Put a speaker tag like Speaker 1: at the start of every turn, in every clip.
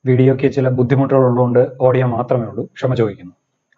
Speaker 1: വീഡിയോയ്ക്ക് ചില ബുദ്ധിമുട്ടുകൾ ഉള്ളതുകൊണ്ട് ഓഡിയോ മാത്രമേ ഉള്ളൂ ക്ഷമ ചോദിക്കുന്നു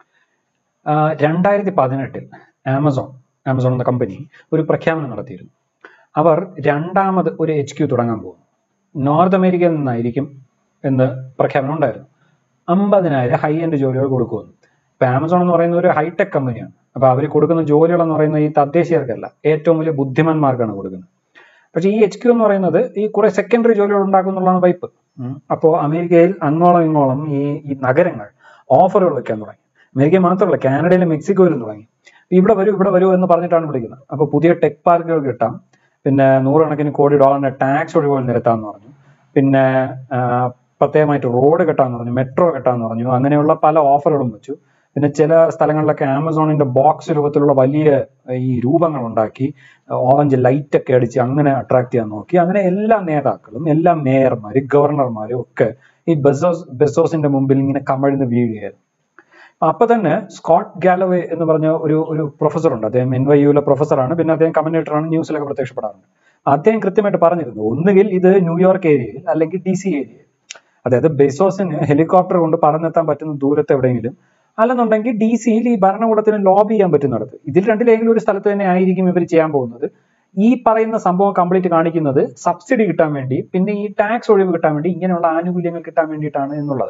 Speaker 1: രണ്ടായിരത്തി പതിനെട്ടിൽ ആമസോൺ ആമസോൺ എന്ന കമ്പനി ഒരു പ്രഖ്യാപനം നടത്തിയിരുന്നു അവർ രണ്ടാമത് ഒരു എച്ച് ക്യൂ തുടങ്ങാൻ പോകുന്നു നോർത്ത് അമേരിക്കയിൽ നിന്നായിരിക്കും എന്ന് പ്രഖ്യാപനം ഉണ്ടായിരുന്നു അമ്പതിനായിരം ഹൈ എൻഡ് ജോലികൾ കൊടുക്കുമെന്ന് ഇപ്പൊ ആമസോൺ എന്ന് പറയുന്ന ഒരു ഹൈടെക് കമ്പനിയാണ് അപ്പൊ അവർ കൊടുക്കുന്ന ജോലികൾ എന്ന് പറയുന്നത് ഈ തദ്ദേശീയർക്കല്ല ഏറ്റവും വലിയ ബുദ്ധിമാന്മാർക്കാണ് കൊടുക്കുന്നത് പക്ഷേ ഈ എച്ച് ക്യൂ എന്ന് പറയുന്നത് ഈ കുറെ സെക്കൻഡറി ജോലികൾ ഉണ്ടാക്കുന്നുള്ളതാണ് വൈപ്പ് അപ്പോൾ അമേരിക്കയിൽ അങ്ങോളം ഇങ്ങോളം ഈ ഈ നഗരങ്ങൾ ഓഫറുകൾ വെക്കാൻ തുടങ്ങി അമേരിക്ക മാത്രമല്ല കാനഡയിലും മെക്സിക്കോയിലും തുടങ്ങി ഇവിടെ വരൂ ഇവിടെ വരൂ എന്ന് പറഞ്ഞിട്ടാണ് വിളിക്കുന്നത് അപ്പോൾ പുതിയ ടെക് പാർക്കുകൾ കിട്ടാം പിന്നെ നൂറുകണക്കിന് കോടി ഡോളറിന്റെ ടാക്സ് ഒഴിവുകൾ നിരത്താന്ന് പറഞ്ഞു പിന്നെ പ്രത്യേകമായിട്ട് റോഡ് കെട്ടാന്ന് പറഞ്ഞു മെട്രോ കെട്ടാന്ന് പറഞ്ഞു അങ്ങനെയുള്ള പല ഓഫറുകളും വെച്ചു പിന്നെ ചില സ്ഥലങ്ങളിലൊക്കെ ആമസോണിന്റെ ബോക്സ് രൂപത്തിലുള്ള വലിയ ഈ രൂപങ്ങൾ ഉണ്ടാക്കി ഓറഞ്ച് ലൈറ്റ് ഒക്കെ അടിച്ച് അങ്ങനെ അട്രാക്ട് ചെയ്യാൻ നോക്കി അങ്ങനെ എല്ലാ നേതാക്കളും എല്ലാ മേയർമാര് ഗവർണർമാരും ഒക്കെ ഈ ബെസോസ് ബെസോസിന്റെ മുമ്പിൽ ഇങ്ങനെ കമഴ്ന്ന് വീഴുകയായിരുന്നു അപ്പൊ തന്നെ സ്കോട്ട് ഗാലവേ എന്ന് പറഞ്ഞ ഒരു ഒരു പ്രൊഫസർ ഉണ്ട് അദ്ദേഹം എൻ വൈ യുവിലെ പ്രൊഫസറാണ് പിന്നെ അദ്ദേഹം കമന്റേറ്ററാണ് ന്യൂസിലൊക്കെ പ്രത്യക്ഷപ്പെടാറുണ്ട് അദ്ദേഹം കൃത്യമായിട്ട് പറഞ്ഞിരുന്നു ഒന്നുകിൽ ഇത് ന്യൂയോർക്ക് ഏരിയയിൽ അല്ലെങ്കിൽ ഡി സി ഏരിയയിൽ അതായത് ബെസോസിന് ഹെലികോപ്റ്റർ കൊണ്ട് പറന്നെത്താൻ പറ്റുന്ന ദൂരത്ത് എവിടെയെങ്കിലും അല്ലെന്നുണ്ടെങ്കിൽ ഡി സിയിൽ ഈ ഭരണകൂടത്തിന് ലോബി ചെയ്യാൻ പറ്റുന്നിടത്ത് ഇതിൽ രണ്ടിലേങ്കിലും ഒരു സ്ഥലത്ത് തന്നെ ആയിരിക്കും ഇവർ ചെയ്യാൻ പോകുന്നത് ഈ പറയുന്ന സംഭവം കംപ്ലീറ്റ് കാണിക്കുന്നത് സബ്സിഡി കിട്ടാൻ വേണ്ടി പിന്നെ ഈ ടാക്സ് ഒഴിവ് കിട്ടാൻ വേണ്ടി ഇങ്ങനെയുള്ള ആനുകൂല്യങ്ങൾ കിട്ടാൻ വേണ്ടിയിട്ടാണ് എന്നുള്ളത്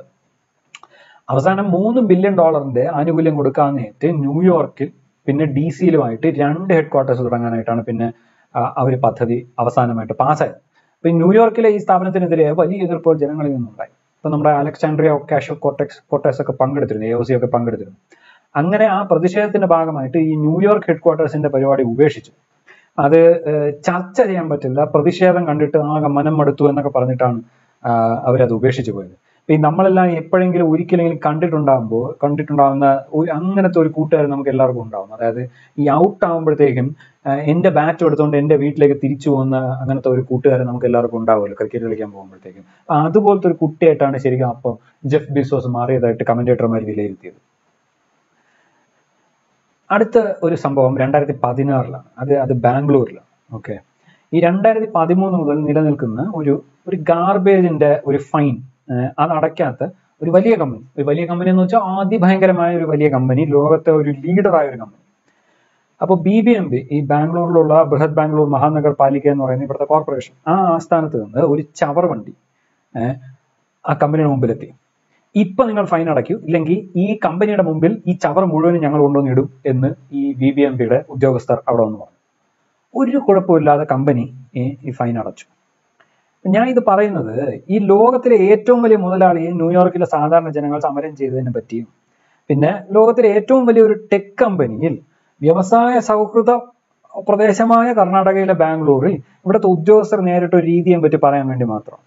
Speaker 1: അവസാനം മൂന്ന് ബില്യൺ ഡോളറിന്റെ ആനുകൂല്യം കൊടുക്കാന്നേറ്റ് ന്യൂയോർക്കിൽ പിന്നെ ഡി സിയിലുമായിട്ട് രണ്ട് ഹെഡ് ക്വാർട്ടേഴ്സ് തുടങ്ങാനായിട്ടാണ് പിന്നെ അവർ പദ്ധതി അവസാനമായിട്ട് പാസ്സായത് അപ്പൊ ഈ ന്യൂയോർക്കിലെ ഈ സ്ഥാപനത്തിനെതിരെ വലിയ എതിർപ്പുകൾ ജനങ്ങളിൽ നിന്നുണ്ടായി ഇപ്പൊ നമ്മുടെ അലക്സാൻഡ്രിയ ഒക്കാഷോ കോട്ടക്സ് കോട്ടേഴ്സ് ഒക്കെ പങ്കെടുത്തിരുന്നു എ ഒ സി ഒക്കെ പങ്കെടുത്തിരുന്നു അങ്ങനെ ആ പ്രതിഷേധത്തിന്റെ ഭാഗമായിട്ട് ഈ ന്യൂയോർക്ക് ഹെഡ് ക്വാർട്ടേഴ്സിന്റെ പരിപാടി ഉപേക്ഷിച്ചു അത് ചർച്ച ചെയ്യാൻ പറ്റില്ല പ്രതിഷേധം കണ്ടിട്ട് ആകെ മനം മടുത്തു എന്നൊക്കെ പറഞ്ഞിട്ടാണ് അവരത് ഉപേക്ഷിച്ചു പോയത് ഇപ്പൊ ഈ നമ്മളെല്ലാം എപ്പോഴെങ്കിലും ഒരിക്കലെങ്കിലും കണ്ടിട്ടുണ്ടാകുമ്പോൾ കണ്ടിട്ടുണ്ടാകുന്ന അങ്ങനത്തെ ഒരു കൂട്ടുകാരൻ നമുക്ക് എല്ലാവർക്കും ഉണ്ടാവും അതായത് ഈ ഔട്ട് ആകുമ്പോഴത്തേക്കും എന്റെ ബാറ്റ് എടുത്തുകൊണ്ട് എന്റെ വീട്ടിലേക്ക് തിരിച്ചു പോകുന്ന അങ്ങനത്തെ ഒരു കൂട്ടുകാരൻ നമുക്ക് എല്ലാവർക്കും ഉണ്ടാവുമല്ലോ ക്രിക്കറ്റ് കളിക്കാൻ പോകുമ്പോഴത്തേക്കും അതുപോലത്തെ ഒരു കുട്ടിയായിട്ടാണ് ശരിക്കും അപ്പോൾ ജെഫ് ബിസോസ് മാറിയതായിട്ട് കമന്റേറ്റർമാർ വിലയിരുത്തിയത് അടുത്ത ഒരു സംഭവം രണ്ടായിരത്തി പതിനാറിലാണ് അത് അത് ബാംഗ്ലൂരിലാണ് ഓക്കെ ഈ രണ്ടായിരത്തി പതിമൂന്ന് മുതൽ നിലനിൽക്കുന്ന ഒരു ഒരു ഗാർബേജിന്റെ ഒരു ഫൈൻ അത് അടയ്ക്കാത്ത ഒരു വലിയ കമ്പനി ഒരു വലിയ കമ്പനി എന്ന് വെച്ചാൽ അതിഭയങ്കരമായ ഒരു വലിയ കമ്പനി ലോകത്തെ ഒരു ലീഡറായ ഒരു കമ്പനി അപ്പോൾ ബി ബി എം ബി ഈ ബാംഗ്ലൂരിലുള്ള ബൃഹത് ബാംഗ്ലൂർ മഹാനഗർ പാലിക്ക എന്ന് പറയുന്ന ഇവിടുത്തെ കോർപ്പറേഷൻ ആ ആസ്ഥാനത്ത് നിന്ന് ഒരു ചവർ വണ്ടി ആ കമ്പനിയുടെ മുമ്പിലെത്തി ഇപ്പൊ നിങ്ങൾ ഫൈൻ അടയ്ക്കൂ ഇല്ലെങ്കിൽ ഈ കമ്പനിയുടെ മുമ്പിൽ ഈ ചവർ മുഴുവനും ഞങ്ങൾ കൊണ്ടുവന്ന് ഇടും എന്ന് ഈ ബി ബി എം പിയുടെ ഉദ്യോഗസ്ഥർ അവിടെ വന്ന് പറഞ്ഞു ഒരു കുഴപ്പമില്ലാതെ കമ്പനി ഈ ഫൈൻ അടച്ചു ഞാൻ ഇത് പറയുന്നത് ഈ ലോകത്തിലെ ഏറ്റവും വലിയ മുതലാളിയെ ന്യൂയോർക്കിലെ സാധാരണ ജനങ്ങൾ സമരം ചെയ്തതിനെ പറ്റിയും പിന്നെ ലോകത്തിലെ ഏറ്റവും വലിയ ഒരു ടെക് കമ്പനിയിൽ വ്യവസായ സൗഹൃദ പ്രദേശമായ കർണാടകയിലെ ബാംഗ്ലൂരിൽ ഇവിടുത്തെ ഉദ്യോഗസ്ഥർ നേരിട്ട ഒരു രീതിയെ പറ്റി പറയാൻ വേണ്ടി മാത്രം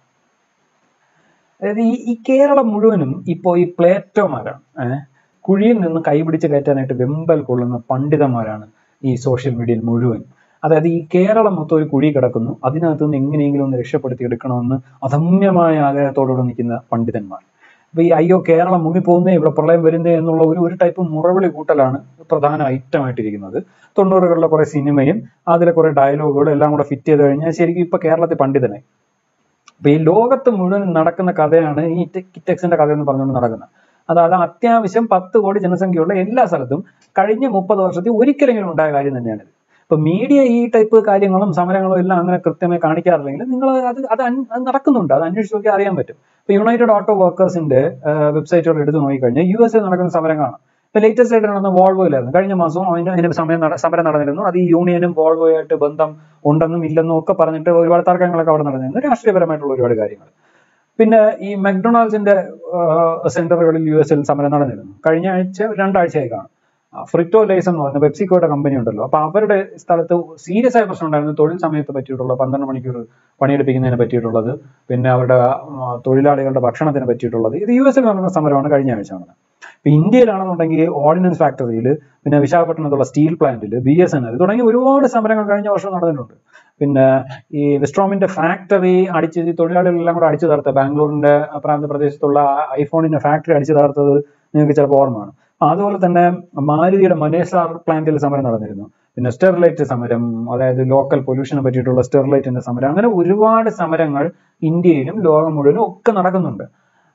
Speaker 1: അതായത് ഈ ഈ കേരളം മുഴുവനും ഇപ്പോൾ ഈ പ്ലേറ്റോമാരാണ് ഏഹ് കുഴിയിൽ നിന്ന് കൈപിടിച്ച് കയറ്റാനായിട്ട് വെമ്പൽ കൊള്ളുന്ന പണ്ഡിതന്മാരാണ് ഈ സോഷ്യൽ മീഡിയയിൽ മുഴുവൻ അതായത് ഈ കേരളം മൊത്തം ഒരു കുഴി കിടക്കുന്നു അതിനകത്ത് നിന്ന് എങ്ങനെയെങ്കിലും ഒന്ന് രക്ഷപ്പെടുത്തി എടുക്കണമെന്ന് അധമ്യമായ ആഗ്രഹത്തോടുകൂടെ നിൽക്കുന്ന പണ്ഡിതന്മാർ അപ്പൊ ഈ അയ്യോ കേരളം മുങ്ങിപ്പോകുന്നേ ഇവിടെ പ്രളയം വരുന്നേ എന്നുള്ള ഒരു ഒരു ടൈപ്പ് മുറവിളി കൂട്ടലാണ് പ്രധാന ഐറ്റം ആയിട്ടിരിക്കുന്നത് തൊണ്ണൂറുകളിലെ കുറെ സിനിമയും അതിലെ കുറെ ഡയലോഗുകളും എല്ലാം കൂടെ ഫിറ്റ് ചെയ്ത് കഴിഞ്ഞാൽ ശരിക്കും ഇപ്പൊ കേരളത്തിൽ പണ്ഡിതനായി അപ്പൊ ഈ ലോകത്ത് മുഴുവൻ നടക്കുന്ന കഥയാണ് ഈ കിറ്റക്സിന്റെ കഥ എന്ന് പറഞ്ഞുകൊണ്ട് നടക്കുന്നത് അതായത് അത്യാവശ്യം പത്ത് കോടി ജനസംഖ്യയുള്ള എല്ലാ സ്ഥലത്തും കഴിഞ്ഞ മുപ്പത് വർഷത്തിൽ ഒരിക്കലെങ്കിലും ഉണ്ടായ കാര്യം തന്നെയാണിത് ഇപ്പൊ മീഡിയ ഈ ടൈപ്പ് കാര്യങ്ങളും സമരങ്ങളും എല്ലാം അങ്ങനെ കൃത്യമായി കാണിക്കാറില്ലെങ്കിൽ നിങ്ങൾ അത് അത് അത് നടക്കുന്നുണ്ട് അത് അന്വേഷിച്ച് നോക്കിയാൽ അറിയാൻ പറ്റും ഇപ്പൊ യുണൈറ്റഡ് ഓട്ടോ വർക്കേഴ്സിന്റെ വെബ്സൈറ്റുകൾ എടുത്ത് നോക്കിക്കഴിഞ്ഞാൽ യു എസ് എ നടക്കുന്ന സമരം കാണാം ഇപ്പൊ ലേറ്റസ്റ്റ് ആയിട്ട് നടന്ന വോൾവോയിലായിരുന്നു കഴിഞ്ഞ മാസം അതിന്റെ അതിന് സമയം സമരം നടന്നിരുന്നു അത് ഈ യൂണിയനും വോൾവോയായിട്ട് ബന്ധം ഉണ്ടെന്നും ഇല്ലെന്നും ഒക്കെ പറഞ്ഞിട്ട് ഒരുപാട് തർക്കങ്ങളൊക്കെ അവിടെ നടന്നിരുന്നു രാഷ്ട്രീയപരമായിട്ടുള്ള ഒരുപാട് കാര്യങ്ങൾ പിന്നെ ഈ മക്ഡൊണാൾഡ്സിന്റെ സെന്ററുകളിൽ യു എസിൽ സമരം നടന്നിരുന്നു കഴിഞ്ഞ ആഴ്ച രണ്ടാഴ്ചയായി കാണും ഫ്രിറ്റോ ലേസ് എന്ന് പറയുന്ന പെപ്സിക്കോയുടെ കമ്പനി ഉണ്ടല്ലോ അപ്പൊ അവരുടെ സ്ഥലത്ത് സീരിയസ് ആയ പ്രശ്നം ഉണ്ടായിരുന്നു തൊഴിൽ സമയത്ത് പറ്റിയിട്ടുള്ള പന്ത്രണ്ട് മണിക്കൂർ പണിയെടുപ്പിക്കുന്നതിനെ പറ്റിയിട്ടുള്ളത് പിന്നെ അവരുടെ തൊഴിലാളികളുടെ ഭക്ഷണത്തിന് പറ്റിയിട്ടുള്ളത് ഇത് യു എസിൽ നടന്ന സമരമാണ് കഴിഞ്ഞ ആഴ്ച നടന്നത് ഇപ്പൊ ഇന്ത്യയിലാണെന്നുണ്ടെങ്കിൽ ഓർഡിനൻസ് ഫാക്ടറിയിൽ പിന്നെ വിശാഖപട്ടണത്തുള്ള സ്റ്റീൽ പ്ലാന്റിൽ ബി എസ് എൻ എൽ തുടങ്ങി ഒരുപാട് സമരങ്ങൾ കഴിഞ്ഞ വർഷം നടന്നിട്ടുണ്ട് പിന്നെ ഈ വിസ്ട്രോമിന്റെ ഫാക്ടറി അടിച്ച് തൊഴിലാളികളെല്ലാം കൂടെ അടിച്ചു തകർത്ത ബാംഗ്ലൂരിന്റെ പ്രാന്ത പ്രദേശത്തുള്ള ഐഫോണിന്റെ ഫാക്ടറി അടിച്ചു തകർത്തത് നിങ്ങൾക്ക് ചിലപ്പോൾ ഓർമ്മയാണ് അതുപോലെ തന്നെ മാരുതിയുടെ മനേസാർ പ്ലാന്റിൽ സമരം നടന്നിരുന്നു പിന്നെ സ്റ്റെർലൈറ്റ് സമരം അതായത് ലോക്കൽ പൊല്യൂഷനെ പറ്റിയിട്ടുള്ള സ്റ്റെർലൈറ്റിന്റെ സമരം അങ്ങനെ ഒരുപാട് സമരങ്ങൾ ഇന്ത്യയിലും ലോകം മുഴുവനും ഒക്കെ നടക്കുന്നുണ്ട്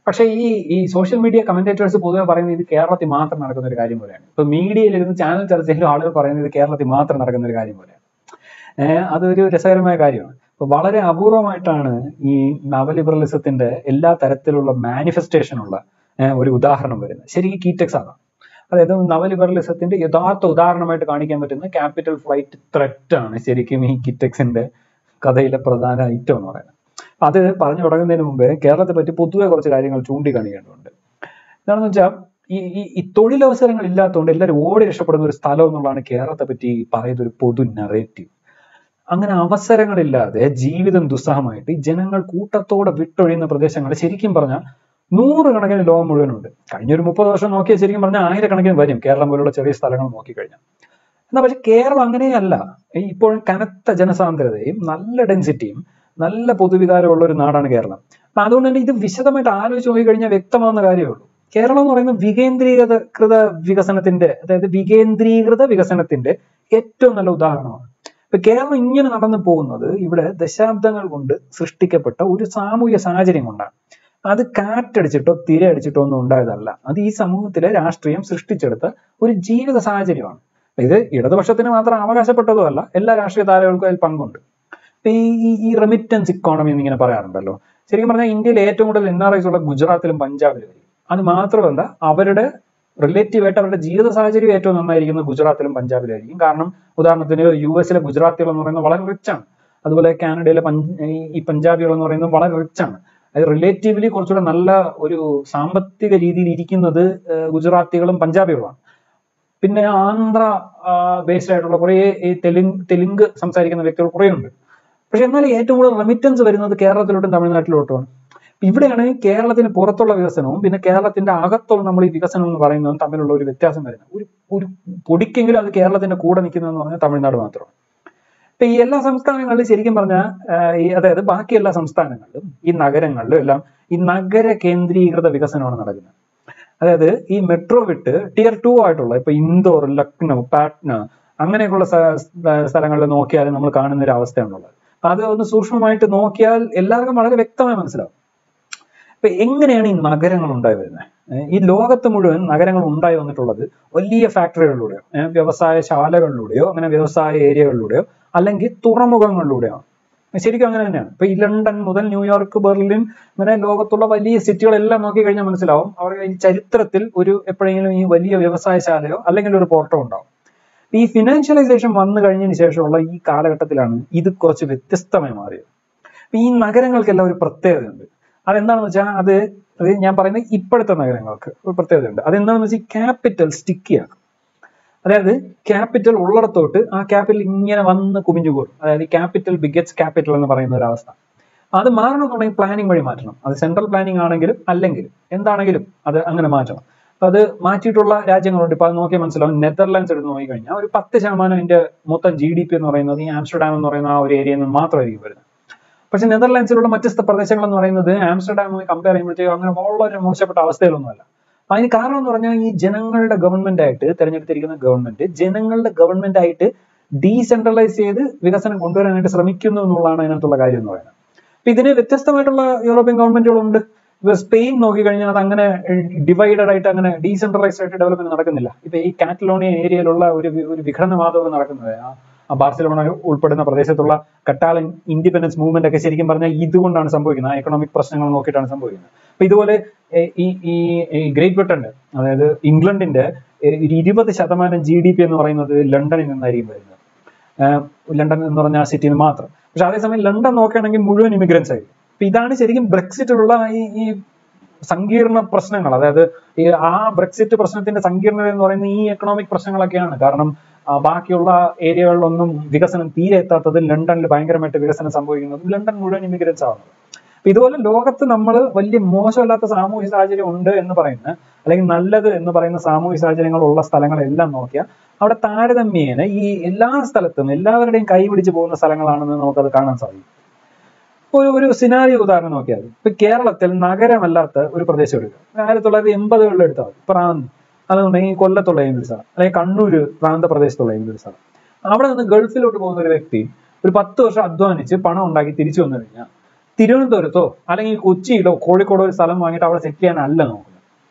Speaker 1: പക്ഷേ ഈ ഈ സോഷ്യൽ മീഡിയ കമന്റേറ്റേഴ്സ് പൊതുവെ പറയുന്നത് ഇത് കേരളത്തിൽ മാത്രം നടക്കുന്ന ഒരു കാര്യം പോലെയാണ് ഇപ്പൊ മീഡിയയിലിരുന്ന് ചാനൽ ചർച്ചയിലും ആളുകൾ പറയുന്നത് ഇത് കേരളത്തിൽ മാത്രം നടക്കുന്ന ഒരു കാര്യം പോലെയാണ് ഏഹ് അതൊരു രസകരമായ കാര്യമാണ് അപ്പൊ വളരെ അപൂർവമായിട്ടാണ് ഈ നവലിബറലിസത്തിന്റെ എല്ലാ തരത്തിലുള്ള മാനിഫെസ്റ്റേഷനുള്ള ഏഹ് ഒരു ഉദാഹരണം വരുന്നത് ശരിക്കും കീറ്റക്സ് ആണ് അതായത് നവലിബറലിസത്തിന്റെ യഥാർത്ഥ ഉദാഹരണമായിട്ട് കാണിക്കാൻ പറ്റുന്ന ക്യാപിറ്റൽ ഫ്ലൈറ്റ് ത്രെറ്റ് ആണ് ശരിക്കും ഈ കിറ്റക്സിന്റെ കഥയിലെ പ്രധാന ഐറ്റം എന്ന് പറയുന്നത് അത് പറഞ്ഞു തുടങ്ങുന്നതിന് മുമ്പ് കേരളത്തെ പറ്റി പൊതുവെ കുറച്ച് കാര്യങ്ങൾ ചൂണ്ടിക്കാണിക്കേണ്ടതുണ്ട് എന്താണെന്ന് വെച്ചാൽ ഈ ഈ ഈ തൊഴിലവസരങ്ങൾ ഇല്ലാത്തതുകൊണ്ട് എല്ലാവരും ഓടി രക്ഷപ്പെടുന്ന ഒരു സ്ഥലം എന്നുള്ളതാണ് കേരളത്തെ പറ്റി പറയുന്ന ഒരു പൊതു നറേറ്റീവ് അങ്ങനെ അവസരങ്ങളില്ലാതെ ജീവിതം ദുസ്സഹമായിട്ട് ഈ ജനങ്ങൾ കൂട്ടത്തോടെ വിട്ടൊഴിയുന്ന പ്രദേശങ്ങൾ ശരിക്കും പറഞ്ഞാൽ നൂറുകണക്കിന് ലോകം മുഴുവനുണ്ട് കഴിഞ്ഞ ഒരു മുപ്പത് വർഷം നോക്കിയാൽ ശരിക്കും പറഞ്ഞാൽ ആയിരക്കണക്കിന് വരും കേരളം പോലുള്ള ചെറിയ സ്ഥലങ്ങൾ നോക്കിക്കഴിഞ്ഞാൽ എന്നാൽ പക്ഷെ കേരളം അങ്ങനെയല്ല ഈ ഇപ്പോഴും കനത്ത ജനസാന്ദ്രതയും നല്ല ഡെൻസിറ്റിയും നല്ല പൊതുവികാരമുള്ള ഒരു നാടാണ് കേരളം അപ്പൊ അതുകൊണ്ട് തന്നെ ഇത് വിശദമായിട്ട് ആലോചിച്ച് നോക്കിക്കഴിഞ്ഞാൽ വ്യക്തമാകുന്ന കാര്യമേ ഉള്ളൂ കേരളം എന്ന് പറയുന്നത് വികേന്ദ്രീകൃത കൃത വികസനത്തിന്റെ അതായത് വികേന്ദ്രീകൃത വികസനത്തിന്റെ ഏറ്റവും നല്ല ഉദാഹരണമാണ് ഇപ്പൊ കേരളം ഇങ്ങനെ നടന്നു പോകുന്നത് ഇവിടെ ദശാബ്ദങ്ങൾ കൊണ്ട് സൃഷ്ടിക്കപ്പെട്ട ഒരു സാമൂഹ്യ സാഹചര്യം കൊണ്ടാണ് അത് കാറ്റടിച്ചിട്ടോ തിരയടിച്ചിട്ടോ ഒന്നും ഉണ്ടായതല്ല അത് ഈ സമൂഹത്തിലെ രാഷ്ട്രീയം സൃഷ്ടിച്ചെടുത്ത ഒരു ജീവിത സാഹചര്യമാണ് ഇത് ഇടതുപക്ഷത്തിന് മാത്രം അവകാശപ്പെട്ടതുമല്ല എല്ലാ രാഷ്ട്രീയ താരങ്ങൾക്കും അതിൽ പങ്കുണ്ട് ഇപ്പൊ ഈ ഈ- ഈ റെമിറ്റൻസ് ഇക്കോണമി എന്നിങ്ങനെ പറയാറുണ്ടല്ലോ ശരിക്കും പറഞ്ഞാൽ ഇന്ത്യയിൽ ഏറ്റവും കൂടുതൽ എൻ ആർ ഐസ് ഉള്ള ഗുജറാത്തിലും പഞ്ചാബിലും ആയിരിക്കും അത് മാത്രമല്ല അവരുടെ റിലേറ്റീവ് ആയിട്ട് അവരുടെ ജീവിത സാഹചര്യം ഏറ്റവും നന്നായിരിക്കുന്നത് ഗുജറാത്തിലും പഞ്ചാബിലായിരിക്കും കാരണം ഉദാഹരണത്തിന് യു എസിലെ ഗുജറാത്തികൾ എന്ന് പറയുന്നത് വളരെ റിച്ച് ആണ് അതുപോലെ കാനഡയിലെ പഞ്ച് ഈ- ഈ പഞ്ചാബികൾ എന്ന് പറയുന്നത് വളരെ റിച്ച് ആണ് അത് റിലേറ്റീവ്ലി കുറച്ചുകൂടെ നല്ല ഒരു സാമ്പത്തിക രീതിയിൽ ഇരിക്കുന്നത് ഏഹ്, ഗുജറാത്തികളും പഞ്ചാബികളുമാണ് പിന്നെ ആന്ധ്ര ബേസ്ഡ് ആയിട്ടുള്ള കുറേ ഈ തെലുങ്ക് തെലുങ്ക് സംസാരിക്കുന്ന വ്യക്തികൾ കുറേ ഉണ്ട് പക്ഷെ എന്നാൽ ഏറ്റവും കൂടുതൽ റെമിറ്റൻസ് വരുന്നത് കേരളത്തിലോട്ടും തമിഴ്നാട്ടിലോട്ടുമാണ് ഇപ്പൊ ഇവിടെയാണ് കേരളത്തിന് പുറത്തുള്ള വികസനവും പിന്നെ കേരളത്തിന്റെ അകത്തുള്ള നമ്മൾ ഈ വികസനം എന്ന് പറയുന്നതും തമ്മിലുള്ള ഒരു വ്യത്യാസം വരുന്നത് ഒരു ഒരു പൊടിക്കെങ്കിലും അത് കേരളത്തിന്റെ കൂടെ നിൽക്കുന്നതെന്ന് പറഞ്ഞാൽ തമിഴ്നാട് മാത്രമാണ് ഇപ്പൊ ഈ എല്ലാ സംസ്ഥാനങ്ങളിലും ശരിക്കും പറഞ്ഞാൽ ഈ അതായത് ബാക്കി എല്ലാ സംസ്ഥാനങ്ങളിലും ഈ നഗരങ്ങളിലും എല്ലാം ഈ നഗര കേന്ദ്രീകൃത വികസനമാണ് നടക്കുന്നത് അതായത് ഈ മെട്രോ വിട്ട് ടിയർ ടു ആയിട്ടുള്ള ഇപ്പൊ ഇൻഡോർ ലക്നൗ പാറ്റ്ന അങ്ങനെയൊക്കെയുള്ള സ്ഥ- സ്ഥ- സ്ഥലങ്ങളിൽ നോക്കിയാൽ നമ്മൾ കാണുന്ന ഒരു അവസ്ഥയാണുള്ളത് അപ്പൊ അത് ഒന്ന് സൂക്ഷ്മമായിട്ട് നോക്കിയാൽ എല്ലാവർക്കും വളരെ വ്യക്തമായി മനസ്സിലാവും ഇപ്പൊ എങ്ങനെയാണ് ഈ നഗരങ്ങൾ ഉണ്ടായി വരുന്നത് ഏഹ് ഈ ലോകത്ത് മുഴുവൻ നഗരങ്ങൾ ഉണ്ടായി വന്നിട്ടുള്ളത് വലിയ ഫാക്ടറികളിലൂടെയോ ഏഹ് വ്യവസായ ശാലകളിലൂടെയോ അങ്ങനെ വ്യവസായ ഏരിയകളിലൂടെയോ അല്ലെങ്കിൽ തുറമുഖങ്ങളിലൂടെയോ ശരിക്കും അങ്ങനെ തന്നെയാണ് ഇപ്പൊ ഈ ലണ്ടൻ മുതൽ ന്യൂയോർക്ക് ബെർലിൻ അങ്ങനെ ലോകത്തുള്ള വലിയ സിറ്റികളെല്ലാം നോക്കി കഴിഞ്ഞാൽ മനസ്സിലാവും അവരുടെ ഈ ചരിത്രത്തിൽ ഒരു എപ്പോഴെങ്കിലും ഈ വലിയ വ്യവസായശാലയോ അല്ലെങ്കിൽ ഒരു പോർട്ടോ ഉണ്ടാവും ഈ ഫിനാൻഷ്യലൈസേഷൻ വന്നു കഴിഞ്ഞതിന് ശേഷമുള്ള ഈ കാലഘട്ടത്തിലാണ് ഇത് കുറച്ച് വ്യത്യസ്തമായി മാറിയത് അപ്പൊ ഈ നഗരങ്ങൾക്കെല്ലാം ഒരു പ്രത്യേകതയുണ്ട് അതെന്താണെന്ന് വെച്ചാൽ അത് അത് ഞാൻ പറയുന്നത് ഇപ്പോഴത്തെ നഗരങ്ങൾക്ക് ഒരു പ്രത്യേകതയുണ്ട് അതെന്താണെന്ന് വെച്ചാൽ ക്യാപിറ്റൽ സ്റ്റിക്കിയാണ് അതായത് ക്യാപിറ്റൽ ഉള്ളിടത്തോട്ട് ആ ക്യാപിറ്റൽ ഇങ്ങനെ വന്ന് കുമിഞ്ഞു കൂടും അതായത് ക്യാപിറ്റൽ ബിഗറ്റ്സ് ക്യാപിറ്റൽ എന്ന് പറയുന്ന ഒരു അവസ്ഥ അത് മാറണമെന്നുണ്ടെങ്കിൽ പ്ലാനിങ് വഴി മാറ്റണം അത് സെൻട്രൽ പ്ലാനിങ് ആണെങ്കിലും അല്ലെങ്കിലും എന്താണെങ്കിലും അത് അങ്ങനെ മാറ്റണം അപ്പൊ അത് മാറ്റിയിട്ടുള്ള രാജ്യങ്ങളുണ്ട് ഇപ്പൊ അത് നോക്കിയാൽ മനസ്സിലാവും നെതർലാൻഡ്സ് എടുത്ത് നോക്കിക്കഴിഞ്ഞാൽ ഒരു പത്ത് ശതമാനം അതിന്റെ മൊത്തം ജി ഡി പി എന്ന് പറയുന്നത് ഈ ആംസ്റ്റർഡാം എന്ന് പറയുന്ന ആ ഒരു ഏരിയയിൽ നിന്ന് മാത്രമായിരിക്കും വരുന്നത് പക്ഷെ നെതർലാൻഡ്സിലുള്ള മറ്റ് സ്ഥ- പ്രദേശങ്ങൾ എന്ന് പറയുന്നത് ആംസ്റ്റർഡാമുമായി കമ്പയർ ചെയ്യുമ്പോഴത്തേക്കും അങ്ങനെ വളരെ മോശപ്പെട്ട അവസ്ഥയിലൊന്നുമല്ല അപ്പൊ അതിന് കാരണം എന്ന് പറഞ്ഞാൽ ഈ ജനങ്ങളുടെ ഗവൺമെന്റ് ആയിട്ട് തെരഞ്ഞെടുത്തിരിക്കുന്ന ഗവൺമെന്റ് ജനങ്ങളുടെ ഗവൺമെന്റ് ആയിട്ട് ഡീസെൻട്രലൈസ് ചെയ്ത് വികസനം കൊണ്ടുവരാനായിട്ട് ശ്രമിക്കുന്നു എന്നുള്ളതാണ് അതിനകത്തുള്ള കാര്യം എന്ന് പറയുന്നത് അപ്പൊ ഇതിന് വ്യത്യസ്തമായിട്ടുള്ള യൂറോപ്യൻ ഗവൺമെന്റുകളുണ്ട് ഇപ്പൊ സ്പെയിൻ നോക്കിക്കഴിഞ്ഞാൽ അത് അങ്ങനെ ഡിവൈഡഡ് ആയിട്ട് അങ്ങനെ ഡീസെൻട്രലൈസ്ഡ് ആയിട്ട് ഡെവലപ്മെന്റ് നടക്കുന്നില്ല ഇപ്പൊ ഈ കാറ്റലോണിയ ഏരിയയിലുള്ള ഒരു വി- ഒരു വിഘടനവാദം നടക്കുന്നത് ആ- ആ ബാർസലോണ ഉൾപ്പെടുന്ന പ്രദേശത്തുള്ള കട്ടാലൻ ഇൻഡിപെൻഡൻസ് മൂവ്മെന്റ് ഒക്കെ ശരിക്കും പറഞ്ഞാൽ ഇതുകൊണ്ടാണ് സംഭവിക്കുന്നത് ആ എക്കണോമിക് പ്രശ്നങ്ങൾ നോക്കിയിട്ടാണ് സംഭവിക്കുന്നത് അപ്പൊ ഇതുപോലെ ഏ, ഈ ഈ ഈ ഗ്രേറ്റ് ബ്രിട്ടന്റെ അതായത് ഇംഗ്ലണ്ടിന്റെ ഏ, ഒരു ഇരുപത് ശതമാനം ജി ഡി പി എന്ന് പറയുന്നത് ലണ്ടനിൽ നിന്നായിരിക്കും വരുന്നത് ആഹ് ലണ്ടൻ എന്ന് പറഞ്ഞ ആ സിറ്റിയിൽ മാത്രം പക്ഷെ അതേസമയം ലണ്ടൻ നോക്കുകയാണെങ്കിൽ മുഴുവൻ ഇമിഗ്രൻസ് ആയിരിക്കും അപ്പൊ ഇതാണ് ശരിക്കും ബ്രെക്സിറ്റിലുള്ള ഈ ഈ സങ്കീർണ പ്രശ്നങ്ങൾ അതായത് ഈ ആ ബ്രെക്സിറ്റ് പ്രശ്നത്തിന്റെ സങ്കീർണത എന്ന് പറയുന്നത് ഈ എക്കണോമിക് പ്രശ്നങ്ങളൊക്കെയാണ് കാരണം ആ, ബാക്കിയുള്ള ഏരിയകളിലൊന്നും വികസനം തീരെ എത്താത്തത് ലണ്ടനിൽ ഭയങ്കരമായിട്ട് വികസനം സംഭവിക്കുന്നത് ലണ്ടൻ മുഴുവൻ ഇമിഗ്രൻസ് ആവുന്നത് അപ്പൊ ഇതുപോലെ ലോകത്ത് നമ്മൾ വലിയ മോശമല്ലാത്ത സാമൂഹ്യ സാഹചര്യം ഉണ്ട് എന്ന് പറയുന്ന അല്ലെങ്കിൽ നല്ലത് എന്ന് പറയുന്ന സാമൂഹ്യ സാഹചര്യങ്ങൾ ഉള്ള സ്ഥലങ്ങളെല്ലാം നോക്കിയാൽ അവിടെ താരതമ്യേന ഈ എല്ലാ സ്ഥലത്തും എല്ലാവരുടെയും കൈ പിടിച്ച് പോകുന്ന സ്ഥലങ്ങളാണെന്ന് നമുക്കത് കാണാൻ സാധിക്കും ഒരു ഒരു സിനാരി ഉദാഹരണം നോക്കിയാൽ മതി. ഇപ്പൊ കേരളത്തിൽ നഗരമല്ലാത്ത ഒരു പ്രദേശം എടുക്കുക ആയിരത്തി തൊള്ളായിരത്തി എൺപതുകളിൽ എടുത്താൽ മതി പ്രാന്ത് അതുകൊണ്ടെങ്കിൽ കൊല്ലത്തുള്ള ഏതെങ്കിലും ഒരു സ്ഥലം അല്ലെങ്കിൽ കണ്ണൂര് പ്രാന്തപ്രദേശത്തുള്ള ഏതെങ്കിലും ഒരു സ്ഥലം അവിടെ നിന്ന് ഗൾഫിലോട്ട് പോകുന്ന ഒരു വ്യക്തി ഒരു പത്ത് വർഷം അധ്വാനിച്ച് പണം ഉണ്ടാക്കി തിരിച്ചു വന്നു കഴിഞ്ഞാൽ തിരുവനന്തപുരത്തോ അല്ലെങ്കിൽ കൊച്ചിയിലോ കോഴിക്കോടോ ഒരു സ്ഥലം വാങ്ങിയിട്ട് അവിടെ സെറ്റ് ചെയ്യാനല്ല നോക്കുന്നത്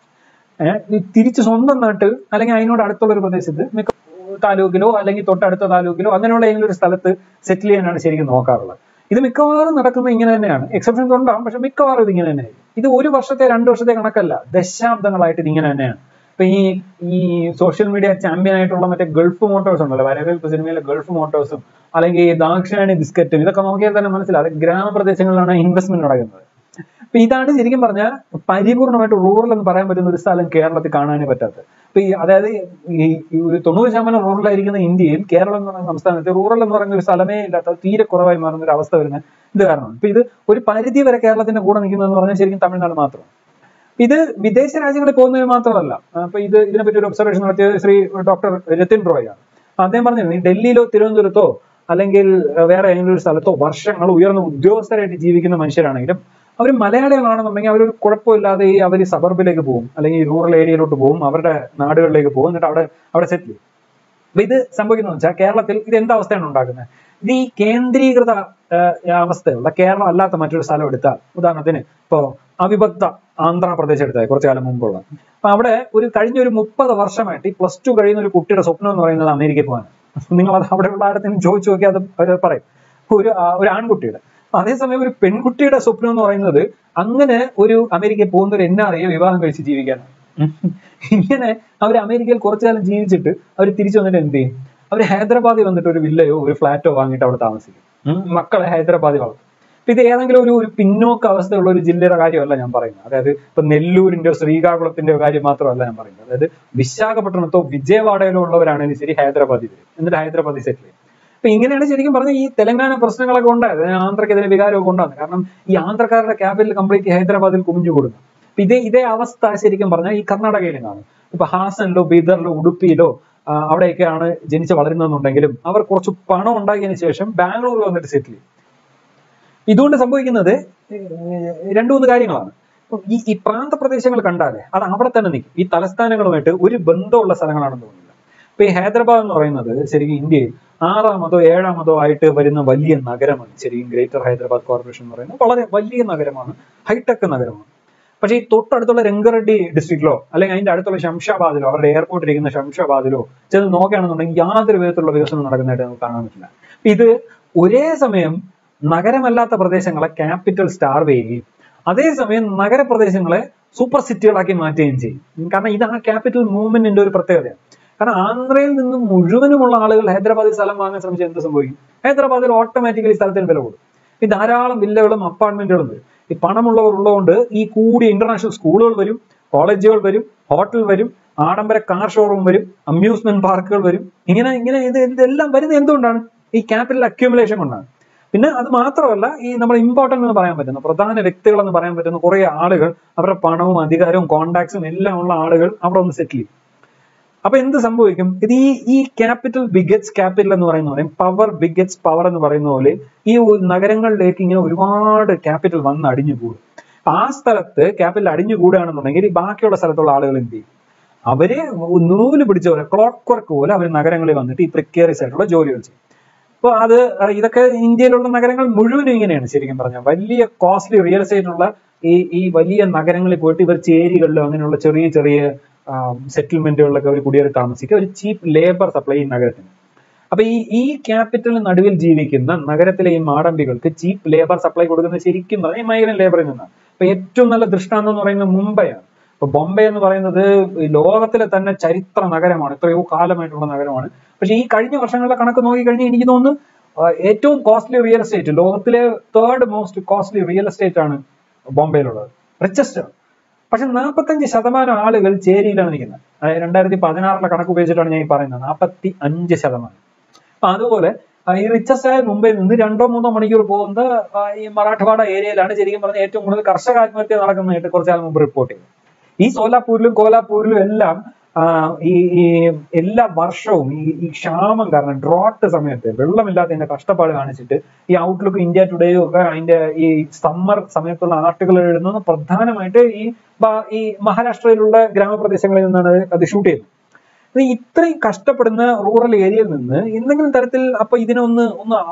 Speaker 1: ഏഹ് ഈ തിരിച്ച് സ്വന്തം നാട്ടിൽ അല്ലെങ്കിൽ അതിനോട് അടുത്തുള്ള ഒരു പ്രദേശത്ത് മിക്ക താലൂക്കിലോ അല്ലെങ്കിൽ തൊട്ടടുത്ത താലൂക്കിലോ അങ്ങനെയുള്ള ഏതെങ്കിലും ഒരു സ്ഥലത്ത് സെറ്റിൽ ചെയ്യാനാണ് ശരിക്കും നോക്കാറുള്ളത് ഇത് മിക്കവാറും നടക്കുന്നത് ഇങ്ങനെ തന്നെയാണ് എക്സെപ്ഷൻസ് ഉണ്ടാവും പക്ഷെ മിക്കവാറും ഇത് ഇങ്ങനെ തന്നെയായിരിക്കും ഇത് ഒരു വർഷത്തെ രണ്ട് വർഷത്തെ കണക്കല്ല ദശാബ്ദങ്ങളായിട്ട് ഇത് ഇങ്ങനെ തന്നെയാണ് ഇപ്പൊ ഈ ഈ സോഷ്യൽ മീഡിയ ചാമ്പ്യൻ ആയിട്ടുള്ള മറ്റേ ഗൾഫ് മോട്ടോഴ്സ് ഉണ്ടല്ലോ വരവേൽപ്പ് സിനിമയിലെ ഗൾഫ് മോട്ടോഴ്സും അല്ലെങ്കിൽ ദാക്ഷായണി ബിസ്ക്കറ്റും ഇതൊക്കെ നോക്കിയാൽ തന്നെ മനസ്സിലാവും അത് ഗ്രാമപ്രദേശങ്ങളിലാണ് ഇൻവെസ്റ്റ്മെന്റ് നടക്കുന്നത് അപ്പൊ ഇതാണ് ശരിക്കും പറഞ്ഞാൽ പരിപൂർണമായിട്ട് റൂറൽ എന്ന് പറയാൻ പറ്റുന്ന ഒരു സ്ഥലം കേരളത്തിൽ കാണാനേ പറ്റാത്തത് അപ്പൊ ഈ അതായത് ഈ ഈ ഒരു തൊണ്ണൂറ് ശതമാനം റൂറൽ ആയിരിക്കുന്ന ഇന്ത്യയിൽ കേരളം എന്ന് പറയുന്ന സംസ്ഥാനത്ത് റൂറൽ എന്ന് പറയുന്ന ഒരു സ്ഥലമേ ഇല്ലാത്ത തീരെ കുറവായി മാറുന്ന ഒരു അവസ്ഥ വരുന്ന ഇത് കാരണമാണ് ഇപ്പൊ ഇത് ഒരു പരിധി വരെ കേരളത്തിന്റെ കൂടെ നിൽക്കുന്നതെന്ന് പറഞ്ഞാൽ ശരിക്കും തമിഴ്നാട് മാത്രം ഇത് വിദേശ രാജ്യങ്ങളിൽ പോകുന്നത് മാത്രമല്ല അപ്പൊ ഇത് ഇതിനെപ്പറ്റി ഒരു ഒബ്സർവേഷൻ നടത്തിയത് ശ്രീ ഡോക്ടർ രത്തിൻ റോയ് ആണ് അദ്ദേഹം പറഞ്ഞു ഈ ഡൽഹിയിലോ തിരുവനന്തപുരത്തോ അല്ലെങ്കിൽ വേറെ ഏതെങ്കിലും ഒരു സ്ഥലത്തോ വർഷങ്ങൾ ഉയർന്ന ഉദ്യോഗസ്ഥരായിട്ട് ജീവിക്കുന്ന മനുഷ്യരാണെങ്കിലും അവർ മലയാളികളാണെന്നുണ്ടെങ്കിൽ അവരൊരു കുഴപ്പമില്ലാതെ ഈ അവർ സബർബിലേക്ക് പോകും അല്ലെങ്കിൽ റൂറൽ ഏരിയയിലോട്ട് പോകും അവരുടെ നാടുകളിലേക്ക് പോകും എന്നിട്ട് അവിടെ അവിടെ സെറ്റിൽ ചെയ്യും അപ്പൊ ഇത് സംഭവിക്കുന്നത് വെച്ചാൽ കേരളത്തിൽ ഇത് എന്ത് അവസ്ഥയാണ് ഉണ്ടാക്കുന്നത് ഇത് ഈ കേന്ദ്രീകൃത അവസ്ഥയുള്ള കേരളം അല്ലാത്ത മറ്റൊരു സ്ഥലം എടുത്താൽ ഉദാഹരണത്തിന് ഇപ്പോ അവിഭക്ത ആന്ധ്രാപ്രദേശ് എടുത്താൽ കുറച്ചു കാലം മുമ്പുള്ള അപ്പൊ അവിടെ ഒരു കഴിഞ്ഞ ഒരു മുപ്പത് വർഷമായിട്ട് ഈ പ്ലസ് ടു കഴിയുന്ന ഒരു കുട്ടിയുടെ സ്വപ്നം എന്ന് പറയുന്നത് അമേരിക്കയിൽ പോകാൻ നിങ്ങൾ അത് അവിടെയുള്ള ആരത്തിനും ചോദിച്ചു നോക്കിയാൽ അത് അവർ പറയും ഒരു ഒരു ആൺകുട്ടിയുടെ അതേസമയം ഒരു പെൺകുട്ടിയുടെ സ്വപ്നം എന്ന് പറയുന്നത് അങ്ങനെ ഒരു അമേരിക്കയിൽ പോകുന്ന ഒരു എൻ ആർ ഐയെ വിവാഹം കഴിച്ച് ജീവിക്കാനാണ് ഇങ്ങനെ അവർ അമേരിക്കയിൽ കുറച്ചു കാലം ജീവിച്ചിട്ട് അവർ തിരിച്ചു വന്നിട്ട് എന്ത് ചെയ്യും അവർ ഹൈദരാബാദിൽ വന്നിട്ട് ഒരു വില്ലയോ ഒരു ഫ്ലാറ്റോ വാങ്ങിയിട്ട് അവിടെ താമസിക്കും മക്കളെ ഹൈദരാബാദിൽ വളർത്തും അപ്പൊ ഇത് ഏതെങ്കിലും ഒരു ഒരു പിന്നോക്ക അവസ്ഥയുള്ള ഒരു ജില്ലയുടെ കാര്യമല്ല ഞാൻ പറയുന്നത് അതായത് ഇപ്പൊ നെല്ലൂരിന്റെയോ ശ്രീകാകുളത്തിന്റെയോ കാര്യം മാത്രമല്ല ഞാൻ പറയുന്നത് അതായത് വിശാഖപട്ടണത്തോ വിജയവാഡയിലോ ഉള്ളവരാണെങ്കിൽ ശരി ഹൈദരാബാദിൽ വരും എന്നിട്ട് ഹൈദരാബാദിൽ സെറ്റിൽ ചെയ്യും അപ്പൊ ഇങ്ങനെയാണ് ശരിക്കും പറഞ്ഞ ഈ തെലങ്കാന പ്രശ്നങ്ങളൊക്കെ ഉണ്ടായത് ആന്ധ്രക്കെതിരെ വികാരമൊക്കെ ഉണ്ടാകുന്നത് കാരണം ഈ ആന്ധ്രക്കാരുടെ ക്യാപിറ്റൽ കംപ്ലീറ്റ് ഹൈദരാബാദിൽ കുമിഞ്ഞു കൊടുക്കും അപ്പൊ ഇതേ ഇതേ അവസ്ഥ ശരിക്കും പറഞ്ഞാൽ ഈ കർണാടകയിലും കാണും ഇപ്പൊ ഹാസനിലോ ബീദറിലോ ഉടുപ്പിയിലോ അവിടെയൊക്കെയാണ് ജനിച്ച് വളരുന്നതെന്നുണ്ടെങ്കിലും അവർ കുറച്ച് പണം ഉണ്ടാക്കിയതിനു ശേഷം ബാംഗ്ലൂരിൽ വന്നിട്ട് സെറ്റിൽ ചെയ്യും ഇതുകൊണ്ട് സംഭവിക്കുന്നത് രണ്ടു മൂന്ന് കാര്യങ്ങളാണ് ഈ ഈ പ്രാന്തപ്രദേശങ്ങൾ കണ്ടാലേ അത് അവിടെ തന്നെ നിൽക്കും ഈ തലസ്ഥാനങ്ങളുമായിട്ട് ഒരു ബന്ധമുള്ള സ്ഥലങ്ങളാണെന്ന് തോന്നുന്നില്ല ഇപ്പൊ ഈ ഹൈദരാബാദ് എന്ന് പറയുന്നത് ശരിക്കും ഇന്ത്യയിൽ ആറാമതോ ഏഴാമതോ ആയിട്ട് വരുന്ന വലിയ നഗരമാണ് ശരിക്കും ഗ്രേറ്റർ ഹൈദരാബാദ് കോർപ്പറേഷൻ എന്ന് പറയുന്നത് വളരെ വലിയ നഗരമാണ് ഹൈടെക് നഗരമാണ് പക്ഷേ ഈ തൊട്ടടുത്തുള്ള രംഗറെഡ്ഡി ഡിസ്ട്രിക്റ്റിലോ അല്ലെങ്കിൽ അതിന്റെ അടുത്തുള്ള ശംഷാബാദിലോ അവരുടെ എയർപോർട്ട് ഇരിക്കുന്ന ശംഷാബാദിലോ ചെന്ന് നോക്കുകയാണെന്നുണ്ടെങ്കിൽ യാതൊരു വിധത്തിലുള്ള വികസനം നടക്കുന്നതായിട്ട് നമുക്ക് കാണാൻ പറ്റില്ല ഇത് ഒരേ സമയം നഗരമല്ലാത്ത പ്രദേശങ്ങളെ ക്യാപിറ്റൽ സ്റ്റാർവ് ചെയ്യുകയും അതേസമയം നഗരപ്രദേശങ്ങളെ സൂപ്പർ സിറ്റികളാക്കി മാറ്റുകയും ചെയ്യും കാരണം ഇത് ആ ക്യാപിറ്റൽ മൂവ്മെന്റിന്റെ ഒരു പ്രത്യേകതയാണ് കാരണം ആന്ധ്രയിൽ നിന്ന് മുഴുവനുമുള്ള ആളുകൾ ഹൈദരാബാദിൽ സ്ഥലം വാങ്ങാൻ ശ്രമിച്ചാൽ എന്ത് സംഭവിക്കും ഹൈദരാബാദിൽ ഓട്ടോമാറ്റിക്കലി സ്ഥലത്തിന് വില കൂടും ഈ ധാരാളം വില്ലകളും അപ്പാർട്ട്മെന്റുകളും വരും ഈ പണമുള്ളവർ ഉള്ളതുകൊണ്ട് ഈ കൂടിയ ഇന്റർനാഷണൽ സ്കൂളുകൾ വരും കോളേജുകൾ വരും ഹോട്ടൽ വരും ആഡംബര കാർ ഷോറൂം വരും അമ്യൂസ്മെന്റ് പാർക്കുകൾ വരും ഇങ്ങനെ ഇങ്ങനെ ഇത് ഇതെല്ലാം വരുന്നത് എന്തുകൊണ്ടാണ് ഈ ക്യാപിറ്റൽ അക്യൂമുലേഷൻ കൊണ്ടാണ് പിന്നെ അത് മാത്രമല്ല ഈ നമ്മൾ ഇമ്പോർട്ടന്റ് എന്ന് പറയാൻ പറ്റുന്ന പ്രധാന വ്യക്തികൾ എന്ന് പറയാൻ പറ്റുന്ന കുറെ ആളുകൾ അവരുടെ പണവും അധികാരവും കോണ്ടാക്ട്സും എല്ലാം ഉള്ള ആളുകൾ അവിടെ ഒന്ന് സെറ്റിൽ ചെയ്യും അപ്പൊ എന്ത് സംഭവിക്കും ഇത് ഈ ഈ ക്യാപിറ്റൽ ബിഗറ്റ്സ് ക്യാപിറ്റൽ എന്ന് പറയുന്ന പോലെ പവർ ബിഗറ്റ്സ് പവർ എന്ന് പറയുന്ന പോലെ ഈ നഗരങ്ങളിലേക്ക് ഇങ്ങനെ ഒരുപാട് ക്യാപിറ്റൽ വന്ന് അടിഞ്ഞു കൂടും ആ സ്ഥലത്ത് ക്യാപിറ്റൽ അടിഞ്ഞു കൂടുകയാണെന്നുണ്ടെങ്കിൽ ഈ ബാക്കിയുള്ള സ്ഥലത്തുള്ള ആളുകൾ എന്ത് ചെയ്യും അവര് നൂല് പിടിച്ച പോലെ ക്ലോക്ക് വർക്ക് പോലെ അവർ നഗരങ്ങളിൽ വന്നിട്ട് ഈ പ്രിക്കേറിയസ് ആയിട്ടുള്ള ജോലികൾ ചെയ്യും അപ്പൊ അത് ഇതൊക്കെ ഇന്ത്യയിലുള്ള നഗരങ്ങൾ മുഴുവനും ഇങ്ങനെയാണ് ശരിക്കും പറഞ്ഞാൽ വലിയ കോസ്റ്റ്ലി റിയൽ എസ്റ്റേറ്റ് ഉള്ള ഈ ഈ വലിയ നഗരങ്ങളിൽ പോയിട്ട് ഇവർ ചേരികളിലോ അങ്ങനെയുള്ള ചെറിയ ചെറിയ സെറ്റിൽമെന്റുകളിലൊക്കെ അവർ കുടിയേറി താമസിക്കുക ഒരു ചീപ്പ് ലേബർ സപ്ലൈ ഈ നഗരത്തിന് അപ്പൊ ഈ ഈ ക്യാപിറ്റലിന് നടുവിൽ ജീവിക്കുന്ന നഗരത്തിലെ ഈ മാടമ്പികൾക്ക് ചീപ്പ് ലേബർ സപ്ലൈ കൊടുക്കുന്നത് ശരിക്കും പറഞ്ഞാൽ മൈഗ്രൻ ലേബറിൽ നിന്നാണ് അപ്പൊ ഏറ്റവും നല്ല ദൃഷ്ടാന്തം എന്ന് പറയുന്നത് മുംബൈയാണ് ഇപ്പൊ ബോംബെ എന്ന് പറയുന്നത് ലോകത്തിലെ തന്നെ ചരിത്ര നഗരമാണ് എത്രയോ കാലമായിട്ടുള്ള നഗരമാണ് പക്ഷെ ഈ കഴിഞ്ഞ വർഷങ്ങളുടെ കണക്ക് നോക്കി കഴിഞ്ഞാൽ എനിക്ക് തോന്നുന്നു ഏറ്റവും കോസ്റ്റ്ലി റിയൽ എസ്റ്റേറ്റ് ലോകത്തിലെ third most costly real estate ആണ് ബോംബെയിലുള്ളത് റിച്ചസ്റ്റ് ആണ് പക്ഷെ നാൽപ്പത്തഞ്ച് ശതമാനം ആളുകൾ ചേരിയിലാണ് നിൽക്കുന്നത് അതായത് രണ്ടായിരത്തി പതിനാറിലെ കണക്ക് ഉപയോഗിച്ചിട്ടാണ് ഞാൻ ഈ പറയുന്നത് നാൽപ്പത്തി അഞ്ച് ശതമാനം അപ്പൊ അതുപോലെ ഈ റിച്ചസ്റ്റ് ആയ മുംബൈയിൽ നിന്ന് രണ്ടോ മൂന്നോ മണിക്കൂർ പോകുന്ന ഈ മറാഠവാഡ ഏരിയയിലാണ് ശരിക്കും പറഞ്ഞ ഏറ്റവും കൂടുതൽ കർഷക ആത്മഹത്യ നടക്കുന്നതായിട്ട് കുറച്ചാൽ മുമ്പ് റിപ്പോർട്ട് ചെയ്തു ഈ സോലാപൂരിലും കോലാപൂരിലും എല്ലാം ഈ ഈ എല്ലാ വർഷവും ഈ ഈ ക്ഷാമം കാരണം ഡ്രോട്ട് സമയത്ത് വെള്ളമില്ലാത്തതിന്റെ കഷ്ടപ്പാട് കാണിച്ചിട്ട് ഈ ഔട്ട്ലുക്ക് ഇന്ത്യ ടുഡേയും ഒക്കെ അതിന്റെ ഈ സമ്മർ സമയത്തുള്ള ആർട്ടുകൾ എഴുതുന്നത് പ്രധാനമായിട്ട് ഈ ഈ മഹാരാഷ്ട്രയിലുള്ള ഗ്രാമപ്രദേശങ്ങളിൽ നിന്നാണ് അത് ഷൂട്ട് ചെയ്യുന്നത് ഇത്രയും കഷ്ടപ്പെടുന്ന റൂറൽ ഏരിയയിൽ നിന്ന് എന്തെങ്കിലും തരത്തിൽ അപ്പൊ ഇതിനൊന്ന് ഒന്ന് ഔട്ട്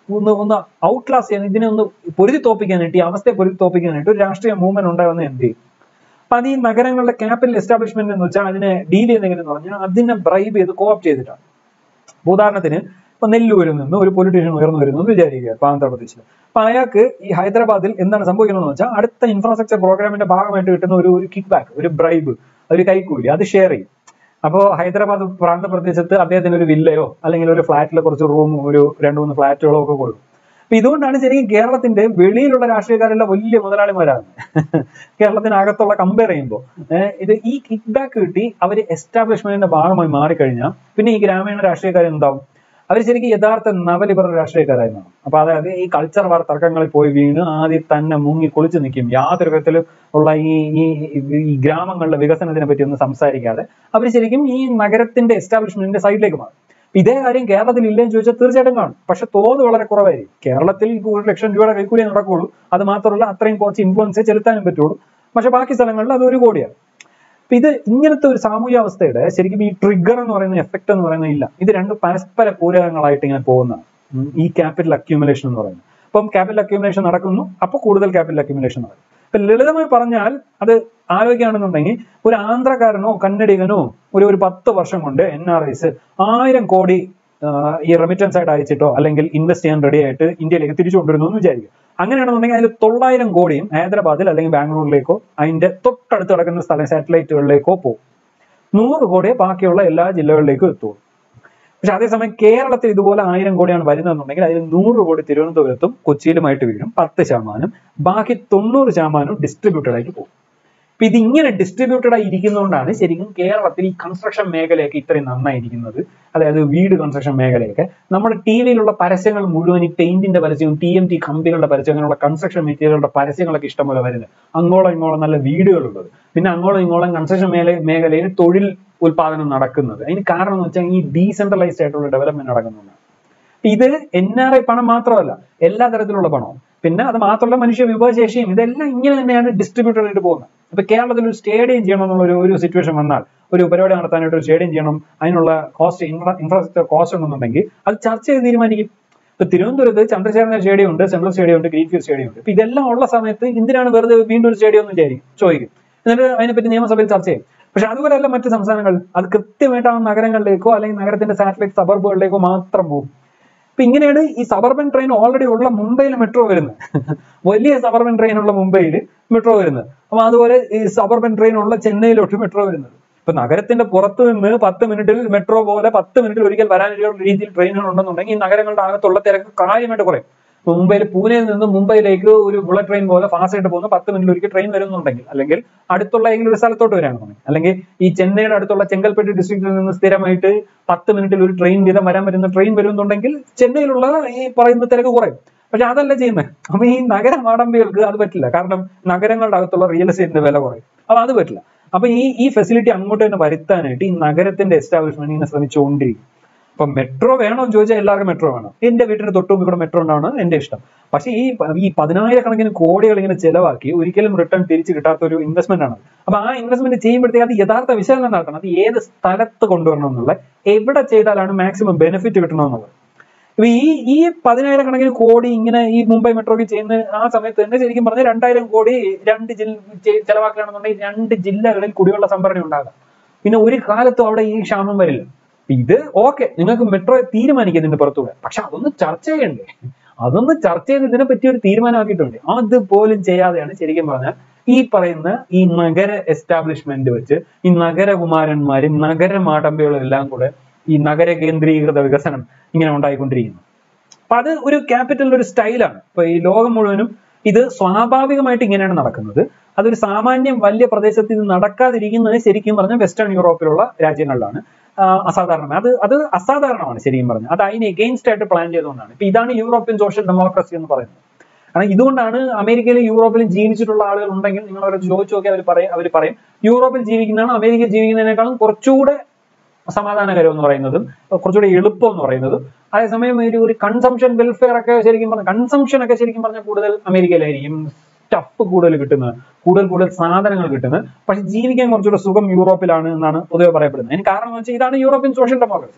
Speaker 1: ഒന്ന് ഒന്ന് ഔട്ട് ക്ലാസ് ചെയ്യാൻ ഇതിനെ ഒന്ന് പൊരുതി തോപ്പിക്കാനായിട്ട് ഈ അവസ്ഥയെ പൊരുതി തോപ്പിക്കാനായിട്ട് ഒരു രാഷ്ട്രീയ മൂവ്മെന്റ് ഉണ്ടാകുന്ന എന്ത് ചെയ്യും അപ്പൊ അത് ഈ നഗരങ്ങളുടെ ക്യാപിറ്റൽ എസ്റ്റാബ്ലിഷ്മെന്റ് എന്ന് വെച്ചാൽ അതിനെ ഡീൽ ചെയ്യുന്ന എങ്ങനെയെന്ന് പറഞ്ഞാൽ അതിനെ ബ്രൈബ് ചെയ്ത് കോപ്പ് ചെയ്തിട്ടാണ് ഇപ്പൊ ഉദാഹരണത്തിന് ഇപ്പൊ നെല്ലൂരിൽ നിന്ന് ഒരു പൊളിറ്റീഷ്യൻ ഉയർന്നു വരുന്നു എന്ന് വിചാരിക്കുക ഇപ്പൊ ആന്ധ്രാപ്രദേശിൽ അപ്പൊ അയാൾക്ക് ഈ ഹൈദരാബാദിൽ എന്താണ് സംഭവിക്കുന്നതെന്ന് വെച്ചാൽ അടുത്ത ഇൻഫ്രാസ്ട്രക്ചർ പ്രോഗ്രാമിന്റെ ഭാഗമായിട്ട് കിട്ടുന്ന ഒരു ഒരു കിക്ക് ബാക്ക് ഒരു ബ്രൈബ് ഒരു കൈക്കൂലി അത് ഷെയർ ചെയ്യും അപ്പോ ഹൈദരാബാദ് പ്രാന്തപ്രദേശത്ത് അദ്ദേഹത്തിന് ഒരു വില്ലയോ അല്ലെങ്കിൽ ഒരു ഫ്ലാറ്റിലെ കുറച്ച് റൂമും ഒരു രണ്ട് മൂന്ന് ഫ്ലാറ്റുകളോ ഒക്കെ കൊടുക്കും അപ്പൊ ഇതുകൊണ്ടാണ് ശരിക്കും കേരളത്തിന്റെ വെളിയിലുള്ള രാഷ്ട്രീയക്കാരെല്ലാം വലിയ മുതലാളിമാരാണ് കേരളത്തിനകത്തുള്ള കമ്പയർ ചെയ്യുമ്പോൾ ഇത് ഈ കിക്ക് ബാക്ക് കിട്ടി അവർ എസ്റ്റാബ്ലിഷ്മെന്റിന്റെ ഭാഗമായി മാറിക്കഴിഞ്ഞാൽ പിന്നെ ഈ ഗ്രാമീണ രാഷ്ട്രീയക്കാർ എന്താവും അവർ ശരിക്കും യഥാർത്ഥ നവലിബറ രാഷ്ട്രീയക്കാരായിരുന്നു അപ്പൊ അതായത് ഈ കൾച്ചർ വാർ തർക്കങ്ങളിൽ പോയി വീണ് ആദ്യം തന്നെ മുങ്ങി കുളിച്ചു നിൽക്കും യാതൊരു വിധത്തിൽ ഉള്ള ഈ ഈ ഈ ഗ്രാമങ്ങളുടെ വികസനത്തിനെ പറ്റി ഒന്നും സംസാരിക്കാതെ അവർ ശരിക്കും ഈ നഗരത്തിന്റെ എസ്റ്റാബ്ലിഷ്മെന്റിന്റെ സൈഡിലേക്ക് മാറും ഇതേ കാര്യം കേരളത്തിൽ ഇല്ലെന്ന് ചോദിച്ചാൽ തീർച്ചയായിട്ടും കാണും പക്ഷെ തോത് വളരെ കുറവായിരിക്കും കേരളത്തിൽ ഇപ്പോൾ ഒരു ലക്ഷം രൂപയുടെ കൈക്കൂലി നടക്കുള്ളൂ അത് മാത്രമല്ല അത്രയും കുറച്ച് ഇൻഫ്ലുവൻസേ ചെലുത്താനും പറ്റുള്ളൂ പക്ഷെ ബാക്കി സ്ഥലങ്ങളിൽ അത് ഒരു കോടിയാണ് അപ്പൊ ഇത് ഇങ്ങനത്തെ ഒരു സാമൂഹ്യാവസ്ഥയുടെ ശരിക്കും ഈ ട്രിഗർ എന്ന് പറയുന്ന എഫക്ട് എന്ന് പറയുന്നത് ഇല്ല ഇത് രണ്ട് പരസ്പര പൂരകങ്ങളായിട്ട് ഇങ്ങനെ പോകുന്നതാണ് ഉം ഈ ക്യാപിറ്റൽ അക്യൂമുലേഷൻ എന്ന് പറയുന്നത് അപ്പം ക്യാപിറ്റൽ അക്യൂമുലേഷൻ നടക്കുന്നു അപ്പോൾ കൂടുതൽ ക്യാപിറ്റൽ അക്യൂമുലേഷൻ നടക്കും ഇപ്പൊ ലളിതമായി പറഞ്ഞാൽ അത് ആലോചിക്കുകയാണെന്നുണ്ടെങ്കിൽ ഒരു ആന്ധ്രക്കാരനോ കന്നഡികനോ ഒരു ഒരു പത്ത് വർഷം കൊണ്ട് എൻ ആർ ഐസ് ആയിരം കോടി ആഹ് ഈ റെമിറ്റൻസ് ആയിട്ട് അയച്ചിട്ടോ അല്ലെങ്കിൽ ഇൻവെസ്റ്റ് ചെയ്യാൻ റെഡി ആയിട്ട് ഇന്ത്യയിലേക്ക് തിരിച്ചു കൊണ്ടുവരുന്നു എന്ന് വിചാരിക്കും അങ്ങനെയാണെന്നുണ്ടെങ്കിൽ അതിൽ തൊള്ളായിരം കോടിയും ഹൈദരാബാദിൽ അല്ലെങ്കിൽ ബാംഗ്ലൂരിലേക്കോ അതിന്റെ തൊട്ടടുത്ത് കിടക്കുന്ന സ്ഥലം സാറ്റലൈറ്റുകളിലേക്കോ പോകും നൂറ് കോടിയെ ബാക്കിയുള്ള എല്ലാ ജില്ലകളിലേക്കും എത്തുള്ളൂ പക്ഷെ അതേസമയം കേരളത്തിൽ ഇതുപോലെ ആയിരം കോടിയാണ് വരുന്നതെന്നുണ്ടെങ്കിൽ അതിൽ നൂറ് കോടി തിരുവനന്തപുരത്തും കൊച്ചിയിലുമായിട്ട് വീഴും പത്ത് ശതമാനം ബാക്കി തൊണ്ണൂറ് ശതമാനവും ഡിസ്ട്രിബ്യൂട്ടഡ് ആയിട്ട് പോകും അപ്പൊ ഇത് ഇങ്ങനെ ഡിസ്ട്രിബ്യൂട്ടഡ് ആയി ഇരിക്കുന്നതുകൊണ്ടാണ് ശരിക്കും കേരളത്തിൽ ഈ കൺസ്ട്രക്ഷൻ മേഖലയൊക്കെ ഇത്രയും നന്നായിരിക്കുന്നത് അതായത് വീട് കൺസ്ട്രക്ഷൻ മേഖലയൊക്കെ നമ്മുടെ ടി വിയിലുള്ള പരസ്യങ്ങൾ മുഴുവൻ ഈ പെയിന്റിന്റെ പരസ്യവും ടി എം ടി കമ്പികളുടെ പരസ്യം അങ്ങനെയുള്ള കൺസ്ട്രക്ഷൻ മെറ്റീരിയലുകളുടെ പരസ്യങ്ങളൊക്കെ ഇഷ്ടംപോലെ വരുന്നത് അങ്ങോളം ഇങ്ങോളം നല്ല വീടുകളുള്ളത് പിന്നെ അങ്ങോളം ഇങ്ങോളം കൺസ്ട്രക്ഷൻ മേഖല മേഖലയിൽ തൊഴിൽ ഉൽപാദനം നടക്കുന്നത് അതിന് കാരണം എന്ന് വെച്ചാൽ ഈ ഡീസെൻട്രലൈസ്ഡ് ആയിട്ടുള്ള ഡെവലപ്മെന്റ് നടക്കുന്നുണ്ട് ഇത് എൻ ആർ ഐ പണം മാത്രമല്ല എല്ലാ തരത്തിലുള്ള പണവും പിന്നെ അത് മാത്രമല്ല മനുഷ്യ വിഭവശേഷിയും ഇതെല്ലാം ഇങ്ങനെ തന്നെയാണ് ഡിസ്ട്രിബ്യൂട്ടഡ് ആയിട്ട് പോകുന്നത് ഇപ്പൊ കേരളത്തിൽ ഒരു സ്റ്റേഡിയം ചെയ്യണം എന്നുള്ള ഒരു ഒരു സിറ്റുവേഷൻ വന്നാൽ ഒരു പരിപാടി നടത്താനായിട്ട് ഒരു സ്റ്റേഡിയം ചെയ്യണം അതിനുള്ള കോസ്റ്റ് ഇൻഫ്രാസ്ട്രക്ചർ കോസ്റ്റ് ഉണ്ടെന്നുണ്ടെങ്കിൽ അത് ചർച്ച ചെയ്ത് തീരുമാനിക്കും ഇപ്പൊ തിരുവനന്തപുരത്ത് ചന്ദ്രശേഖരൻ സ്റ്റേഡിയം ഉണ്ട് സെൻട്രൽ സ്റ്റേഡിയം ഉണ്ട് ഗ്രീൻഫീൽഡ് സ്റ്റേഡിയം ഉണ്ട് ഇപ്പൊ ഇതെല്ലാം ഉള്ള സമയത്ത് എന്തിനാണ് വെറുതെ വീണ്ടും ഒരു സ്റ്റേഡിയം എന്ന് വിചാരിക്കും ചോദിക്കും എന്നിട്ട് അതിനെപ്പറ്റി നിയമസഭയിൽ ചർച്ച ചെയ്യും പക്ഷെ അതുപോലെയല്ല മറ്റ് സംസ്ഥാനങ്ങൾ അത് കൃത്യമായിട്ട് ആ നഗരങ്ങളിലേക്കോ അല്ലെങ്കിൽ നഗരത്തിന്റെ സാറ്റലൈറ്റ് സബർബുകളിലേക്കോ മാത്രം പോകും അപ്പൊ ഇങ്ങനെയാണ് ഈ സബർബൻ ട്രെയിൻ ഓൾറെഡി ഉള്ള മുംബൈയിൽ മെട്രോ വരുന്നത് വലിയ സബർബൻ ട്രെയിൻ ഉള്ള മുംബൈയിൽ മെട്രോ വരുന്നത് അപ്പൊ അതുപോലെ ഈ സബർബൻ ട്രെയിൻ ഉള്ള ചെന്നൈയിലോട്ട് മെട്രോ വരുന്നത് ഇപ്പൊ നഗരത്തിന്റെ പുറത്ത് നിന്ന് പത്ത് മിനിറ്റിൽ മെട്രോ പോലെ പത്ത് മിനിറ്റിൽ ഒരിക്കൽ വരാനുള്ള രീതിയിൽ ട്രെയിനുകൾ ഉണ്ടെന്നുണ്ടെങ്കിൽ ഈ നഗരങ്ങളുടെ അകത്തുള്ള തിരക്ക് കാര്യമായിട്ട് കുറയും ഇപ്പൊ മുംബൈയിൽ പൂനെയിൽ നിന്ന് മുംബൈയിലേക്ക് ഒരു ബുള്ളറ്റ് ട്രെയിൻ പോലെ ഫാസ്റ്റ് ആയിട്ട് പോകുന്ന പത്ത് മിനിറ്റിൽ ഒരിക്കൽ ട്രെയിൻ വരുന്നുണ്ടെങ്കിൽ അല്ലെങ്കിൽ അടുത്തുള്ള ഏതെങ്കിലും ഒരു സ്ഥലത്തോട്ട് വരാണെന്നുണ്ടെങ്കിൽ അല്ലെങ്കിൽ ഈ ചെന്നൈയുടെ അടുത്തുള്ള ചെങ്കൽപ്പെട്ട് ഡിസ്ട്രിക്റ്റിൽ നിന്ന് സ്ഥിരമായിട്ട് പത്ത് മിനിറ്റിൽ ഒരു ട്രെയിൻ വീതം വരാൻ വരുന്ന ട്രെയിൻ വരുന്നുണ്ടെങ്കിൽ ചെന്നൈയിലുള്ള ഈ പറയുന്ന തിരക്ക് കുറയും പക്ഷെ അതല്ല ചെയ്യുന്നത് അപ്പൊ ഈ നഗര മാടമ്പികൾക്ക് അത് പറ്റില്ല കാരണം നഗരങ്ങളുടെ അകത്തുള്ള റിയൽ എസ്റ്റേറ്റിന്റെ വില കുറയും അപ്പൊ അത് പറ്റില്ല അപ്പൊ ഈ ഈ ഫെസിലിറ്റി അങ്ങോട്ട് തന്നെ വരുത്താനായിട്ട് ഈ നഗരത്തിന്റെ എസ്റ്റാബ്ലിഷ്മെന്റ് ഇങ്ങനെ ശ്രമിച്ചുകൊണ്ടിരിക്കും അപ്പൊ മെട്രോ വേണോ എന്ന് ചോദിച്ചാൽ എല്ലാവർക്കും മെട്രോ വേണം എന്റെ വീട്ടിന് തൊട്ട് മുമ്പിൽ കൂടെ മെട്രോ ഉണ്ടാണ് എന്റെ ഇഷ്ടം പക്ഷേ ഈ ഈ പതിനായിരക്കണക്കിന് കോടികൾ ഇങ്ങനെ ചെലവാക്കി ഒരിക്കലും റിട്ടേൺ തിരിച്ചു കിട്ടാത്ത ഒരു ഇൻവെസ്റ്റ്മെന്റ് ആണ് അപ്പൊ ആ ഇൻവെസ്റ്റ്മെന്റ് ചെയ്യുമ്പോഴത്തേക്ക് അത് യഥാർത്ഥ വിശകലനം നടത്തണം അത് ഏത് സ്ഥലത്ത് കൊണ്ടുവരണം എന്നുള്ള എവിടെ ചെയ്താലാണ് മാക്സിമം ബെനിഫിറ്റ് കിട്ടണമെന്നുള്ളത് ഇപ്പൊ ഈ ഈ പതിനായിരക്കണക്കിന് കോടി ഇങ്ങനെ ഈ മുംബൈ മെട്രോയ്ക്ക് ചെയ്യുന്ന ആ സമയത്ത് തന്നെ ശരിക്കും പറഞ്ഞാൽ രണ്ടായിരം കോടി രണ്ട് ജില്ല ചെലവാക്കുകയാണെന്നുണ്ടെങ്കിൽ രണ്ട് ജില്ലകളിൽ കുടിവെള്ള സംഭരണി ഉണ്ടാകാം പിന്നെ ഒരു കാലത്തും അവിടെ ഈ ക്ഷാമം വരില്ല ഇത് ഓക്കെ നിങ്ങൾക്ക് മെട്രോ തീരുമാനിക്കാം ഇതിന്റെ പുറത്തൂടെ പക്ഷെ അതൊന്ന് ചർച്ച ചെയ്യണ്ടേ അതൊന്ന് ചർച്ച ചെയ്ത് ഇതിനെ പറ്റി ഒരു തീരുമാനമാക്കിയിട്ടുണ്ട് അതുപോലും ചെയ്യാതെയാണ് ശരിക്കും പറഞ്ഞാൽ ഈ പറയുന്ന ഈ നഗര എസ്റ്റാബ്ലിഷ്മെന്റ് വെച്ച് ഈ നഗരകുമാരന്മാരും നഗര മാടമ്പികളും എല്ലാം കൂടെ ഈ നഗര കേന്ദ്രീകൃത വികസനം ഇങ്ങനെ ഉണ്ടായിക്കൊണ്ടിരിക്കുന്നു അപ്പൊ അത് ഒരു ക്യാപിറ്റലിന്റെ ഒരു സ്റ്റൈലാണ് ഇപ്പൊ ഈ ലോകം മുഴുവനും ഇത് സ്വാഭാവികമായിട്ട് ഇങ്ങനെയാണ് നടക്കുന്നത് അതൊരു സാമാന്യം വലിയ പ്രദേശത്ത് ഇത് നടക്കാതിരിക്കുന്നത് ശരിക്കും പറഞ്ഞാൽ വെസ്റ്റേൺ യൂറോപ്പിലുള്ള രാജ്യങ്ങളിലാണ് അസാധാരണമായി അത് അത് അസാധാരണമാണ് ശരിക്കും പറഞ്ഞാൽ അത് അതിന് എഗെയിൻസ്റ്റ് ആയിട്ട് പ്ലാൻ ചെയ്തുകൊണ്ടാണ് ഇപ്പൊ ഇതാണ് യൂറോപ്യൻ സോഷ്യൽ ഡെമോക്രസി എന്ന് പറയുന്നത് കാരണം ഇതുകൊണ്ടാണ് അമേരിക്കയിലും യൂറോപ്പിലും ജീവിച്ചിട്ടുള്ള ആളുകൾ ഉണ്ടെങ്കിൽ നിങ്ങൾ അവരെ ചോദിച്ചു നോക്കി അവർ പറയും അവർ പറയും യൂറോപ്പിൽ ജീവിക്കുന്നതാണ് അമേരിക്കയിൽ ജീവിക്കുന്നതിനേക്കാളും കുറച്ചുകൂടെ സമാധാനകരം എന്ന് പറയുന്നതും കുറച്ചുകൂടി എളുപ്പം എന്ന് പറയുന്നതും അതേസമയം ഒരു ഒരു കൺസംഷൻ വെൽഫെയർ ഒക്കെ ശരിക്കും പറഞ്ഞാൽ കൺസംഷൻ ഒക്കെ ശരിക്കും പറഞ്ഞാൽ കൂടുതൽ അമേരിക്കയിലായിരിക്കും സ്റ്റഫ് കൂടുതൽ കിട്ടുന്നത് കൂടുതൽ കൂടുതൽ സാധനങ്ങൾ കിട്ടുന്നത് പക്ഷെ ജീവിക്കാൻ കുറച്ചുകൂടെ സുഖം യൂറോപ്പിലാണ് എന്നാണ് പൊതുവെ പറയപ്പെടുന്നത് അതിന് കാരണം എന്ന് വെച്ചാൽ ഇതാണ് യൂറോപ്യൻ സോഷ്യൽ ഡെമോക്രസി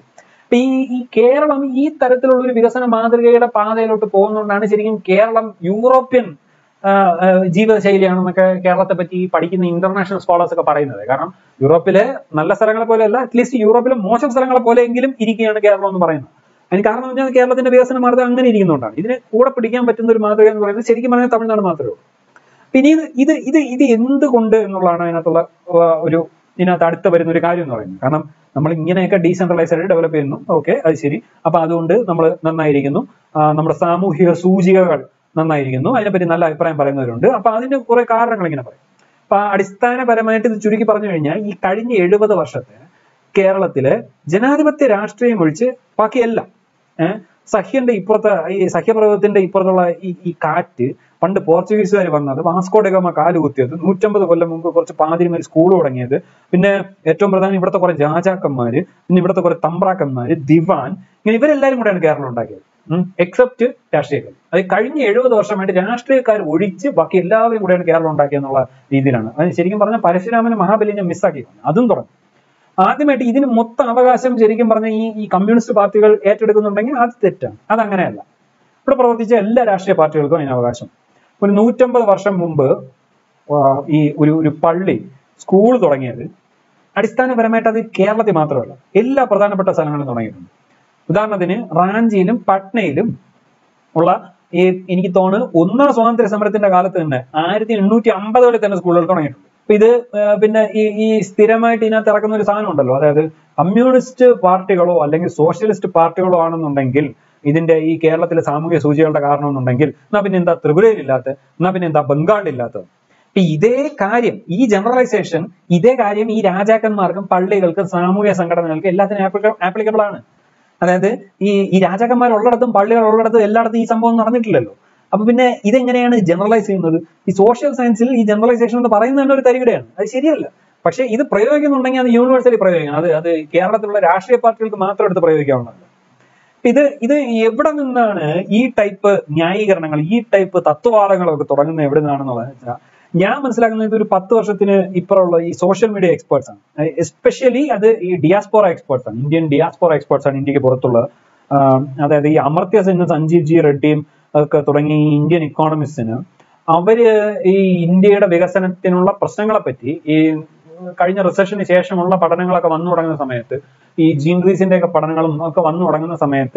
Speaker 1: അപ്പൊ ഈ ഈ കേരളം ഈ തരത്തിലുള്ള ഒരു വികസന മാതൃകയുടെ പാതയിലോട്ട് പോകുന്നതുകൊണ്ടാണ് ശരിക്കും കേരളം യൂറോപ്യൻ ആ, ആ, ജീവിതശൈലിയാണെന്നൊക്കെ കേരളത്തെ പറ്റി പഠിക്കുന്ന ഇന്റർനാഷണൽ സ്കോളേഴ്സ് ഒക്കെ പറയുന്നത് കാരണം യൂറോപ്പിലെ നല്ല സ്ഥലങ്ങളെ പോലെയല്ല അറ്റ്ലീസ്റ്റ് യൂറോപ്പിലെ മോശം സ്ഥലങ്ങളെ പോലെയെങ്കിലും ഇരിക്കുകയാണ് കേരളം എന്ന് പറയുന്നത് അതിന് കാരണം എന്ന് വെച്ചാൽ കേരളത്തിന്റെ വികസന മാതൃക അങ്ങനെ ഇരിക്കുന്നതുകൊണ്ടാണ് ഇതിനെ കൂടെ പിടിക്കാൻ പറ്റുന്ന ഒരു മാതൃക എന്ന് പറയുന്നത് ശരിക്കും പറഞ്ഞാൽ തമിഴ്നാട് മാത്രമേ ഉള്ളൂ പിന്നെ ഇത് ഇത് ഇത് ഇത് എന്തുകൊണ്ട് എന്നുള്ളതാണ് അതിനകത്തുള്ള ആ, ഒരു ഇതിനകത്ത് അടുത്ത് വരുന്ന ഒരു കാര്യം എന്ന് പറയുന്നത് കാരണം നമ്മൾ ഇങ്ങനെയൊക്കെ ഡീസെൻട്രലൈസ്ഡ് ഡെവലപ്പ് ചെയ്യുന്നു ഓക്കെ അത് ശരി അപ്പൊ അതുകൊണ്ട് നമ്മൾ നന്നായിരിക്കുന്നു ആ, നമ്മുടെ സാമൂഹിക സൂചികകൾ നന്നായിരിക്കുന്നു അതിനെപ്പറ്റി നല്ല അഭിപ്രായം പറയുന്നവരുണ്ട് അപ്പൊ അതിന്റെ കുറെ കാരണങ്ങൾ ഇങ്ങനെ പറയും അപ്പൊ അടിസ്ഥാനപരമായിട്ട് ഇത് ചുരുക്കി പറഞ്ഞു കഴിഞ്ഞാൽ ഈ കഴിഞ്ഞ എഴുപത് വർഷത്തെ കേരളത്തില് ജനാധിപത്യ രാഷ്ട്രീയം ഒഴിച്ച് ബാക്കിയെല്ലാം ഏഹ് സഹ്യന്റെ ഇപ്പുറത്തെ ഈ സഹ്യപർവ്വതത്തിന്റെ ഇപ്പുറത്തുള്ള ഈ ഈ കാറ്റ് പണ്ട് പോർച്ചുഗീസുകാർ വന്നത് വാസ്കോഡഗമ കാല് കുത്തിയത് നൂറ്റമ്പത് കൊല്ലം മുമ്പ് കുറച്ച് പാതിരിമാർ സ്കൂൾ തുടങ്ങിയത് പിന്നെ ഏറ്റവും പ്രധാനം ഇവിടുത്തെ കുറെ രാജാക്കന്മാര് പിന്നെ ഇവിടുത്തെ കുറെ തമ്പ്രാക്കന്മാര് ദിവാൻ ഇങ്ങനെ ഇവരെല്ലാരും കൂടെയാണ് കേരളം ഉണ്ടാക്കിയത് എക്സെപ്റ്റ് രാഷ്ട്രീയക്കാർ അത് കഴിഞ്ഞ എഴുപത് വർഷമായിട്ട് രാഷ്ട്രീയക്കാർ ഒഴിച്ച് ബാക്കി എല്ലാവരും കൂടെയാണ് കേരളം ഉണ്ടാക്കിയെന്നുള്ള രീതിയിലാണ് അത് ശരിക്കും പറഞ്ഞാൽ പരശുരാമന് മഹാബലിനെ മിസ്സാക്കി അതും തുടങ്ങി ആദ്യമായിട്ട് ഇതിന് മൊത്തം അവകാശം ശരിക്കും പറഞ്ഞ ഈ ഈ കമ്മ്യൂണിസ്റ്റ് പാർട്ടികൾ ഏറ്റെടുക്കുന്നുണ്ടെങ്കിൽ അത് തെറ്റാണ് അതങ്ങനെയല്ല ഇവിടെ പ്രവർത്തിച്ച എല്ലാ രാഷ്ട്രീയ പാർട്ടികൾക്കും അതിന് അവകാശം ഒരു നൂറ്റമ്പത് വർഷം മുമ്പ് ആ, ഈ ഒരു ഒരു പള്ളി സ്കൂൾ തുടങ്ങിയത് അടിസ്ഥാനപരമായിട്ട് അത് കേരളത്തിൽ മാത്രമല്ല എല്ലാ പ്രധാനപ്പെട്ട സ്ഥലങ്ങളിലും തുടങ്ങിയിട്ടുണ്ട് ഉദാഹരണത്തിന് റാഞ്ചിയിലും പട്നയിലും ഉള്ള ഈ എനിക്ക് തോന്നുന്നു ഒന്നാം സ്വാതന്ത്ര്യ സമരത്തിന്റെ കാലത്ത് തന്നെ ആയിരത്തി എണ്ണൂറ്റി അമ്പതുകളിൽ തന്നെ സ്കൂളുകൾ തുടങ്ങിയിട്ടുണ്ട് അപ്പൊ ഇത് ആ, പിന്നെ ഈ ഈ സ്ഥിരമായിട്ട് ഇതിനകത്ത് ഇറക്കുന്ന ഒരു സാധനം ഉണ്ടല്ലോ അതായത് കമ്മ്യൂണിസ്റ്റ് പാർട്ടികളോ അല്ലെങ്കിൽ സോഷ്യലിസ്റ്റ് പാർട്ടികളോ ആണെന്നുണ്ടെങ്കിൽ ഇതിന്റെ ഈ കേരളത്തിലെ സാമൂഹ്യ സൂചികളുടെ കാരണം എന്നുണ്ടെങ്കിൽ എന്നാ പിന്നെ എന്താ ത്രിപുരയിലില്ലാത്ത എന്നാ പിന്നെ എന്താ ബംഗാളിലില്ലാത്തത് ഇപ്പൊ ഇതേ കാര്യം ഈ ജനറലൈസേഷൻ ഇതേ കാര്യം ഈ രാജാക്കന്മാർക്കും പള്ളികൾക്കും സാമൂഹ്യ സംഘടനകൾക്കും എല്ലാത്തിനും ആപ്ലിക്കബിൾ ആണ് അതായത് ഈ ഈ രാജാക്കന്മാർ ഉള്ളിടത്തും പള്ളികൾ ഉള്ളിടത്തും എല്ലായിടത്തും ഈ സംഭവം നടന്നിട്ടില്ലല്ലോ അപ്പൊ പിന്നെ ഇതെങ്ങനെയാണ് ജനറലൈസ് ചെയ്യുന്നത് ഈ സോഷ്യൽ സയൻസിൽ ഈ ജനറലൈസേഷൻ എന്ന് പറയുന്നത് തന്നെ ഒരു തരികിടയാണ് അത് ശരിയല്ല പക്ഷെ ഇത് പ്രയോഗിക്കുന്നുണ്ടെങ്കിൽ അത് യൂണിവേഴ്സലി പ്രയോഗിക്കണം അത് അത് കേരളത്തിലുള്ള രാഷ്ട്രീയ പാർട്ടികൾക്ക് മാത്രം എടുത്ത് പ്രയോഗിക്കാവുന്നതല്ല ഇത് ഇത് എവിടെ നിന്നാണ് ഈ ടൈപ്പ് ന്യായീകരണങ്ങൾ ഈ ടൈപ്പ് തത്വവാദങ്ങളൊക്കെ തുടങ്ങുന്നത് എവിടെ നിന്നാണെന്നുള്ളത് വെച്ചാൽ ഞാൻ മനസ്സിലാക്കുന്നത് ഇത് ഒരു പത്ത് വർഷത്തിന് ഇപ്പുറമുള്ള ഈ സോഷ്യൽ മീഡിയ എക്സ്പേർട്സ് ആണ് എസ്പെഷ്യലി അത് ഈ ഡിയാസ്പോറ എക്സ്പേർട്സ് ആണ് ഇന്ത്യൻ ഡിയാസ്പോറ എക്സ്പേർട്സ് ആണ് ഇന്ത്യക്ക് പുറത്തുള്ള ആഹ് അതായത് ഈ അമർത്യ സെന്നും സഞ്ജീവ് ജി റെഡ്ഡിയും ഒക്കെ തുടങ്ങി ഈ ഇന്ത്യൻ ഇക്കോണമിസ്റ്റിന് അവര് ഈ ഇന്ത്യയുടെ വികസനത്തിനുള്ള പ്രശ്നങ്ങളെ പറ്റി ഈ കഴിഞ്ഞ റിസഷന് ശേഷമുള്ള പഠനങ്ങളൊക്കെ വന്നു തുടങ്ങുന്ന സമയത്ത് ഈ ജീൻ റീസിന്റെ ഒക്കെ പഠനങ്ങളും ഒക്കെ വന്നു തുടങ്ങുന്ന സമയത്ത്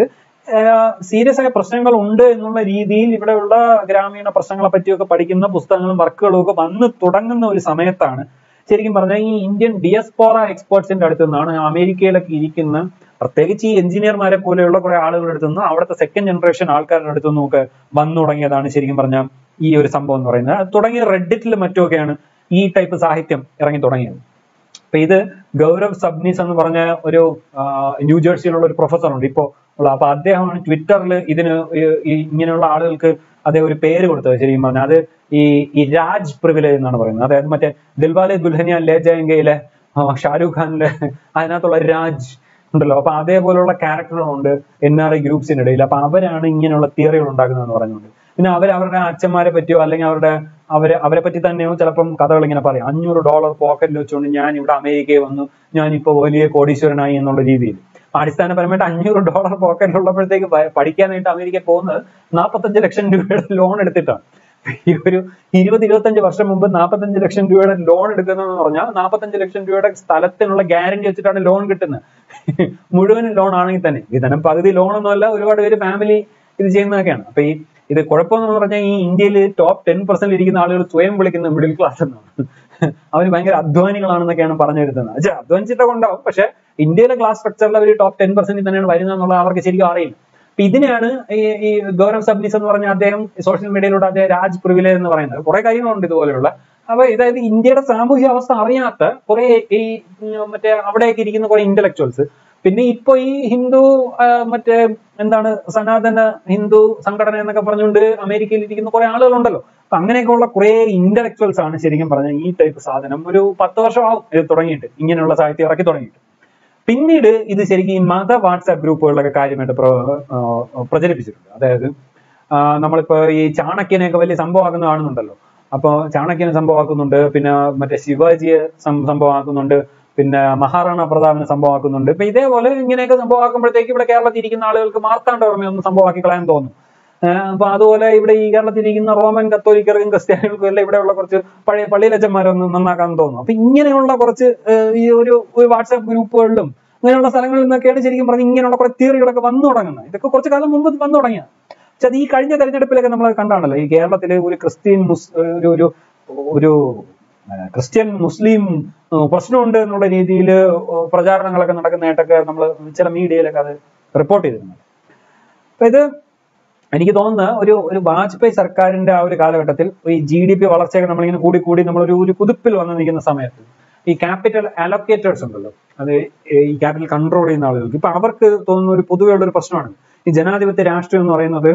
Speaker 1: സീരിയസ് ആയ പ്രശ്നങ്ങൾ ഉണ്ട് എന്നുള്ള രീതിയിൽ ഇവിടെയുള്ള ഗ്രാമീണ പ്രശ്നങ്ങളെ പറ്റിയൊക്കെ പഠിക്കുന്ന പുസ്തകങ്ങളും വർക്കുകളും ഒക്കെ വന്ന് തുടങ്ങുന്ന ഒരു സമയത്താണ് ശരിക്കും പറഞ്ഞാൽ ഈ ഇന്ത്യൻ ഡിയസ്പോറ എക്സ്പേർട്സിന്റെ അടുത്ത് നിന്നാണ് അമേരിക്കയിലൊക്കെ ഇരിക്കുന്ന പ്രത്യേകിച്ച് ഈ എഞ്ചിനീയർമാരെ പോലെയുള്ള കുറെ ആളുകളുടെ അടുത്ത് നിന്ന് അവിടുത്തെ സെക്കൻഡ് ജനറേഷൻ ആൾക്കാരുടെ അടുത്ത് നിന്നും ഒക്കെ വന്നു തുടങ്ങിയതാണ് ശരിക്കും പറഞ്ഞാൽ ഈ ഒരു സംഭവം എന്ന് പറയുന്നത് അത് തുടങ്ങിയ റെഡിറ്റിലും മറ്റുമൊക്കെയാണ് ഈ ടൈപ്പ് സാഹിത്യം ഇറങ്ങി തുടങ്ങിയത് അപ്പൊ ഇത് ഗൗരവ് സബ്നീസ് എന്ന് പറഞ്ഞ ഒരു ആ, ന്യൂജേഴ്സിയിലുള്ള ഒരു പ്രൊഫസർ ഉണ്ട് ഇപ്പോ ഉള്ള അപ്പൊ അദ്ദേഹമാണ് ട്വിറ്ററിൽ ഇതിന് ഈ- ഈ ഇങ്ങനെയുള്ള ആളുകൾക്ക് അദ്ദേഹം ഒരു പേര് കൊടുത്തത് ശരിക്കും പറഞ്ഞാൽ അത് ഈ ഈ രാജ് പ്രിവിലേജ് എന്നാണ് പറയുന്നത് അതായത് മറ്റേ ദിൽവാലെ ദുൽഹനിയ ലേ ജയങ്കയിലെ ആ, ഷാരൂഖ് ഖാനിലെ അതിനകത്തുള്ള രാജ് ഉണ്ടല്ലോ അപ്പൊ അതേപോലുള്ള ക്യാരക്ടറുകളുണ്ട് എൻ ആർ ഐ ഗ്രൂപ്പ്സിനിടയിൽ അപ്പൊ അവരാണ് ഇങ്ങനെയുള്ള തിയറികൾ ഉണ്ടാക്കുന്നതെന്ന് പറഞ്ഞുകൊണ്ട് പിന്നെ അവർ അവരുടെ അച്ഛന്മാരെ പറ്റിയോ അല്ലെങ്കിൽ അവരുടെ അവരെ അവരെ പറ്റി തന്നെയോ ചിലപ്പം കഥകൾ ഇങ്ങനെ പറയും അഞ്ഞൂറ് ഡോളർ പോക്കറ്റിൽ വെച്ചുകൊണ്ട് ഞാൻ ഇവിടെ അമേരിക്കയിൽ വന്നു ഞാൻ ഇപ്പൊ വലിയ കോടീശ്വരനായി എന്നുള്ള രീതിയിൽ അപ്പൊ അടിസ്ഥാനപരമായിട്ട് അഞ്ഞൂറ് ഡോളർ പോക്കറ്റിലുള്ളപ്പോഴത്തേക്ക് പ- പഠിക്കാനായിട്ട് അമേരിക്കയിൽ പോകുന്നത് നാൽപ്പത്തഞ്ച് ലക്ഷം രൂപയുടെ ലോൺ എടുത്തിട്ടാണ് ഈ ഒരു ഇരുപത് ഇരുപത്തഞ്ച് വർഷം മുമ്പ് നാൽപ്പത്തഞ്ച് ലക്ഷം രൂപയുടെ ലോൺ എടുക്കുന്നതെന്ന് പറഞ്ഞാൽ നാൽപ്പത്തഞ്ച് ലക്ഷം രൂപയുടെ സ്ഥലത്തിനുള്ള ഗ്യാരണ്ടി വെച്ചിട്ടാണ് ലോൺ കിട്ടുന്നത് മുഴുവൻ ലോൺ ആണെങ്കിൽ തന്നെ വിധനം പകുതി ലോൺ ഒന്നുമല്ല ഒരുപാട് പേര് ഫാമിലി ഇത് ചെയ്യുന്നതൊക്കെയാണ് അപ്പൊ ഈ ഇത് കുഴപ്പമെന്ന് പറഞ്ഞാൽ ഈ ഇന്ത്യയിൽ ടോപ്പ് ടെൻ പെർസെന്റ് ഇരിക്കുന്ന ആളുകൾ സ്വയം വിളിക്കുന്ന മിഡിൽ ക്ലാസ് എന്നാണ് അവർ ഭയങ്കര അധ്വാനികളാണെന്നൊക്കെയാണ് പറഞ്ഞു വരുന്നത് പക്ഷേ അധ്വാനിച്ചിട്ടൊക്കെ ഉണ്ടാവും പക്ഷെ ഇന്ത്യയിലെ ക്ലാസ് സ്ട്രക്ചറിൽ അവർ ടോപ്പ് ടെൻ പെർസെന്റ് തന്നെയാണ് വരുന്നത് എന്നുള്ളത് അവർക്ക് ശരിക്കും അറിയില്ല അപ്പൊ ഇതിനെയാണ് ഈ ഈ ഗൗരവ് സബ്നീസ് എന്ന് പറഞ്ഞ അദ്ദേഹം സോഷ്യൽ മീഡിയയിലൂടെ അദ്ദേഹം രാജ് പ്രിവിലേജ് എന്ന് പറയുന്നത് കുറെ കാര്യങ്ങളുണ്ട് ഇതുപോലെയുള്ള അപ്പൊ ഇതായത് ഇന്ത്യയുടെ സാമൂഹ്യ അവസ്ഥ അറിയാത്ത കുറെ ഈ ഉം, മറ്റേ അവിടെയൊക്കെ ഇരിക്കുന്ന കുറെ ഇന്റലക്ച്വൽസ് പിന്നെ ഇപ്പൊ ഈ ഹിന്ദു ആ, മറ്റേ എന്താണ് സനാതന ഹിന്ദു സംഘടന എന്നൊക്കെ പറഞ്ഞുകൊണ്ട് അമേരിക്കയിൽ ഇരിക്കുന്ന കുറെ ആളുകളുണ്ടല്ലോ അപ്പൊ അങ്ങനെയൊക്കെയുള്ള കുറെ ഇന്റലക്ച്വൽസ് ആണ് ശരിക്കും പറഞ്ഞാൽ ഈ ടൈപ്പ് സാധനം ഒരു പത്ത് വർഷമാവും ഇത് തുടങ്ങിയിട്ട് ഇങ്ങനെയുള്ള സാഹിത്യം ഇറക്കി തുടങ്ങിയിട്ട് പിന്നീട് ഇത് ശരിക്കും ഈ മത വാട്സാപ്പ് ഗ്രൂപ്പുകളിലൊക്കെ കാര്യമായിട്ട് പ്ര- ആ, പ്രചരിപ്പിച്ചിട്ടുണ്ട് അതായത് ആ, നമ്മളിപ്പോ ഈ ചാണക്യനെയൊക്കെ വലിയ സംഭവമാക്കുന്ന കാണുന്നുണ്ടല്ലോ അപ്പൊ ചാണക്യനെ സംഭവമാക്കുന്നുണ്ട് പിന്നെ മറ്റേ ശിവാജിയെ സം- സംഭവമാക്കുന്നുണ്ട് പിന്നെ മഹാറാണ പ്രതാപനെ സംഭവമാക്കുന്നുണ്ട് ഇപ്പൊ ഇതേപോലെ ഇങ്ങനെയൊക്കെ സംഭവമാക്കുമ്പോഴത്തേക്ക് ഇവിടെ കേരളത്തിൽ ഇരിക്കുന്ന ആളുകൾക്ക് മാർത്താണ്ഡവർമ്മയൊന്നും സംഭവമാക്കി കളയാൻ തോന്നും ഏഹ് അപ്പൊ അതുപോലെ ഇവിടെ ഈ കേരളത്തിൽ ഇരിക്കുന്ന റോമൻ കത്തോലിക്കർക്കും ക്രിസ്ത്യാനികൾക്കും എല്ലാം ഇവിടെയുള്ള കുറച്ച് പഴയ പള്ളിയിലച്ചന്മാരൊന്നും നന്നാക്കാൻ തോന്നും അപ്പൊ ഇങ്ങനെയുള്ള കുറച്ച് ഏഹ് ഈ ഒരു ഒരു വാട്സാപ്പ് ഗ്രൂപ്പുകളിലും അങ്ങനെയുള്ള സ്ഥലങ്ങളിൽ നിന്നൊക്കെയാണ് ശരിക്കും പറഞ്ഞ് ഇങ്ങനെയുള്ള കുറെ തിയറികളൊക്കെ വന്നു തുടങ്ങുന്നത് ഇതൊക്കെ കുറച്ച് കാലം മുമ്പ് വന്നു തുടങ്ങിയ പക്ഷെ അത് ഈ കഴിഞ്ഞ തെരഞ്ഞെടുപ്പിലൊക്കെ നമ്മൾ കണ്ടാണല്ലോ ഈ കേരളത്തിലെ ഒരു ക്രിസ്ത്യൻ മുസ് ഒരു ഒരു ഒരു ഏഹ് ക്രിസ്ത്യൻ മുസ്ലിം ഏഹ് പ്രശ്നമുണ്ട് എന്നുള്ള രീതിയിൽ പ്രചാരണങ്ങളൊക്കെ നടക്കുന്നതായിട്ടൊക്കെ നമ്മൾ ചില മീഡിയയിലൊക്കെ അത് റിപ്പോർട്ട് ചെയ്തിരുന്നു അപ്പൊ ഇത് എനിക്ക് തോന്നുന്നത് ഒരു ഒരു വാജ്പേയി സർക്കാരിന്റെ ആ ഒരു കാലഘട്ടത്തിൽ ഈ ജി ഡി പി വളർച്ചയൊക്കെ നമ്മളിങ്ങനെ കൂടി കൂടി നമ്മൾ ഒരു ഒരു കുതിപ്പിൽ വന്ന് നിൽക്കുന്ന സമയത്ത് ഈ ക്യാപിറ്റൽ അലോക്കേറ്റേഴ്സ് ഉണ്ടല്ലോ അത് ഈ ക്യാപിറ്റൽ കൺട്രോൾ ചെയ്യുന്ന ആളുകൾക്ക് ഇപ്പൊ അവർക്ക് തോന്നുന്ന ഒരു പൊതുവെയുള്ള ഒരു പ്രശ്നമാണ് ഈ ജനാധിപത്യ രാഷ്ട്രീയം എന്ന് പറയുന്നത്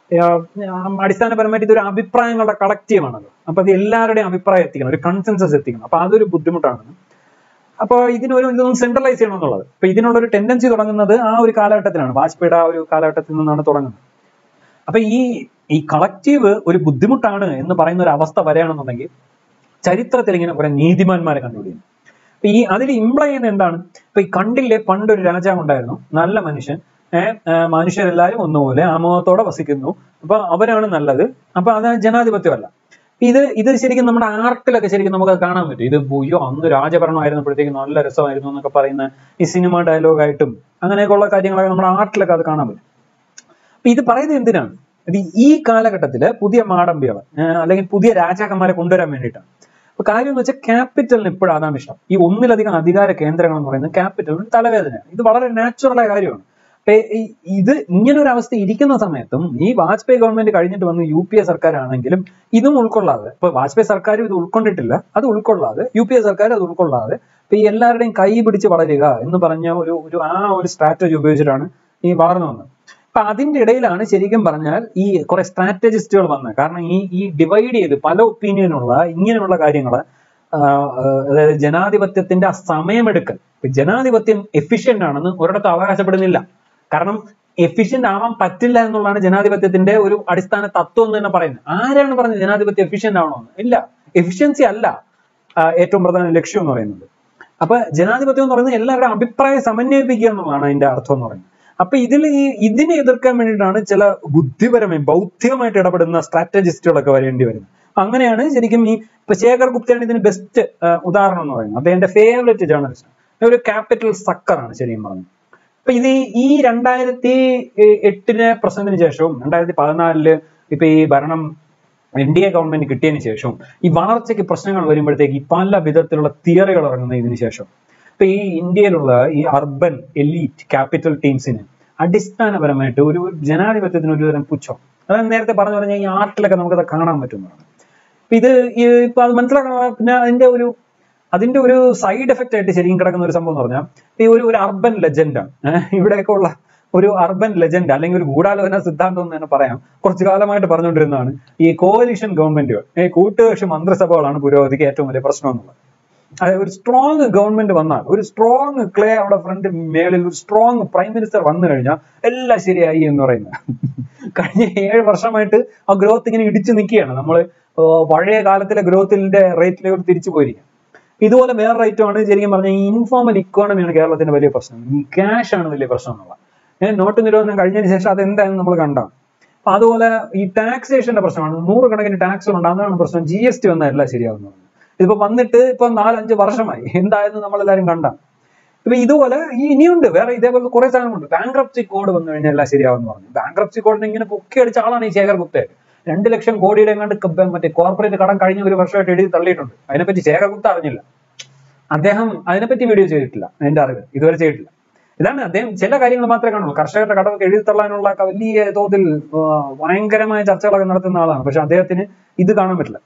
Speaker 1: ആഹ് അടിസ്ഥാനപരമായിട്ട് ഇതൊരു അഭിപ്രായങ്ങളുടെ കളക്റ്റീവാണല്ലോ അപ്പൊ അത് എല്ലാവരുടെയും അഭിപ്രായം എത്തിക്കണം ഒരു കൺസെൻസസ് എത്തിക്കണം അപ്പൊ അതൊരു ബുദ്ധിമുട്ടാണ് അപ്പൊ ഇതിനൊരു ഇതൊന്നും സെൻട്രലൈസ് ചെയ്യണം എന്നുള്ളത് അപ്പൊ ഇതിനുള്ള ഒരു ടെൻഡൻസി തുടങ്ങുന്നത് ആ ഒരു കാലഘട്ടത്തിലാണ് വാജ്പേയിയുടെ ആ ഒരു കാലഘട്ടത്തിൽ നിന്നാണ് തുടങ്ങുന്നത് അപ്പൊ ഈ ഈ കളക്റ്റീവ് ഒരു ബുദ്ധിമുട്ടാണ് എന്ന് പറയുന്ന ഒരു അവസ്ഥ വരികയാണെന്നുണ്ടെങ്കിൽ ചരിത്രത്തിൽ ഇങ്ങനെ കുറെ നീതിമാന്മാരെ കണ്ടുപിടിക്കും അപ്പൊ ഈ അതിൽ ഇംപ്ലൈ ചെയ്യുന്ന എന്താണ് ഇപ്പൊ ഈ കണ്ടില്ലേ പണ്ടൊരു രാജാവ് ഉണ്ടായിരുന്നു നല്ല മനുഷ്യൻ ഏഹ് മനുഷ്യരെല്ലാവരും ഒന്നുപോലെ ആമോദത്തോടെ വസിക്കുന്നു അപ്പൊ അവരാണ് നല്ലത് അപ്പൊ അത് ജനാധിപത്യമല്ല ഇത് ഇത് ശരിക്കും നമ്മുടെ ആർട്ടിലൊക്കെ ശരിക്കും നമുക്ക് അത് കാണാൻ പറ്റും ഇത് അയ്യോ അന്ന് രാജഭരണമായിരുന്നപ്പോഴത്തേക്ക് നല്ല രസമായിരുന്നു എന്നൊക്കെ പറയുന്ന ഈ സിനിമ ഡയലോഗായിട്ടും അങ്ങനെയൊക്കെയുള്ള കാര്യങ്ങളൊക്കെ നമ്മുടെ ആർട്ടിലൊക്കെ അത് കാണാൻ പറ്റും അപ്പൊ ഇത് പറയുന്നത് എന്തിനാണ് ഇത് ഈ കാലഘട്ടത്തില് പുതിയ മാടമ്പികളെ ഏഹ് അല്ലെങ്കിൽ പുതിയ രാജാക്കന്മാരെ കൊണ്ടുവരാൻ വേണ്ടിയിട്ടാണ് അപ്പൊ കാര്യം എന്ന് വെച്ചാൽ ക്യാപിറ്റലിന് ഇപ്പോഴും അതാണ് ഇഷ്ടം ഈ ഒന്നിലധികം അധികാര കേന്ദ്രങ്ങൾ എന്ന് പറയുന്നത് ക്യാപിറ്റലിന് തലവേദനയാണ് ഇത് വളരെ നാച്ചുറൽ ആയ കാര്യമാണ് അപ്പൊ ഈ- ഇത് ഇങ്ങനെ ഒരു അവസ്ഥ ഇരിക്കുന്ന സമയത്തും ഈ വാജ്പേയി ഗവൺമെന്റ് കഴിഞ്ഞിട്ട് വന്ന് യു പി എ സർക്കാർ ആണെങ്കിലും ഇതും ഉൾക്കൊള്ളാതെ ഇപ്പൊ വാജ്പേയി സർക്കാരും ഇത് ഉൾക്കൊണ്ടിട്ടില്ല അത് ഉൾക്കൊള്ളാതെ യു പി എ സർക്കാർ അത് ഉൾക്കൊള്ളാതെ ഇപ്പൊ ഈ എല്ലാവരുടെയും കൈ പിടിച്ച് വളരുക എന്ന് പറഞ്ഞ ഒരു ഒരു ആ ഒരു സ്ട്രാറ്റജി ഉപയോഗിച്ചിട്ടാണ് ഈ വളർന്നു വന്നത് അപ്പൊ അതിന്റെ ഇടയിലാണ് ശരിക്കും പറഞ്ഞാൽ ഈ കുറെ സ്ട്രാറ്റജിസ്റ്റുകൾ വന്നത് കാരണം ഈ ഈ ഡിവൈഡ് ചെയ്ത് പല ഒപ്പീനിയനുള്ള ഇങ്ങനെയുള്ള കാര്യങ്ങള് ആഹ് ആഹ് അതായത് ജനാധിപത്യത്തിന്റെ ആ സമയമെടുക്കൽ ഇപ്പൊ ജനാധിപത്യം എഫിഷ്യന്റ് ആണെന്ന് ഒരിടത്തും അവകാശപ്പെടുന്നില്ല കാരണം എഫിഷ്യന്റ് ആവാൻ പറ്റില്ല എന്നുള്ളതാണ് ജനാധിപത്യത്തിന്റെ ഒരു അടിസ്ഥാന തത്വം എന്ന് തന്നെ പറയുന്നത് ആരാണ് പറഞ്ഞത് ജനാധിപത്യം എഫിഷ്യന്റ് ആവണമെന്ന് ഇല്ല എഫിഷ്യൻസി അല്ല ആഹ് ഏറ്റവും പ്രധാന ലക്ഷ്യം എന്ന് പറയുന്നത് അപ്പൊ ജനാധിപത്യം എന്ന് പറയുന്നത് എല്ലാവരുടെയും അഭിപ്രായം സമന്വയിപ്പിക്കുക എന്നുള്ളതാണ് അതിന്റെ അർത്ഥം എന്ന് പറയുന്നത് അപ്പൊ ഇതിൽ ഈ ഇതിനെ എതിർക്കാൻ വേണ്ടിയിട്ടാണ് ചില ബുദ്ധിപരമായി ബൗദ്ധികമായിട്ട് ഇടപെടുന്ന സ്ട്രാറ്റജിസ്റ്റുകളൊക്കെ വരേണ്ടി വരുന്നത് അങ്ങനെയാണ് ശരിക്കും ഈ ഇപ്പൊ ശേഖർ ഗുപ്തയാണ് ഇതിന് ബെസ്റ്റ് ഉദാഹരണം എന്ന് പറയുന്നത് അദ്ദേഹത്തിന്റെ ഫേവറേറ്റ് ജേർണലിസ്റ്റ് ഒരു ക്യാപിറ്റൽ സക്കറാണ് ശരിക്കും പറഞ്ഞത് അപ്പൊ ഇത് ഈ- ഈ രണ്ടായിരത്തി എട്ടിന് പ്രശ്നത്തിന് ശേഷവും രണ്ടായിരത്തി പതിനാലില് ഇപ്പൊ ഈ ഭരണം എൻ ഡി എ ഗവൺമെന്റ് കിട്ടിയതിന് ശേഷവും ഈ വളർച്ചയ്ക്ക് പ്രശ്നങ്ങൾ വരുമ്പോഴത്തേക്ക് ഈ പല വിധത്തിലുള്ള തിയറികൾ ഇറങ്ങുന്ന ഇതിന് ശേഷം ഇപ്പൊ ഈ ഇന്ത്യയിലുള്ള ഈ അർബൻ എലീറ്റ് ക്യാപിറ്റൽ ടീംസിന് അടിസ്ഥാനപരമായിട്ട് ഒരു ഒരു ജനാധിപത്യത്തിന് ഒരു തരം പുച്ഛം അതായത് നേരത്തെ പറഞ്ഞു പറഞ്ഞാൽ ഈ ആർട്ടിലൊക്കെ നമുക്കത് കാണാൻ പറ്റുന്നതാണ് അപ്പൊ ഇത് ഈ ഇപ്പൊ അത് മനസ്സിലാക്കണം പിന്നെ അതിന്റെ ഒരു അതിന്റെ ഒരു സൈഡ് എഫക്റ്റ് ആയിട്ട് ശരിക്കും കിടക്കുന്ന ഒരു സംഭവം എന്ന് പറഞ്ഞാൽ ഈ ഒരു ഒരു അർബൻ ലെജൻഡാണ് ഇവിടെയൊക്കെ ഉള്ള ഒരു അർബൻ ലെജൻഡ് അല്ലെങ്കിൽ ഒരു ഗൂഢാലോചന സിദ്ധാന്തം എന്ന് തന്നെ പറയാം കുറച്ചു കാലമായിട്ട് പറഞ്ഞുകൊണ്ടിരുന്നതാണ് ഈ കോalition ഗവൺമെന്റുകൾ ഈ കൂട്ടുകക്ഷി മന്ത്രിസഭകളാണ് പുരോഗതിക്ക് ഏറ്റവും വലിയ പ്രശ്നം എന്നുള്ളത് അതായത് ഒരു സ്ട്രോങ് ഗവൺമെന്റ് വന്നാൽ ഒരു സ്ട്രോങ് ക്ലേ അവിടെ ഫ്രണ്ട് മേളിൽ ഒരു സ്ട്രോങ് പ്രൈം മിനിസ്റ്റർ വന്നു കഴിഞ്ഞാൽ എല്ലാം ശരിയായി എന്ന് പറയുന്നത് കഴിഞ്ഞ ഏഴ് വർഷമായിട്ട് ആ ഗ്രോത്ത് ഇങ്ങനെ ഇടിച്ചു നിൽക്കുകയാണ് നമ്മൾ പഴയ കാലത്തിലെ ഗ്രോത്തിന്റെ റേറ്റിലേക്ക് തിരിച്ചു പോയിരിക്കുക ഇതുപോലെ വേറെ റേറ്റും ആണ് ശരിക്കും പറഞ്ഞാൽ ഈ ഇൻഫോർമൽ ഇക്കോണമിയാണ് കേരളത്തിന്റെ വലിയ പ്രശ്നം ഈ ക്യാഷ് ആണ് വലിയ പ്രശ്നം എന്നുള്ള ഏഹ് നോട്ട് നിരോധനം കഴിഞ്ഞതിന് ശേഷം അത് എന്താണെന്ന് നമ്മൾ കണ്ടാണ് അപ്പൊ അതുപോലെ ഈ ടാക്സേഷന്റെ പ്രശ്നമാണ് നൂറുകണക്കിന് ടാക്സുകൾ ഉണ്ട് അതാണ് പ്രശ്നം ജി എസ് ടി വന്നാൽ എല്ലാം ശരിയാവുന്നു ഇതിപ്പോ വന്നിട്ട് ഇപ്പൊ നാലഞ്ച് വർഷമായി എന്തായെന്ന് നമ്മളെല്ലാരും കണ്ടാണ് ഇപ്പൊ ഇതുപോലെ ഈ ഇനിയുണ്ട് വേറെ ഇതേപോലെ കുറെ സാധനങ്ങളുണ്ട് ബാങ്ക്രപ്സി കോഡ് വന്നു കഴിഞ്ഞാൽ എല്ലാം ശരിയാവുമെന്ന് പറഞ്ഞു ബാങ്ക്രപ്സി കോഡിന് ഇങ്ങനെ പൊക്കി അടിച്ച ആളാണ് ഈ ശേഖർ ഗുപ്ത രണ്ട് ലക്ഷം കോടിയുടെ എങ്ങാണ്ട് ക- മറ്റേ കോർപ്പറേറ്റ് കടം കഴിഞ്ഞ ഒരു വർഷമായിട്ട് എഴുതി തള്ളിയിട്ടുണ്ട് അതിനെപ്പറ്റി ശേഖർ ഗുപ്ത അറിഞ്ഞില്ല അദ്ദേഹം അതിനെപ്പറ്റി വീഡിയോ ചെയ്തിട്ടില്ല എന്റെ അറിവ് ഇതുവരെ ചെയ്തിട്ടില്ല ഇതാണ് അദ്ദേഹം ചില കാര്യങ്ങൾ മാത്രമേ കാണുള്ളൂ കർഷകരുടെ കടമൊക്കെ എഴുതി തള്ളാനുള്ള ഒക്കെ വലിയ തോതിൽ ആ, ഭയങ്കരമായ ചർച്ചകളൊക്കെ നടത്തുന്ന ആളാണ് പക്ഷെ അദ്ദേഹത്തിന് ഇത് കാണാൻ പറ്റില്ല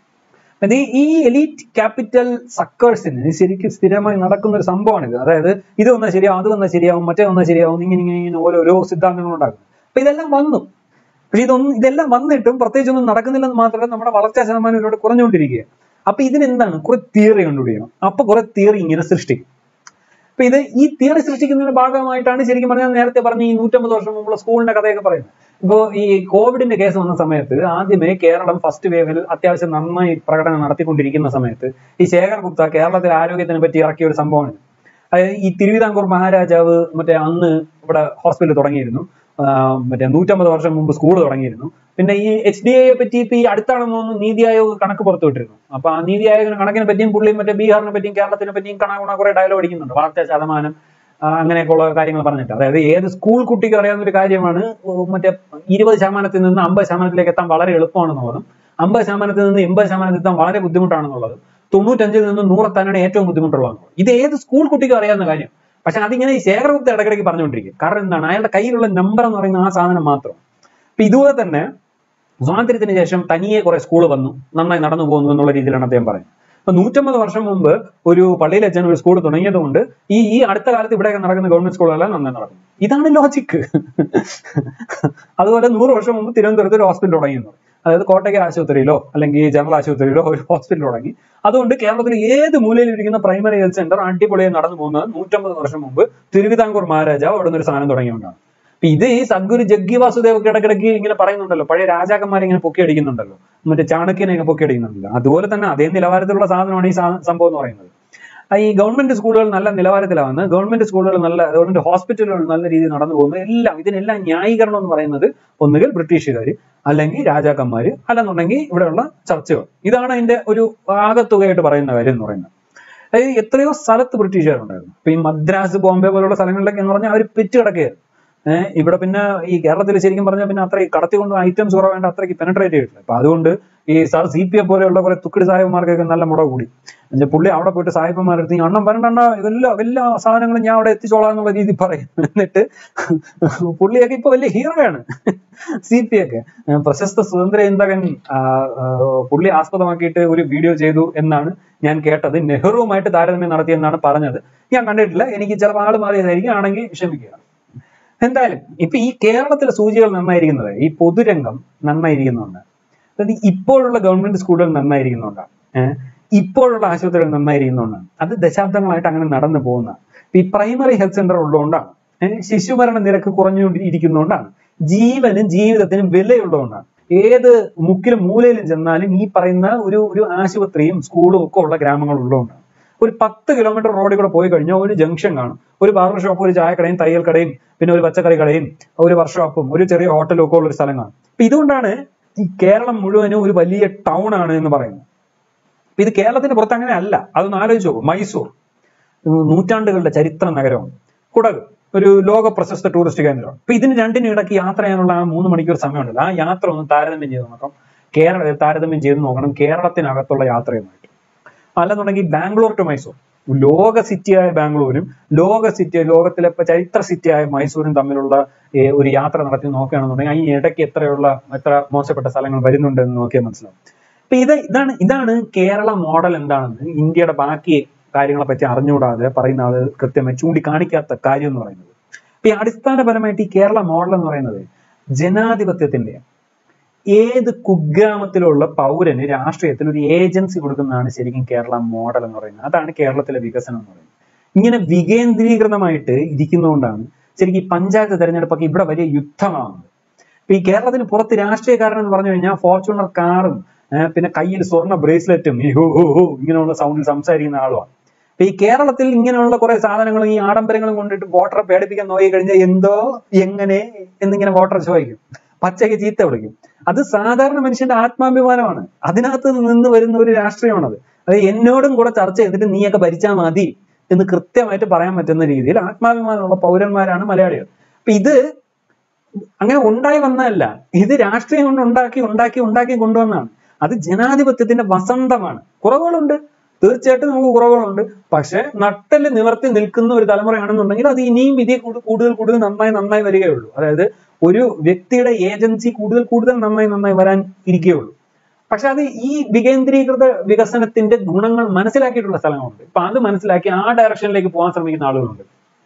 Speaker 1: അത് ഈ- ഈ എലീറ്റ് ക്യാപിറ്റൽ സക്കേഴ്സിന് ശരിക്കും സ്ഥിരമായി നടക്കുന്ന ഒരു സംഭവമാണിത് അതായത് ഇത് വന്നാൽ ശരിയാവും അത് വന്നാൽ ശരിയാവും മറ്റേ വന്നാൽ ശരിയാവും ഇങ്ങനെ ഇങ്ങനെ ഇങ്ങനെ ഓരോരോ സിദ്ധാന്തങ്ങൾ ഉണ്ടാക്കും അപ്പൊ ഇതെല്ലാം വന്നു പക്ഷെ ഇതൊന്നും ഇതെല്ലാം വന്നിട്ടും പ്രത്യേകിച്ച് ഒന്നും നടക്കുന്നില്ലെന്ന് മാത്രമല്ല നമ്മുടെ വളർച്ചാ ശതമാനം ഇതിലൂടെ കുറഞ്ഞുകൊണ്ടിരിക്കുക അപ്പൊ ഇതിനെന്താണ് കുറെ തിയറി കണ്ടുപിടിക്കണം അപ്പൊ കുറെ തിയറി ഇങ്ങനെ സൃഷ്ടിക്കും അപ്പൊ ഇത് ഈ തിയറി സൃഷ്ടിക്കുന്നതിന്റെ ഭാഗമായിട്ടാണ് ശരിക്കും പറഞ്ഞാൽ നേരത്തെ പറഞ്ഞ ഈ നൂറ്റമ്പത് വർഷം മുമ്പുള്ള സ്കൂളിന്റെ കഥയൊക്കെ പറയുന്നത് ഇപ്പോ ഈ കോവിഡിന്റെ കേസ് വന്ന സമയത്ത് ആദ്യമേ കേരളം ഫസ്റ്റ് വേവിൽ അത്യാവശ്യം നന്നായി പ്രകടനം നടത്തിക്കൊണ്ടിരിക്കുന്ന സമയത്ത് ഈ ശേഖർ ഗുപ്ത കേരളത്തിലെ ആരോഗ്യത്തിനെ പറ്റി ഇറക്കിയ ഒരു സംഭവമാണ് അതായത് ഈ തിരുവിതാംകൂർ മഹാരാജാവ് മറ്റേ അന്ന് ഇവിടെ ഹോസ്പിറ്റൽ തുടങ്ങിയിരുന്നു ആ, മറ്റേ നൂറ്റമ്പത് വർഷം മുമ്പ് സ്കൂൾ തുടങ്ങിയിരുന്നു പിന്നെ ഈ എച്ച് ഡി ഐയെ പറ്റി ഇപ്പൊ ഈ അടുത്താണെന്ന് തോന്നുന്നു നീതി ആയോഗ് കണക്ക് പുറത്തുവിട്ടിരുന്നു അപ്പൊ ആ നീതി ആയോഗിന് കണക്കിനെ പറ്റിയും പുള്ളിയും മറ്റേ ബീഹാറിനെ പറ്റിയും കേരളത്തിനെ പറ്റിയും കണക്കുണ കുറെ ഡയലോഗ് അടിക്കുന്നുണ്ട് വളർച്ചാ ശതമാനം ആ, അങ്ങനെയൊക്കെയുള്ള കാര്യങ്ങൾ പറഞ്ഞിട്ട് അതായത് ഏത് സ്കൂൾ കുട്ടിക്ക് അറിയാവുന്ന ഒരു കാര്യമാണ് ഉം, മറ്റേ ഇരുപത് ശതമാനത്തിൽ നിന്ന് അമ്പത് ശതമാനത്തിലേക്ക് എത്താൻ വളരെ എളുപ്പമാണെന്നുള്ളതും അമ്പത് ശതമാനത്തിൽ നിന്ന് എൺപത് ശതമാനത്തിൽ എത്താൻ വളരെ ബുദ്ധിമുട്ടാണെന്നുള്ളത് തൊണ്ണൂറ്റഞ്ചിൽ നിന്ന് നൂറെത്താനാണ് ഏറ്റവും ബുദ്ധിമുട്ടുള്ളതെന്നുള്ളത് ഇത് ഏത് സ്കൂൾ കുട്ടിക്ക് അറിയാവുന്ന കാര്യം പക്ഷെ അതിങ്ങനെ ഈ ശേഖരഗുപ്ത ഇടയ്ക്കിടയ്ക്ക് പറഞ്ഞുകൊണ്ടിരിക്കും കാരണം എന്താണ് അയാളുടെ കയ്യിലുള്ള നമ്പർ എന്ന് പറയുന്ന ആ സാധനം മാത്രം അപ്പൊ ഇതുപോലെ തന്നെ സ്വാതന്ത്ര്യത്തിന് ശേഷം തനിയെ കുറെ സ്കൂൾ വന്നു നന്നായി നടന്നു പോകുന്നു എന്നുള്ള രീതിയിലാണ് അദ്ദേഹം പറയുന്നത് അപ്പൊ നൂറ്റമ്പത് വർഷം മുമ്പ് ഒരു പള്ളിയിൽ അച്ഛൻ ഒരു സ്കൂൾ തുടങ്ങിയത് കൊണ്ട് ഈ ഈ അടുത്ത കാലത്ത് ഇവിടെയൊക്കെ നടക്കുന്ന ഗവൺമെന്റ് സ്കൂളുകളെല്ലാം നന്നായി നടക്കും ഇതാണ് ലോജിക്ക് അതുപോലെ നൂറ് വർഷം മുമ്പ് തിരുവനന്തപുരത്ത് ഒരു ഹോസ്പിറ്റൽ തുടങ്ങിയെന്ന് പറയും അതായത് കോട്ടയ്ക്ക് ആശുപത്രിയിലോ അല്ലെങ്കിൽ ജനറൽ ആശുപത്രിയിലോ ഒരു ഹോസ്പിറ്റൽ തുടങ്ങി അതുകൊണ്ട് കേരളത്തിൽ ഏത് മൂലയിൽ ഇരിക്കുന്ന പ്രൈമറി ഹെൽത്ത് സെന്റർ അടിപൊളിയായി നടന്നു പോകുന്നത് നൂറ്റമ്പത് വർഷം മുമ്പ് തിരുവിതാംകൂർ മഹാരാജാവ് അവിടെ നിന്ന് ഒരു സാധനം തുടങ്ങിയുകൊണ്ടാണ് അപ്പൊ ഇത് ഈ സദ്ഗുരു ജഗ്ഗി വാസുദേവ് ഒക്കെ ഇടയ്ക്കിടയ്ക്ക് ഇങ്ങനെ പറയുന്നുണ്ടല്ലോ പഴയ രാജാക്കന്മാരെ ഇങ്ങനെ പൊക്കി അടിക്കുന്നുണ്ടല്ലോ മറ്റേ ചാണക്യനെ ഒക്കെ പൊക്കി അടിക്കുന്നുണ്ടല്ലോ അതുപോലെ തന്നെ അതേ നിലവാരത്തിലുള്ള സാധനമാണ് ഈ സാ- സംഭവം എന്ന് പറയുന്നത് ആ ഈ ഗവൺമെന്റ് സ്കൂളുകൾ നല്ല നിലവാരത്തിലാവുന്നത് ഗവൺമെന്റ് സ്കൂളുകൾ നല്ല ഗവൺമെന്റ് ഹോസ്പിറ്റലുകൾ നല്ല രീതിയിൽ നടന്നു പോകുന്നത് എല്ലാം ഇതിനെല്ലാം ന്യായീകരണം എന്ന് പറയുന്നത് ഒന്നുകിൽ ബ്രിട്ടീഷുകാർ അല്ലെങ്കിൽ രാജാക്കന്മാര് അല്ലെന്നുണ്ടെങ്കിൽ ഇവിടെയുള്ള ചർച്ചകൾ ഇതാണ് അതിന്റെ ഒരു ആകത്തുകയായിട്ട് പറയുന്ന കാര്യം എന്ന് പറയുന്നത് അതായത് എത്രയോ സ്ഥലത്ത് ബ്രിട്ടീഷുകാരുണ്ടായിരുന്നു ഇപ്പൊ ഈ മദ്രാസ് ബോംബെ പോലുള്ള സ്ഥലങ്ങളിലൊക്കെ എന്ന് പറഞ്ഞാൽ അവർ പെറ്റ് കിടക്കുകയായിരുന്നു ഏഹ് ഇവിടെ പിന്നെ ഈ കേരളത്തിൽ ശരിക്കും പറഞ്ഞാൽ പിന്നെ അത്ര കടത്തിക്കൊണ്ട് ഐറ്റംസ് കുറവേണ്ട അത്രയ്ക്ക് പെനട്രേറ്റ് ചെയ്തിട്ടില്ല അപ്പൊ അതുകൊണ്ട് ഈ സാർ സി പി എ പോലെയുള്ള കുറെ തുക്കിടി സാഹിബന്മാർക്കൊക്കെ നല്ല മുട കൂടി എന്നുവെച്ചാൽ പുള്ളി അവിടെ പോയിട്ട് സാഹിബന്മാരെടുത്ത് ഈ അണ്ണം വരണ്ടണ്ണ ഇതെല്ലാം എല്ലാ സാധനങ്ങളും ഞാൻ അവിടെ എത്തിച്ചോളാം എന്നുള്ള രീതി പറയും എന്നിട്ട് പുള്ളിയൊക്കെ ഇപ്പൊ വലിയ ഹീറോയാണ് സി പി ഒക്കെ ഏഹ് പ്രശസ്ത സ്വതന്ത്ര ചിന്തകൻ ആ, ആ, പുള്ളി ആസ്പദമാക്കിയിട്ട് ഒരു വീഡിയോ ചെയ്തു എന്നാണ് ഞാൻ കേട്ടത് നെഹ്റുവുമായിട്ട് താരതമ്യം നടത്തിയെന്നാണ് പറഞ്ഞത് ഞാൻ കണ്ടിട്ടില്ല എനിക്ക് ചിലപ്പോൾ ആള് മാറിയതായിരിക്കും ആണെങ്കിൽ ക്ഷമിക്കുക എന്തായാലും ഇപ്പൊ ഈ കേരളത്തിലെ സൂചികൾ നന്നായിരിക്കുന്നത് ഈ പൊതുരംഗം നന്നായിരിക്കുന്നുണ്ട് അതായത് ഇപ്പോഴുള്ള ഗവൺമെന്റ് സ്കൂളുകൾ നന്നായിരിക്കുന്നുണ്ടാണ് ഏഹ് ഇപ്പോഴുള്ള ആശുപത്രികൾ നന്നായിരിക്കുന്നുണ്ടാണ് അത് ദശാബ്ദങ്ങളായിട്ട് അങ്ങനെ നടന്നു പോകുന്നതാണ് ഇപ്പൊ ഈ പ്രൈമറി ഹെൽത്ത് സെന്റർ ഉള്ളതുകൊണ്ടാണ് ഏഹ് ശിശുമരണ നിരക്ക് കുറഞ്ഞുകൊണ്ടിരിക്കുന്നതുകൊണ്ടാണ് ജീവനും ജീവിതത്തിനും വിലയുള്ളതുകൊണ്ടാണ് ഏത് മുക്കിലും മൂലയിലും ചെന്നാലും ഈ പറയുന്ന ഒരു ഒരു ആശുപത്രിയും സ്കൂളും ഒക്കെ ഉള്ള ഗ്രാമങ്ങൾ ഉള്ളതുകൊണ്ടാണ് ഒരു പത്ത് കിലോമീറ്റർ റോഡിൽ കൂടെ പോയി കഴിഞ്ഞാൽ ഒരു ജംഗ്ഷൻ കാണും ഒരു ബാർബർ ഷോപ്പും ഒരു ചായക്കടയും തയ്യൽ കടയും പിന്നെ ഒരു പച്ചക്കറി കടയും ഒരു വർക്ക്ഷോപ്പും ഒരു ചെറിയ ഹോട്ടലും ഒക്കെ ഉള്ള ഒരു സ്ഥലം കാണും അപ്പൊ ഇതുകൊണ്ടാണ് ഈ കേരളം മുഴുവനും ഒരു വലിയ ടൗൺ ആണ് എന്ന് പറയുന്നത് അപ്പൊ ഇത് കേരളത്തിന്റെ പുറത്ത് അങ്ങനെ അല്ല അതൊന്ന് ആലോചിച്ച് നോക്കും മൈസൂർ ഉം, നൂറ്റാണ്ടുകളുടെ ചരിത്ര നഗരമാണ് കുടക് ഒരു ലോക പ്രശസ്ത ടൂറിസ്റ്റ് കേന്ദ്രമാണ് അപ്പൊ ഇതിന് രണ്ടിനും ഇടയ്ക്ക് യാത്ര ചെയ്യാനുള്ള ആ മൂന്ന് മണിക്കൂർ സമയമുണ്ടല്ലോ ആ യാത്ര ഒന്ന് താരതമ്യം ചെയ്ത് നോക്കാം കേരള താരതമ്യം ചെയ്ത് നോക്കണം കേരളത്തിനകത്തുള്ള യാത്രയുമായിട്ട് അല്ലെന്നുണ്ടെങ്കിൽ ബാംഗ്ലൂർ ടു മൈസൂർ ലോക സിറ്റിയായ ബാംഗ്ലൂരും ലോക സിറ്റി ലോകത്തിലെ ഇപ്പൊ ചരിത്ര സിറ്റിയായ മൈസൂരും തമ്മിലുള്ള ഏ, ഒരു യാത്ര നടത്തി നോക്കുകയാണെന്നുണ്ടെങ്കിൽ ഈ ഇടയ്ക്ക് എത്രയുള്ള എത്ര മോശപ്പെട്ട സ്ഥലങ്ങൾ വരുന്നുണ്ട് എന്ന് നോക്കിയാൽ മനസ്സിലാവും അപ്പൊ ഇത് ഇതാണ് ഇതാണ് കേരള മോഡൽ എന്താണെന്ന് ഇന്ത്യയുടെ ബാക്കി കാര്യങ്ങളെ പറ്റി അറിഞ്ഞുകൂടാതെ പറയുന്ന ആള് കൃത്യമായി ചൂണ്ടിക്കാണിക്കാത്ത കാര്യം എന്ന് പറയുന്നത് അപ്പൊ ഈ അടിസ്ഥാനപരമായിട്ട് ഈ കേരള മോഡൽ എന്ന് പറയുന്നത് ജനാധിപത്യത്തിന്റെ ഏത് കുഗ്രാമത്തിലുള്ള പൗരന് രാഷ്ട്രീയത്തിൽ ഒരു ഏജൻസി കൊടുക്കുന്നതാണ് ശരിക്കും കേരള മോഡൽ എന്ന് പറയുന്നത് അതാണ് കേരളത്തിലെ വികസനം എന്ന് പറയുന്നത് ഇങ്ങനെ വികേന്ദ്രീകൃതമായിട്ട് ഇരിക്കുന്നതുകൊണ്ടാണ് ശരിക്കും ഈ പഞ്ചായത്ത് തെരഞ്ഞെടുപ്പൊക്കെ ഇവിടെ വലിയ യുദ്ധമാവുന്നത് ഇപ്പൊ ഈ കേരളത്തിന് പുറത്ത് രാഷ്ട്രീയക്കാരൻ എന്ന് പറഞ്ഞു കഴിഞ്ഞാൽ ഫോർച്യൂണർ കാറും ഏഹ് പിന്നെ കയ്യിൽ സ്വർണ്ണ ബ്രേസ്ലെറ്റും ഈ ഹോ ഹോ ഹോ ഇങ്ങനെയുള്ള സൗണ്ടിൽ സംസാരിക്കുന്ന ആളുമാണ് അപ്പൊ ഈ കേരളത്തിൽ ഇങ്ങനെയുള്ള കുറെ സാധനങ്ങളും ഈ ആഡംബരങ്ങളും കൊണ്ടിട്ട് വോട്ടറെ പേടിപ്പിക്കാൻ നോക്കി കഴിഞ്ഞാൽ എന്തോ എങ്ങനെ എന്നിങ്ങനെ വോട്ടർ ചോദിക്കും പച്ചയ്ക്ക് ചീത്ത വിളിക്കും അത് സാധാരണ മനുഷ്യന്റെ ആത്മാഭിമാനമാണ് അതിനകത്ത് നിന്ന് വരുന്ന ഒരു രാഷ്ട്രീയമാണത് അത് എന്നോടും കൂടെ ചർച്ച ചെയ്തിട്ട് നീയൊക്കെ ഭരിച്ചാൽ മതി എന്ന് കൃത്യമായിട്ട് പറയാൻ പറ്റുന്ന രീതിയിൽ ആത്മാഭിമാനമുള്ള പൗരന്മാരാണ് മലയാളികൾ അപ്പൊ ഇത് അങ്ങനെ ഉണ്ടായി വന്നതല്ല ഇത് രാഷ്ട്രീയം കൊണ്ട് ഉണ്ടാക്കി ഉണ്ടാക്കി ഉണ്ടാക്കി കൊണ്ടുവന്നതാണ് അത് ജനാധിപത്യത്തിന്റെ വസന്തമാണ് കുറവുകളുണ്ട് തീർച്ചയായിട്ടും നമുക്ക് കുറവുകളുണ്ട് പക്ഷെ നട്ടല് നിവർത്തി നിൽക്കുന്ന ഒരു തലമുറയാണെന്നുണ്ടെങ്കിൽ അത് ഇനിയും വിധി കൂടു- കൂടുതൽ കൂടുതൽ നന്നായി നന്നായി വരികയുള്ളൂ അതായത് ഒരു വ്യക്തിയുടെ ഏജൻസി കൂടുതൽ കൂടുതൽ നന്നായി നന്നായി വരാൻ ഇരിക്കുകയുള്ളൂ പക്ഷെ അത് ഈ വികേന്ദ്രീകൃത വികസനത്തിന്റെ ഗുണങ്ങൾ മനസ്സിലാക്കിയിട്ടുള്ള സ്ഥലങ്ങളുണ്ട് ഇപ്പൊ അത് മനസ്സിലാക്കി ആ ഡയറക്ഷനിലേക്ക് പോകാൻ ശ്രമിക്കുന്ന ആളുകളുണ്ട്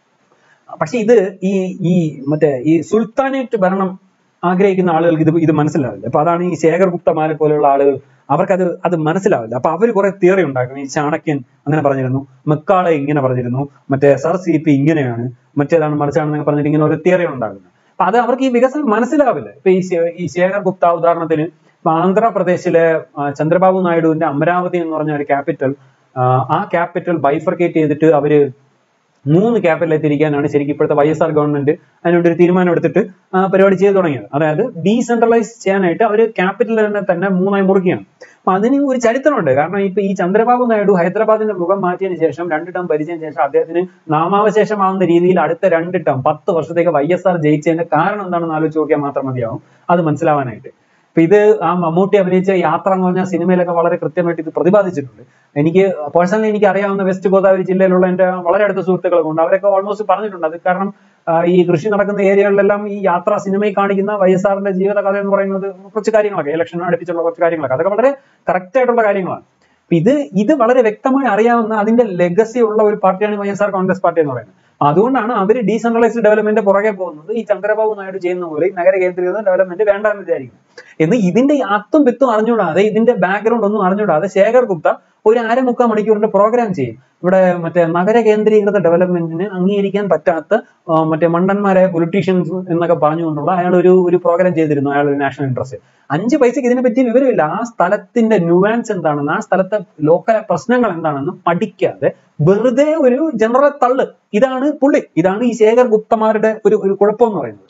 Speaker 1: പക്ഷെ ഇത് ഈ ഈ മറ്റേ ഈ സുൽത്താനേറ്റ് ഭരണം ആഗ്രഹിക്കുന്ന ആളുകൾക്ക് ഇത് ഇത് മനസ്സിലാവില്ല അപ്പൊ അതാണ് ഈ ശേഖർ ഗുപ്തമാരെ പോലെയുള്ള ആളുകൾ അവർക്കത് അത് മനസ്സിലാവില്ല അപ്പൊ അവർ കുറെ തിയറി ഉണ്ടാക്കും ഈ ചാണക്യൻ അങ്ങനെ പറഞ്ഞിരുന്നു മെക്കാളെ ഇങ്ങനെ പറഞ്ഞിരുന്നു മറ്റേ സർ സി പി ഇങ്ങനെയാണ് മറ്റേതാണ് മറിച്ചാണെന്നൊക്കെ പറഞ്ഞിട്ട് ഇങ്ങനെ ഒരു തിയറി ഉണ്ടാകുന്നത് അപ്പൊ അത് അവർക്ക് ഈ വികസനം മനസ്സിലാവില്ല ഇപ്പൊ ഈ ശേ- ഈ ശേഖർ ഗുപ്ത ഉദാഹരണത്തിന് ഇപ്പൊ ആന്ധ്രാപ്രദേശിലെ ആ, ചന്ദ്രബാബു നായിഡുവിന്റെ അമരാവതി എന്ന് പറഞ്ഞ ഒരു ക്യാപിറ്റൽ ആ ക്യാപിറ്റൽ ബൈഫർക്കേറ്റ് ചെയ്തിട്ട് അവര് മൂന്ന് ക്യാപിറ്റൽ എത്തിയിരിക്കാനാണ് ശരിക്കും ഇപ്പോഴത്തെ വൈ എസ് ആർ ഗവൺമെന്റ് അതിനുവേണ്ടി ഒരു തീരുമാനം എടുത്തിട്ട് ആ പരിപാടി ചെയ്തു തുടങ്ങിയത് അതായത് ഡീസെൻട്രലൈസ് ചെയ്യാനായിട്ട് അവർ ക്യാപിറ്റൽ തന്നെ തന്നെ മൂന്നായി മുറിക്കുകയാണ് അപ്പൊ അതിന് ഒരു ചരിത്രമുണ്ട് കാരണം ഇപ്പൊ ഈ ചന്ദ്രബാബു നായിഡു ഹൈദരാബാദിന്റെ മുഖം മാറ്റിയതിനു ശേഷം രണ്ട് ടേം ഭരിച്ചതിന് ശേഷം അദ്ദേഹത്തിന് നാമാവശേഷമാവുന്ന രീതിയിൽ അടുത്ത രണ്ട് ടേം പത്ത് വർഷത്തേക്ക് വൈ എസ് ആർ ജയിച്ചതിന്റെ കാരണം എന്താണെന്ന് ആലോചിച്ച് നോക്കിയാൽ മാത്രം മതിയാവും അത് മനസ്സിലാവാനായിട്ട് അപ്പൊ ഇത് ആ മമ്മൂട്ടി അഭിനയിച്ച യാത്ര എന്ന് പറഞ്ഞ സിനിമയിലൊക്കെ വളരെ കൃത്യമായിട്ട് ഇത് പ്രതിപാദിച്ചിട്ടുണ്ട് എനിക്ക് പേഴ്സണലി എനിക്ക് അറിയാവുന്ന വെസ്റ്റ് ഗോദാവരി ജില്ലയിലുള്ള എന്റെ വളരെ അടുത്ത സുഹൃത്തുക്കളൊക്കെ ഉണ്ട് അവരൊക്കെ ഓൾമോസ്റ്റ് പറഞ്ഞിട്ടുണ്ട് അത് കാരണം ആ, ഈ കൃഷി നടക്കുന്ന ഏരിയകളിലെല്ലാം ഈ യാത്ര സിനിമയിൽ കാണിക്കുന്ന വൈ എസ് ആറിന്റെ ജീവിത കഥ എന്ന് പറയുന്നത് കുറച്ച് കാര്യങ്ങളൊക്കെ ഇലക്ഷൻ അടുപ്പിച്ചുള്ള കുറച്ച് കാര്യങ്ങളൊക്കെ അതൊക്കെ വളരെ കറക്റ്റ് ആയിട്ടുള്ള കാര്യങ്ങളാണ് അപ്പൊ ഇത് ഇത് വളരെ വ്യക്തമായി അറിയാവുന്ന അതിന്റെ ലെഗസി ഉള്ള ഒരു പാർട്ടിയാണ് Y S R Congress party എന്ന് പറയുന്നത് അതുകൊണ്ടാണ് അവർ ഡീസെൻട്രലൈസ്ഡ് ഡെവലപ്മെന്റ് പുറകെ പോകുന്നത് ഈ ചന്ദ്രബാബു നായിഡു ചെയ്യുന്ന പോലെ ഈ നഗര കേന്ദ്രീകൃത ഡെവലപ്മെന്റ് വേണ്ടെന്ന് വിചാരിക്കുന്നു എന്ന് ഇതിന്റെ ഈ അത്തും പിത്തും അറിഞ്ഞുകൂടാതെ ഇതിന്റെ ബാക്ക്ഗ്രൗണ്ട് ഒന്നും അറിഞ്ഞുകൂടാതെ ശേഖർ ഗുപ്ത ഒരു അര മുക്കാൽ മണിക്കൂറിന്റെ പ്രോഗ്രാം ചെയ്യും ഇവിടെ മറ്റേ നഗര കേന്ദ്രീകൃത ഡെവലപ്മെന്റിന് അംഗീകരിക്കാൻ പറ്റാത്ത ആ, മറ്റേ മണ്ടന്മാരായ പൊളിറ്റീഷ്യൻസ് എന്നൊക്കെ പറഞ്ഞുകൊണ്ടുള്ള അയാൾ ഒരു ഒരു പ്രോഗ്രാം ചെയ്തിരുന്നു അയാൾ ഒരു നാഷണൽ ഇൻട്രസ്റ്റ് അഞ്ച് പൈസക്ക് ഇതിനെ പറ്റി വിവരമില്ല ആ സ്ഥലത്തിന്റെ ന്യൂവാൻസ് എന്താണെന്ന് ആ സ്ഥലത്തെ ലോക്കൽ പ്രശ്നങ്ങൾ എന്താണെന്ന് പഠിക്കാതെ വെറുതെ ഒരു ജനറൽ തള്ള് ഇതാണ് പുള്ളി ഇതാണ് ഈ ശേഖർ ഗുപ്തമാരുടെ ഒരു ഒരു കുഴപ്പം എന്ന് പറയുന്നത്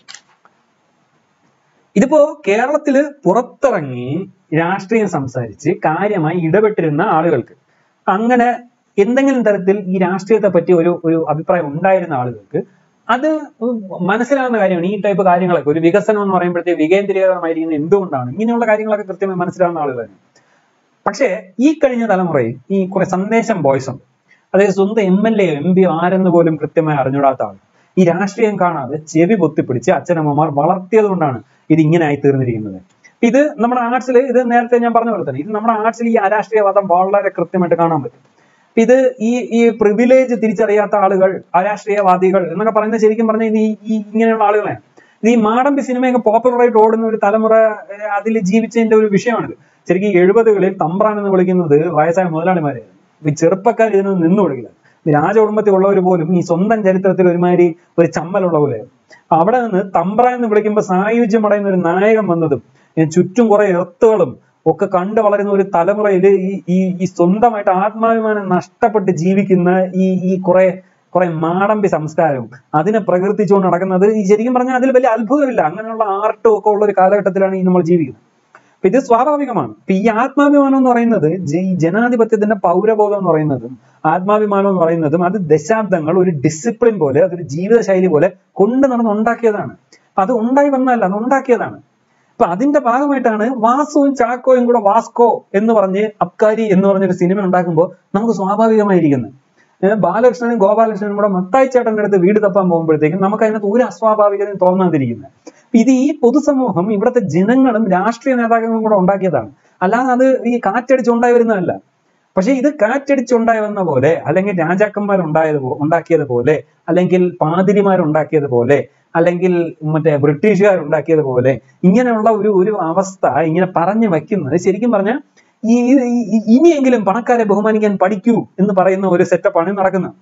Speaker 1: ഇതിപ്പോ കേരളത്തില് പുറത്തിറങ്ങി രാഷ്ട്രീയം സംസാരിച്ച് കാര്യമായി ഇടപെട്ടിരുന്ന ആളുകൾക്ക് അങ്ങനെ എന്തെങ്കിലും തരത്തിൽ ഈ രാഷ്ട്രീയത്തെ പറ്റി ഒരു ഒരു അഭിപ്രായം ഉണ്ടായിരുന്ന ആളുകൾക്ക് അത് മനസ്സിലാവുന്ന കാര്യമാണ് ഈ ടൈപ്പ് കാര്യങ്ങളൊക്കെ ഒരു വികസനം എന്ന് പറയുമ്പോഴത്തേക്ക് വികേന്ദ്രീകൃതമായിരിക്കുന്നത് എന്തുകൊണ്ടാണ് ഇങ്ങനെയുള്ള കാര്യങ്ങളൊക്കെ കൃത്യമായി മനസ്സിലാവുന്ന ആളുകളാണ് പക്ഷേ ഈ കഴിഞ്ഞ തലമുറയിൽ ഈ കുറെ സന്ദേശം ബോയ്സ് ഉണ്ട് അതായത് സ്വന്തം M L A M P ആരെന്ന് പോലും കൃത്യമായി അറിഞ്ഞൂടാത്ത ആൾ ഈ രാഷ്ട്രീയം കാണാതെ ചെവി പൊത്തിപ്പിടിച്ച് അച്ഛനമ്മമാർ വളർത്തിയത് കൊണ്ടാണ് ഇത് ഇങ്ങനെ ആയി തീർന്നിരിക്കുന്നത് ഇത് നമ്മുടെ ആർട്സിൽ ഇത് നേരത്തെ ഞാൻ പറഞ്ഞ പോലെ തന്നെ ഇത് നമ്മുടെ ആർട്സിൽ ഈ അരാഷ്ട്രീയവാദം വളരെ കൃത്യമായിട്ട് കാണാൻ പറ്റും ഇത് ഈ ഈ പ്രിവിലേജ് തിരിച്ചറിയാത്ത ആളുകൾ അരാഷ്ട്രീയവാദികൾ എന്നൊക്കെ പറയുന്നത് ശരിക്കും പറഞ്ഞാൽ ഇത് ഈ ഈ ഇങ്ങനെയുള്ള ആളുകളാണ് ഇത് ഈ മാടമ്പി സിനിമയൊക്കെ പോപ്പുലറായിട്ട് ഓടുന്ന ഒരു തലമുറ അതിൽ ജീവിച്ചതിന്റെ ഒരു വിഷയമാണിത് ശരിക്കും ഈ എഴുപതുകളിൽ തമ്പ്രാൻ എന്ന് വിളിക്കുന്നത് വയസ്സായ മുതലാളിമാരായിരുന്നു ഈ ചെറുപ്പക്കാർ ഇതിനൊന്നും നിന്നു കൊടുക്കില്ല ഈ രാജകുടുംബത്തിൽ ഉള്ളവർ പോലും ഈ സ്വന്തം ചരിത്രത്തിൽ ഒരുമാതിരി ഒരു ചമ്മലുള്ള പോലെ അപ്പൊ അവിടെ നിന്ന് തമ്പ്ര എന്ന് വിളിക്കുമ്പോൾ സായുജ്യം അടയുന്ന ഒരു നായകൻ വന്നതും ഈ ചുറ്റും കുറെ എർത്തുകളും ഒക്കെ കണ്ടു വളരുന്ന ഒരു തലമുറയിൽ ഈ ഈ ഈ സ്വന്തമായിട്ട് ആത്മാഭിമാനം നഷ്ടപ്പെട്ട് ജീവിക്കുന്ന ഈ ഈ കുറെ കുറെ മാടമ്പി സംസ്കാരവും അതിനെ പ്രകീർത്തിച്ചുകൊണ്ട് നടക്കുന്നത് ഈ ശരിക്കും പറഞ്ഞാൽ അതിൽ വലിയ അത്ഭുതമില്ല അങ്ങനെയുള്ള ആർട്ടും ഒക്കെ ഉള്ള ഒരു കാലഘട്ടത്തിലാണ് ഈ നമ്മൾ ജീവിക്കുന്നത് അപ്പൊ ഇത് സ്വാഭാവികമാണ് ഇപ്പൊ ഈ ആത്മാഭിമാനം എന്ന് പറയുന്നത് ജ- ഈ ജനാധിപത്യത്തിന്റെ പൗരബോധം എന്ന് പറയുന്നതും ആത്മാഭിമാനം എന്ന് പറയുന്നതും അത് ദശാബ്ദങ്ങൾ ഒരു ഡിസിപ്ലിൻ പോലെ അതൊരു ജീവിതശൈലി പോലെ കൊണ്ടു നടന്ന് ഉണ്ടാക്കിയതാണ് അപ്പൊ അത് ഉണ്ടായി വന്നതല്ല അത് ഉണ്ടാക്കിയതാണ് അപ്പൊ അതിന്റെ ഭാഗമായിട്ടാണ് വാസുവും ചാക്കോയും കൂടെ വാസ്കോ എന്ന് പറഞ്ഞ് അബ്കാരി എന്ന് പറഞ്ഞൊരു സിനിമ ഉണ്ടാക്കുമ്പോൾ നമുക്ക് സ്വാഭാവികമായിരിക്കുന്നത് ഏഹ് ബാലകൃഷ്ണനും ഗോപാലകൃഷ്ണനും കൂടെ മത്തായി ചേട്ടന്റെ അടുത്ത് വീട് തപ്പാൻ പോകുമ്പോഴത്തേക്കും നമുക്ക് അതിനകത്ത് ഒരു അസ്വാഭാവികതയും തോന്നാതിരിക്കുന്നത് ഇത് ഈ പൊതുസമൂഹം ഇവിടുത്തെ ജനങ്ങളും രാഷ്ട്രീയ നേതാക്കളും കൂടെ ഉണ്ടാക്കിയതാണ് അല്ലാതെ അത് ഈ കാറ്റടിച്ചുണ്ടായി വരുന്നതല്ല പക്ഷെ ഇത് കാറ്റടിച്ചുണ്ടായി വന്ന പോലെ അല്ലെങ്കിൽ രാജാക്കന്മാർ ഉണ്ടായത് പോ- ഉണ്ടാക്കിയത് പോലെ അല്ലെങ്കിൽ പാതിരിമാർ ഉണ്ടാക്കിയത് പോലെ അല്ലെങ്കിൽ മറ്റേ ബ്രിട്ടീഷുകാർ ഉണ്ടാക്കിയത് പോലെ ഇങ്ങനെയുള്ള ഒരു ഒരു അവസ്ഥ ഇങ്ങനെ പറഞ്ഞു വയ്ക്കുന്നത് ശരിക്കും പറഞ്ഞാൽ ഈ ഈ- ഈ- ഇനിയെങ്കിലും പണക്കാരെ ബഹുമാനിക്കാൻ പഠിക്കൂ എന്ന് പറയുന്ന ഒരു സെറ്റപ്പാണ് നടക്കുന്നത്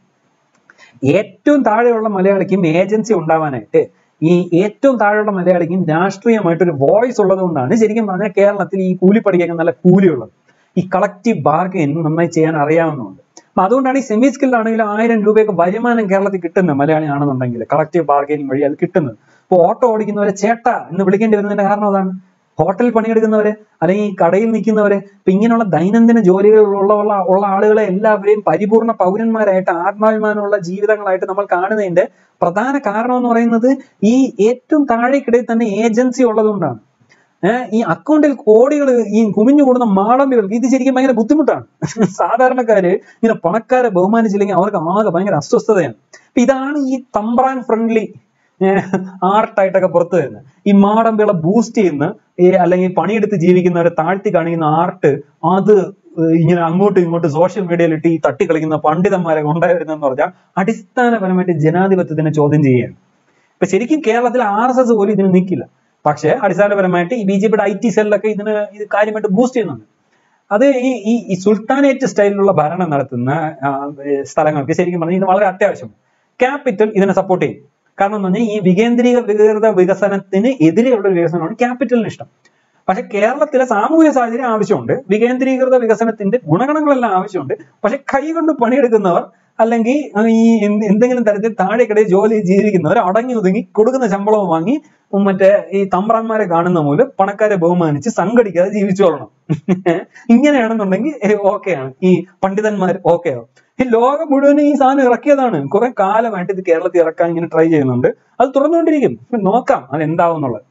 Speaker 1: ഏറ്റവും താഴെയുള്ള മലയാളിക്കും ഏജൻസി ഉണ്ടാവാനായിട്ട് ഈ ഏറ്റവും താഴെയുള്ള മലയാളിക്കും രാഷ്ട്രീയമായിട്ട് ഒരു വോയിസ് ഉള്ളത് കൊണ്ടാണ് ശരിക്കും പറഞ്ഞാൽ കേരളത്തിൽ ഈ കൂലിപ്പടിക്കൊക്കെ നല്ല കൂലിയുള്ളത് ഈ കളക്റ്റീവ് ബാർഗൈൻ നന്നായി ചെയ്യാൻ അറിയാവുന്നതുകൊണ്ട് അപ്പൊ അതുകൊണ്ടാണ് ഈ സെമി സ്കിൽഡ് ആണെങ്കിലും ആയിരം രൂപയൊക്കെ വരുമാനം കേരളത്തിൽ കിട്ടുന്നത് മലയാളി ആണെന്നുണ്ടെങ്കിൽ കളക്റ്റീവ് ബാർഗൈനിങ് വഴി അത് കിട്ടുന്നത് ഇപ്പൊ ഓട്ടോ ഓടിക്കുന്നവരെ ചേട്ട എന്ന് വിളിക്കേണ്ടി വരുന്നതിന്റെ കാരണം അതാണ് ഹോട്ടൽ പണിയെടുക്കുന്നവരെ അല്ലെങ്കിൽ ഈ കടയിൽ നിൽക്കുന്നവരെ ഇപ്പൊ ഇങ്ങനെയുള്ള ദൈനംദിന ജോലികളുള്ള ഉള്ള ഉള്ള ആളുകളെ എല്ലാവരെയും പരിപൂർണ പൗരന്മാരായിട്ട് ആത്മാഭിമാനമുള്ള ജീവിതങ്ങളായിട്ട് നമ്മൾ കാണുന്നതിന്റെ പ്രധാന കാരണം എന്ന് പറയുന്നത് ഈ ഏറ്റവും താഴേക്കിടയിൽ തന്നെ ഏജൻസി ഉള്ളതുകൊണ്ടാണ് ഏഹ് ഈ അക്കൗണ്ടിൽ കോടികൾ ഈ കുമിഞ്ഞു കൂടുന്ന മാളമ്പികൾക്ക് ഇത് ശരിക്കും ഭയങ്കര ബുദ്ധിമുട്ടാണ് സാധാരണക്കാര് ഇങ്ങനെ പണക്കാരെ ബഹുമാനിച്ചില്ലെങ്കിൽ അവർക്ക് ആകെ ഭയങ്കര അസ്വസ്ഥതയാണ് അപ്പൊ ഇതാണ് ഈ തമ്പ്രാൻ ഫ്രണ്ട്ലി ആർട്ടായിട്ടൊക്കെ പുറത്തു വരുന്നത് ഈ മാടമ്പികളെ ബൂസ്റ്റ് ചെയ്യുന്ന ഈ അല്ലെങ്കിൽ പണിയെടുത്ത് ജീവിക്കുന്നവരെ താഴ്ത്തി കാണിക്കുന്ന ആർട്ട് അത് ഏഹ് ഇങ്ങനെ അങ്ങോട്ടും ഇങ്ങോട്ടും സോഷ്യൽ മീഡിയയിൽ ഇട്ട് ഈ തട്ടി കളിക്കുന്ന പണ്ഡിതന്മാരെ കൊണ്ടുവരുന്നതെന്ന് വരുന്നതെന്ന് പറഞ്ഞാൽ അടിസ്ഥാനപരമായിട്ട് ജനാധിപത്യത്തിനെ ചോദ്യം ചെയ്യുകയാണ് ഇപ്പൊ ശരിക്കും കേരളത്തിൽ ആർ എസ് എസ് പോലും ഇതിന് നിൽക്കില്ല പക്ഷേ അടിസ്ഥാനപരമായിട്ട് ഈ ബി ജെ പിയുടെ ഐ ടി സെല്ലൊക്കെ ഇതിന് ഇത് കാര്യമായിട്ട് ബൂസ്റ്റ് ചെയ്യുന്നുണ്ട് അത് ഈ ഈ ഈ സുൽത്താനേറ്റ് സ്റ്റൈലിലുള്ള ഭരണം നടത്തുന്ന ആ, ഏ, സ്ഥലങ്ങൾക്ക് ശരിക്കും പറഞ്ഞാൽ ഇത് വളരെ അത്യാവശ്യം ക്യാപിറ്റൽ ഇതിനെ സപ്പോർട്ട് ചെയ്യും കാരണം എന്ന് പറഞ്ഞാൽ ഈ വികേന്ദ്രീകൃത വികസനത്തിന് എതിരെയുള്ള ഒരു വികസനമാണ് ക്യാപിറ്റലിന് ഇഷ്ടം പക്ഷെ കേരളത്തിലെ സാമൂഹ്യ സാഹചര്യം ആവശ്യമുണ്ട് വികേന്ദ്രീകൃത വികസനത്തിന്റെ ഗുണഗണങ്ങളെല്ലാം ആവശ്യമുണ്ട് പക്ഷെ കൈകൊണ്ട് പണിയെടുക്കുന്നവർ അല്ലെങ്കിൽ ആ, ഈ എന്ത് എന്തെങ്കിലും തരത്തിൽ താഴെക്കിടയിൽ ജോലി ജീവിക്കുന്നവർ അടങ്ങി ഒതുങ്ങി കൊടുക്കുന്ന ശമ്പളവും വാങ്ങി ഉം മറ്റേ ഈ തമ്പ്രാന്മാരെ കാണുന്ന മൂലം പണക്കാരെ ബഹുമാനിച്ച് സംഘടിക്കാതെ ജീവിച്ചോളണം ഇങ്ങനെയാണെന്നുണ്ടെങ്കിൽ ഓക്കെയാണ് ഈ പണ്ഡിതന്മാർ ഓക്കെ ആവും ഈ ലോകം മുഴുവനും ഈ സാധനം ഇറക്കിയതാണ് കുറെ കാലമായിട്ട് ഇത് കേരളത്തിൽ ഇറക്കാൻ ഇങ്ങനെ ട്രൈ ചെയ്യുന്നുണ്ട് അത് തുറന്നുകൊണ്ടിരിക്കും ഇപ്പൊ നോക്കാം അത് എന്താവും എന്നുള്ളത്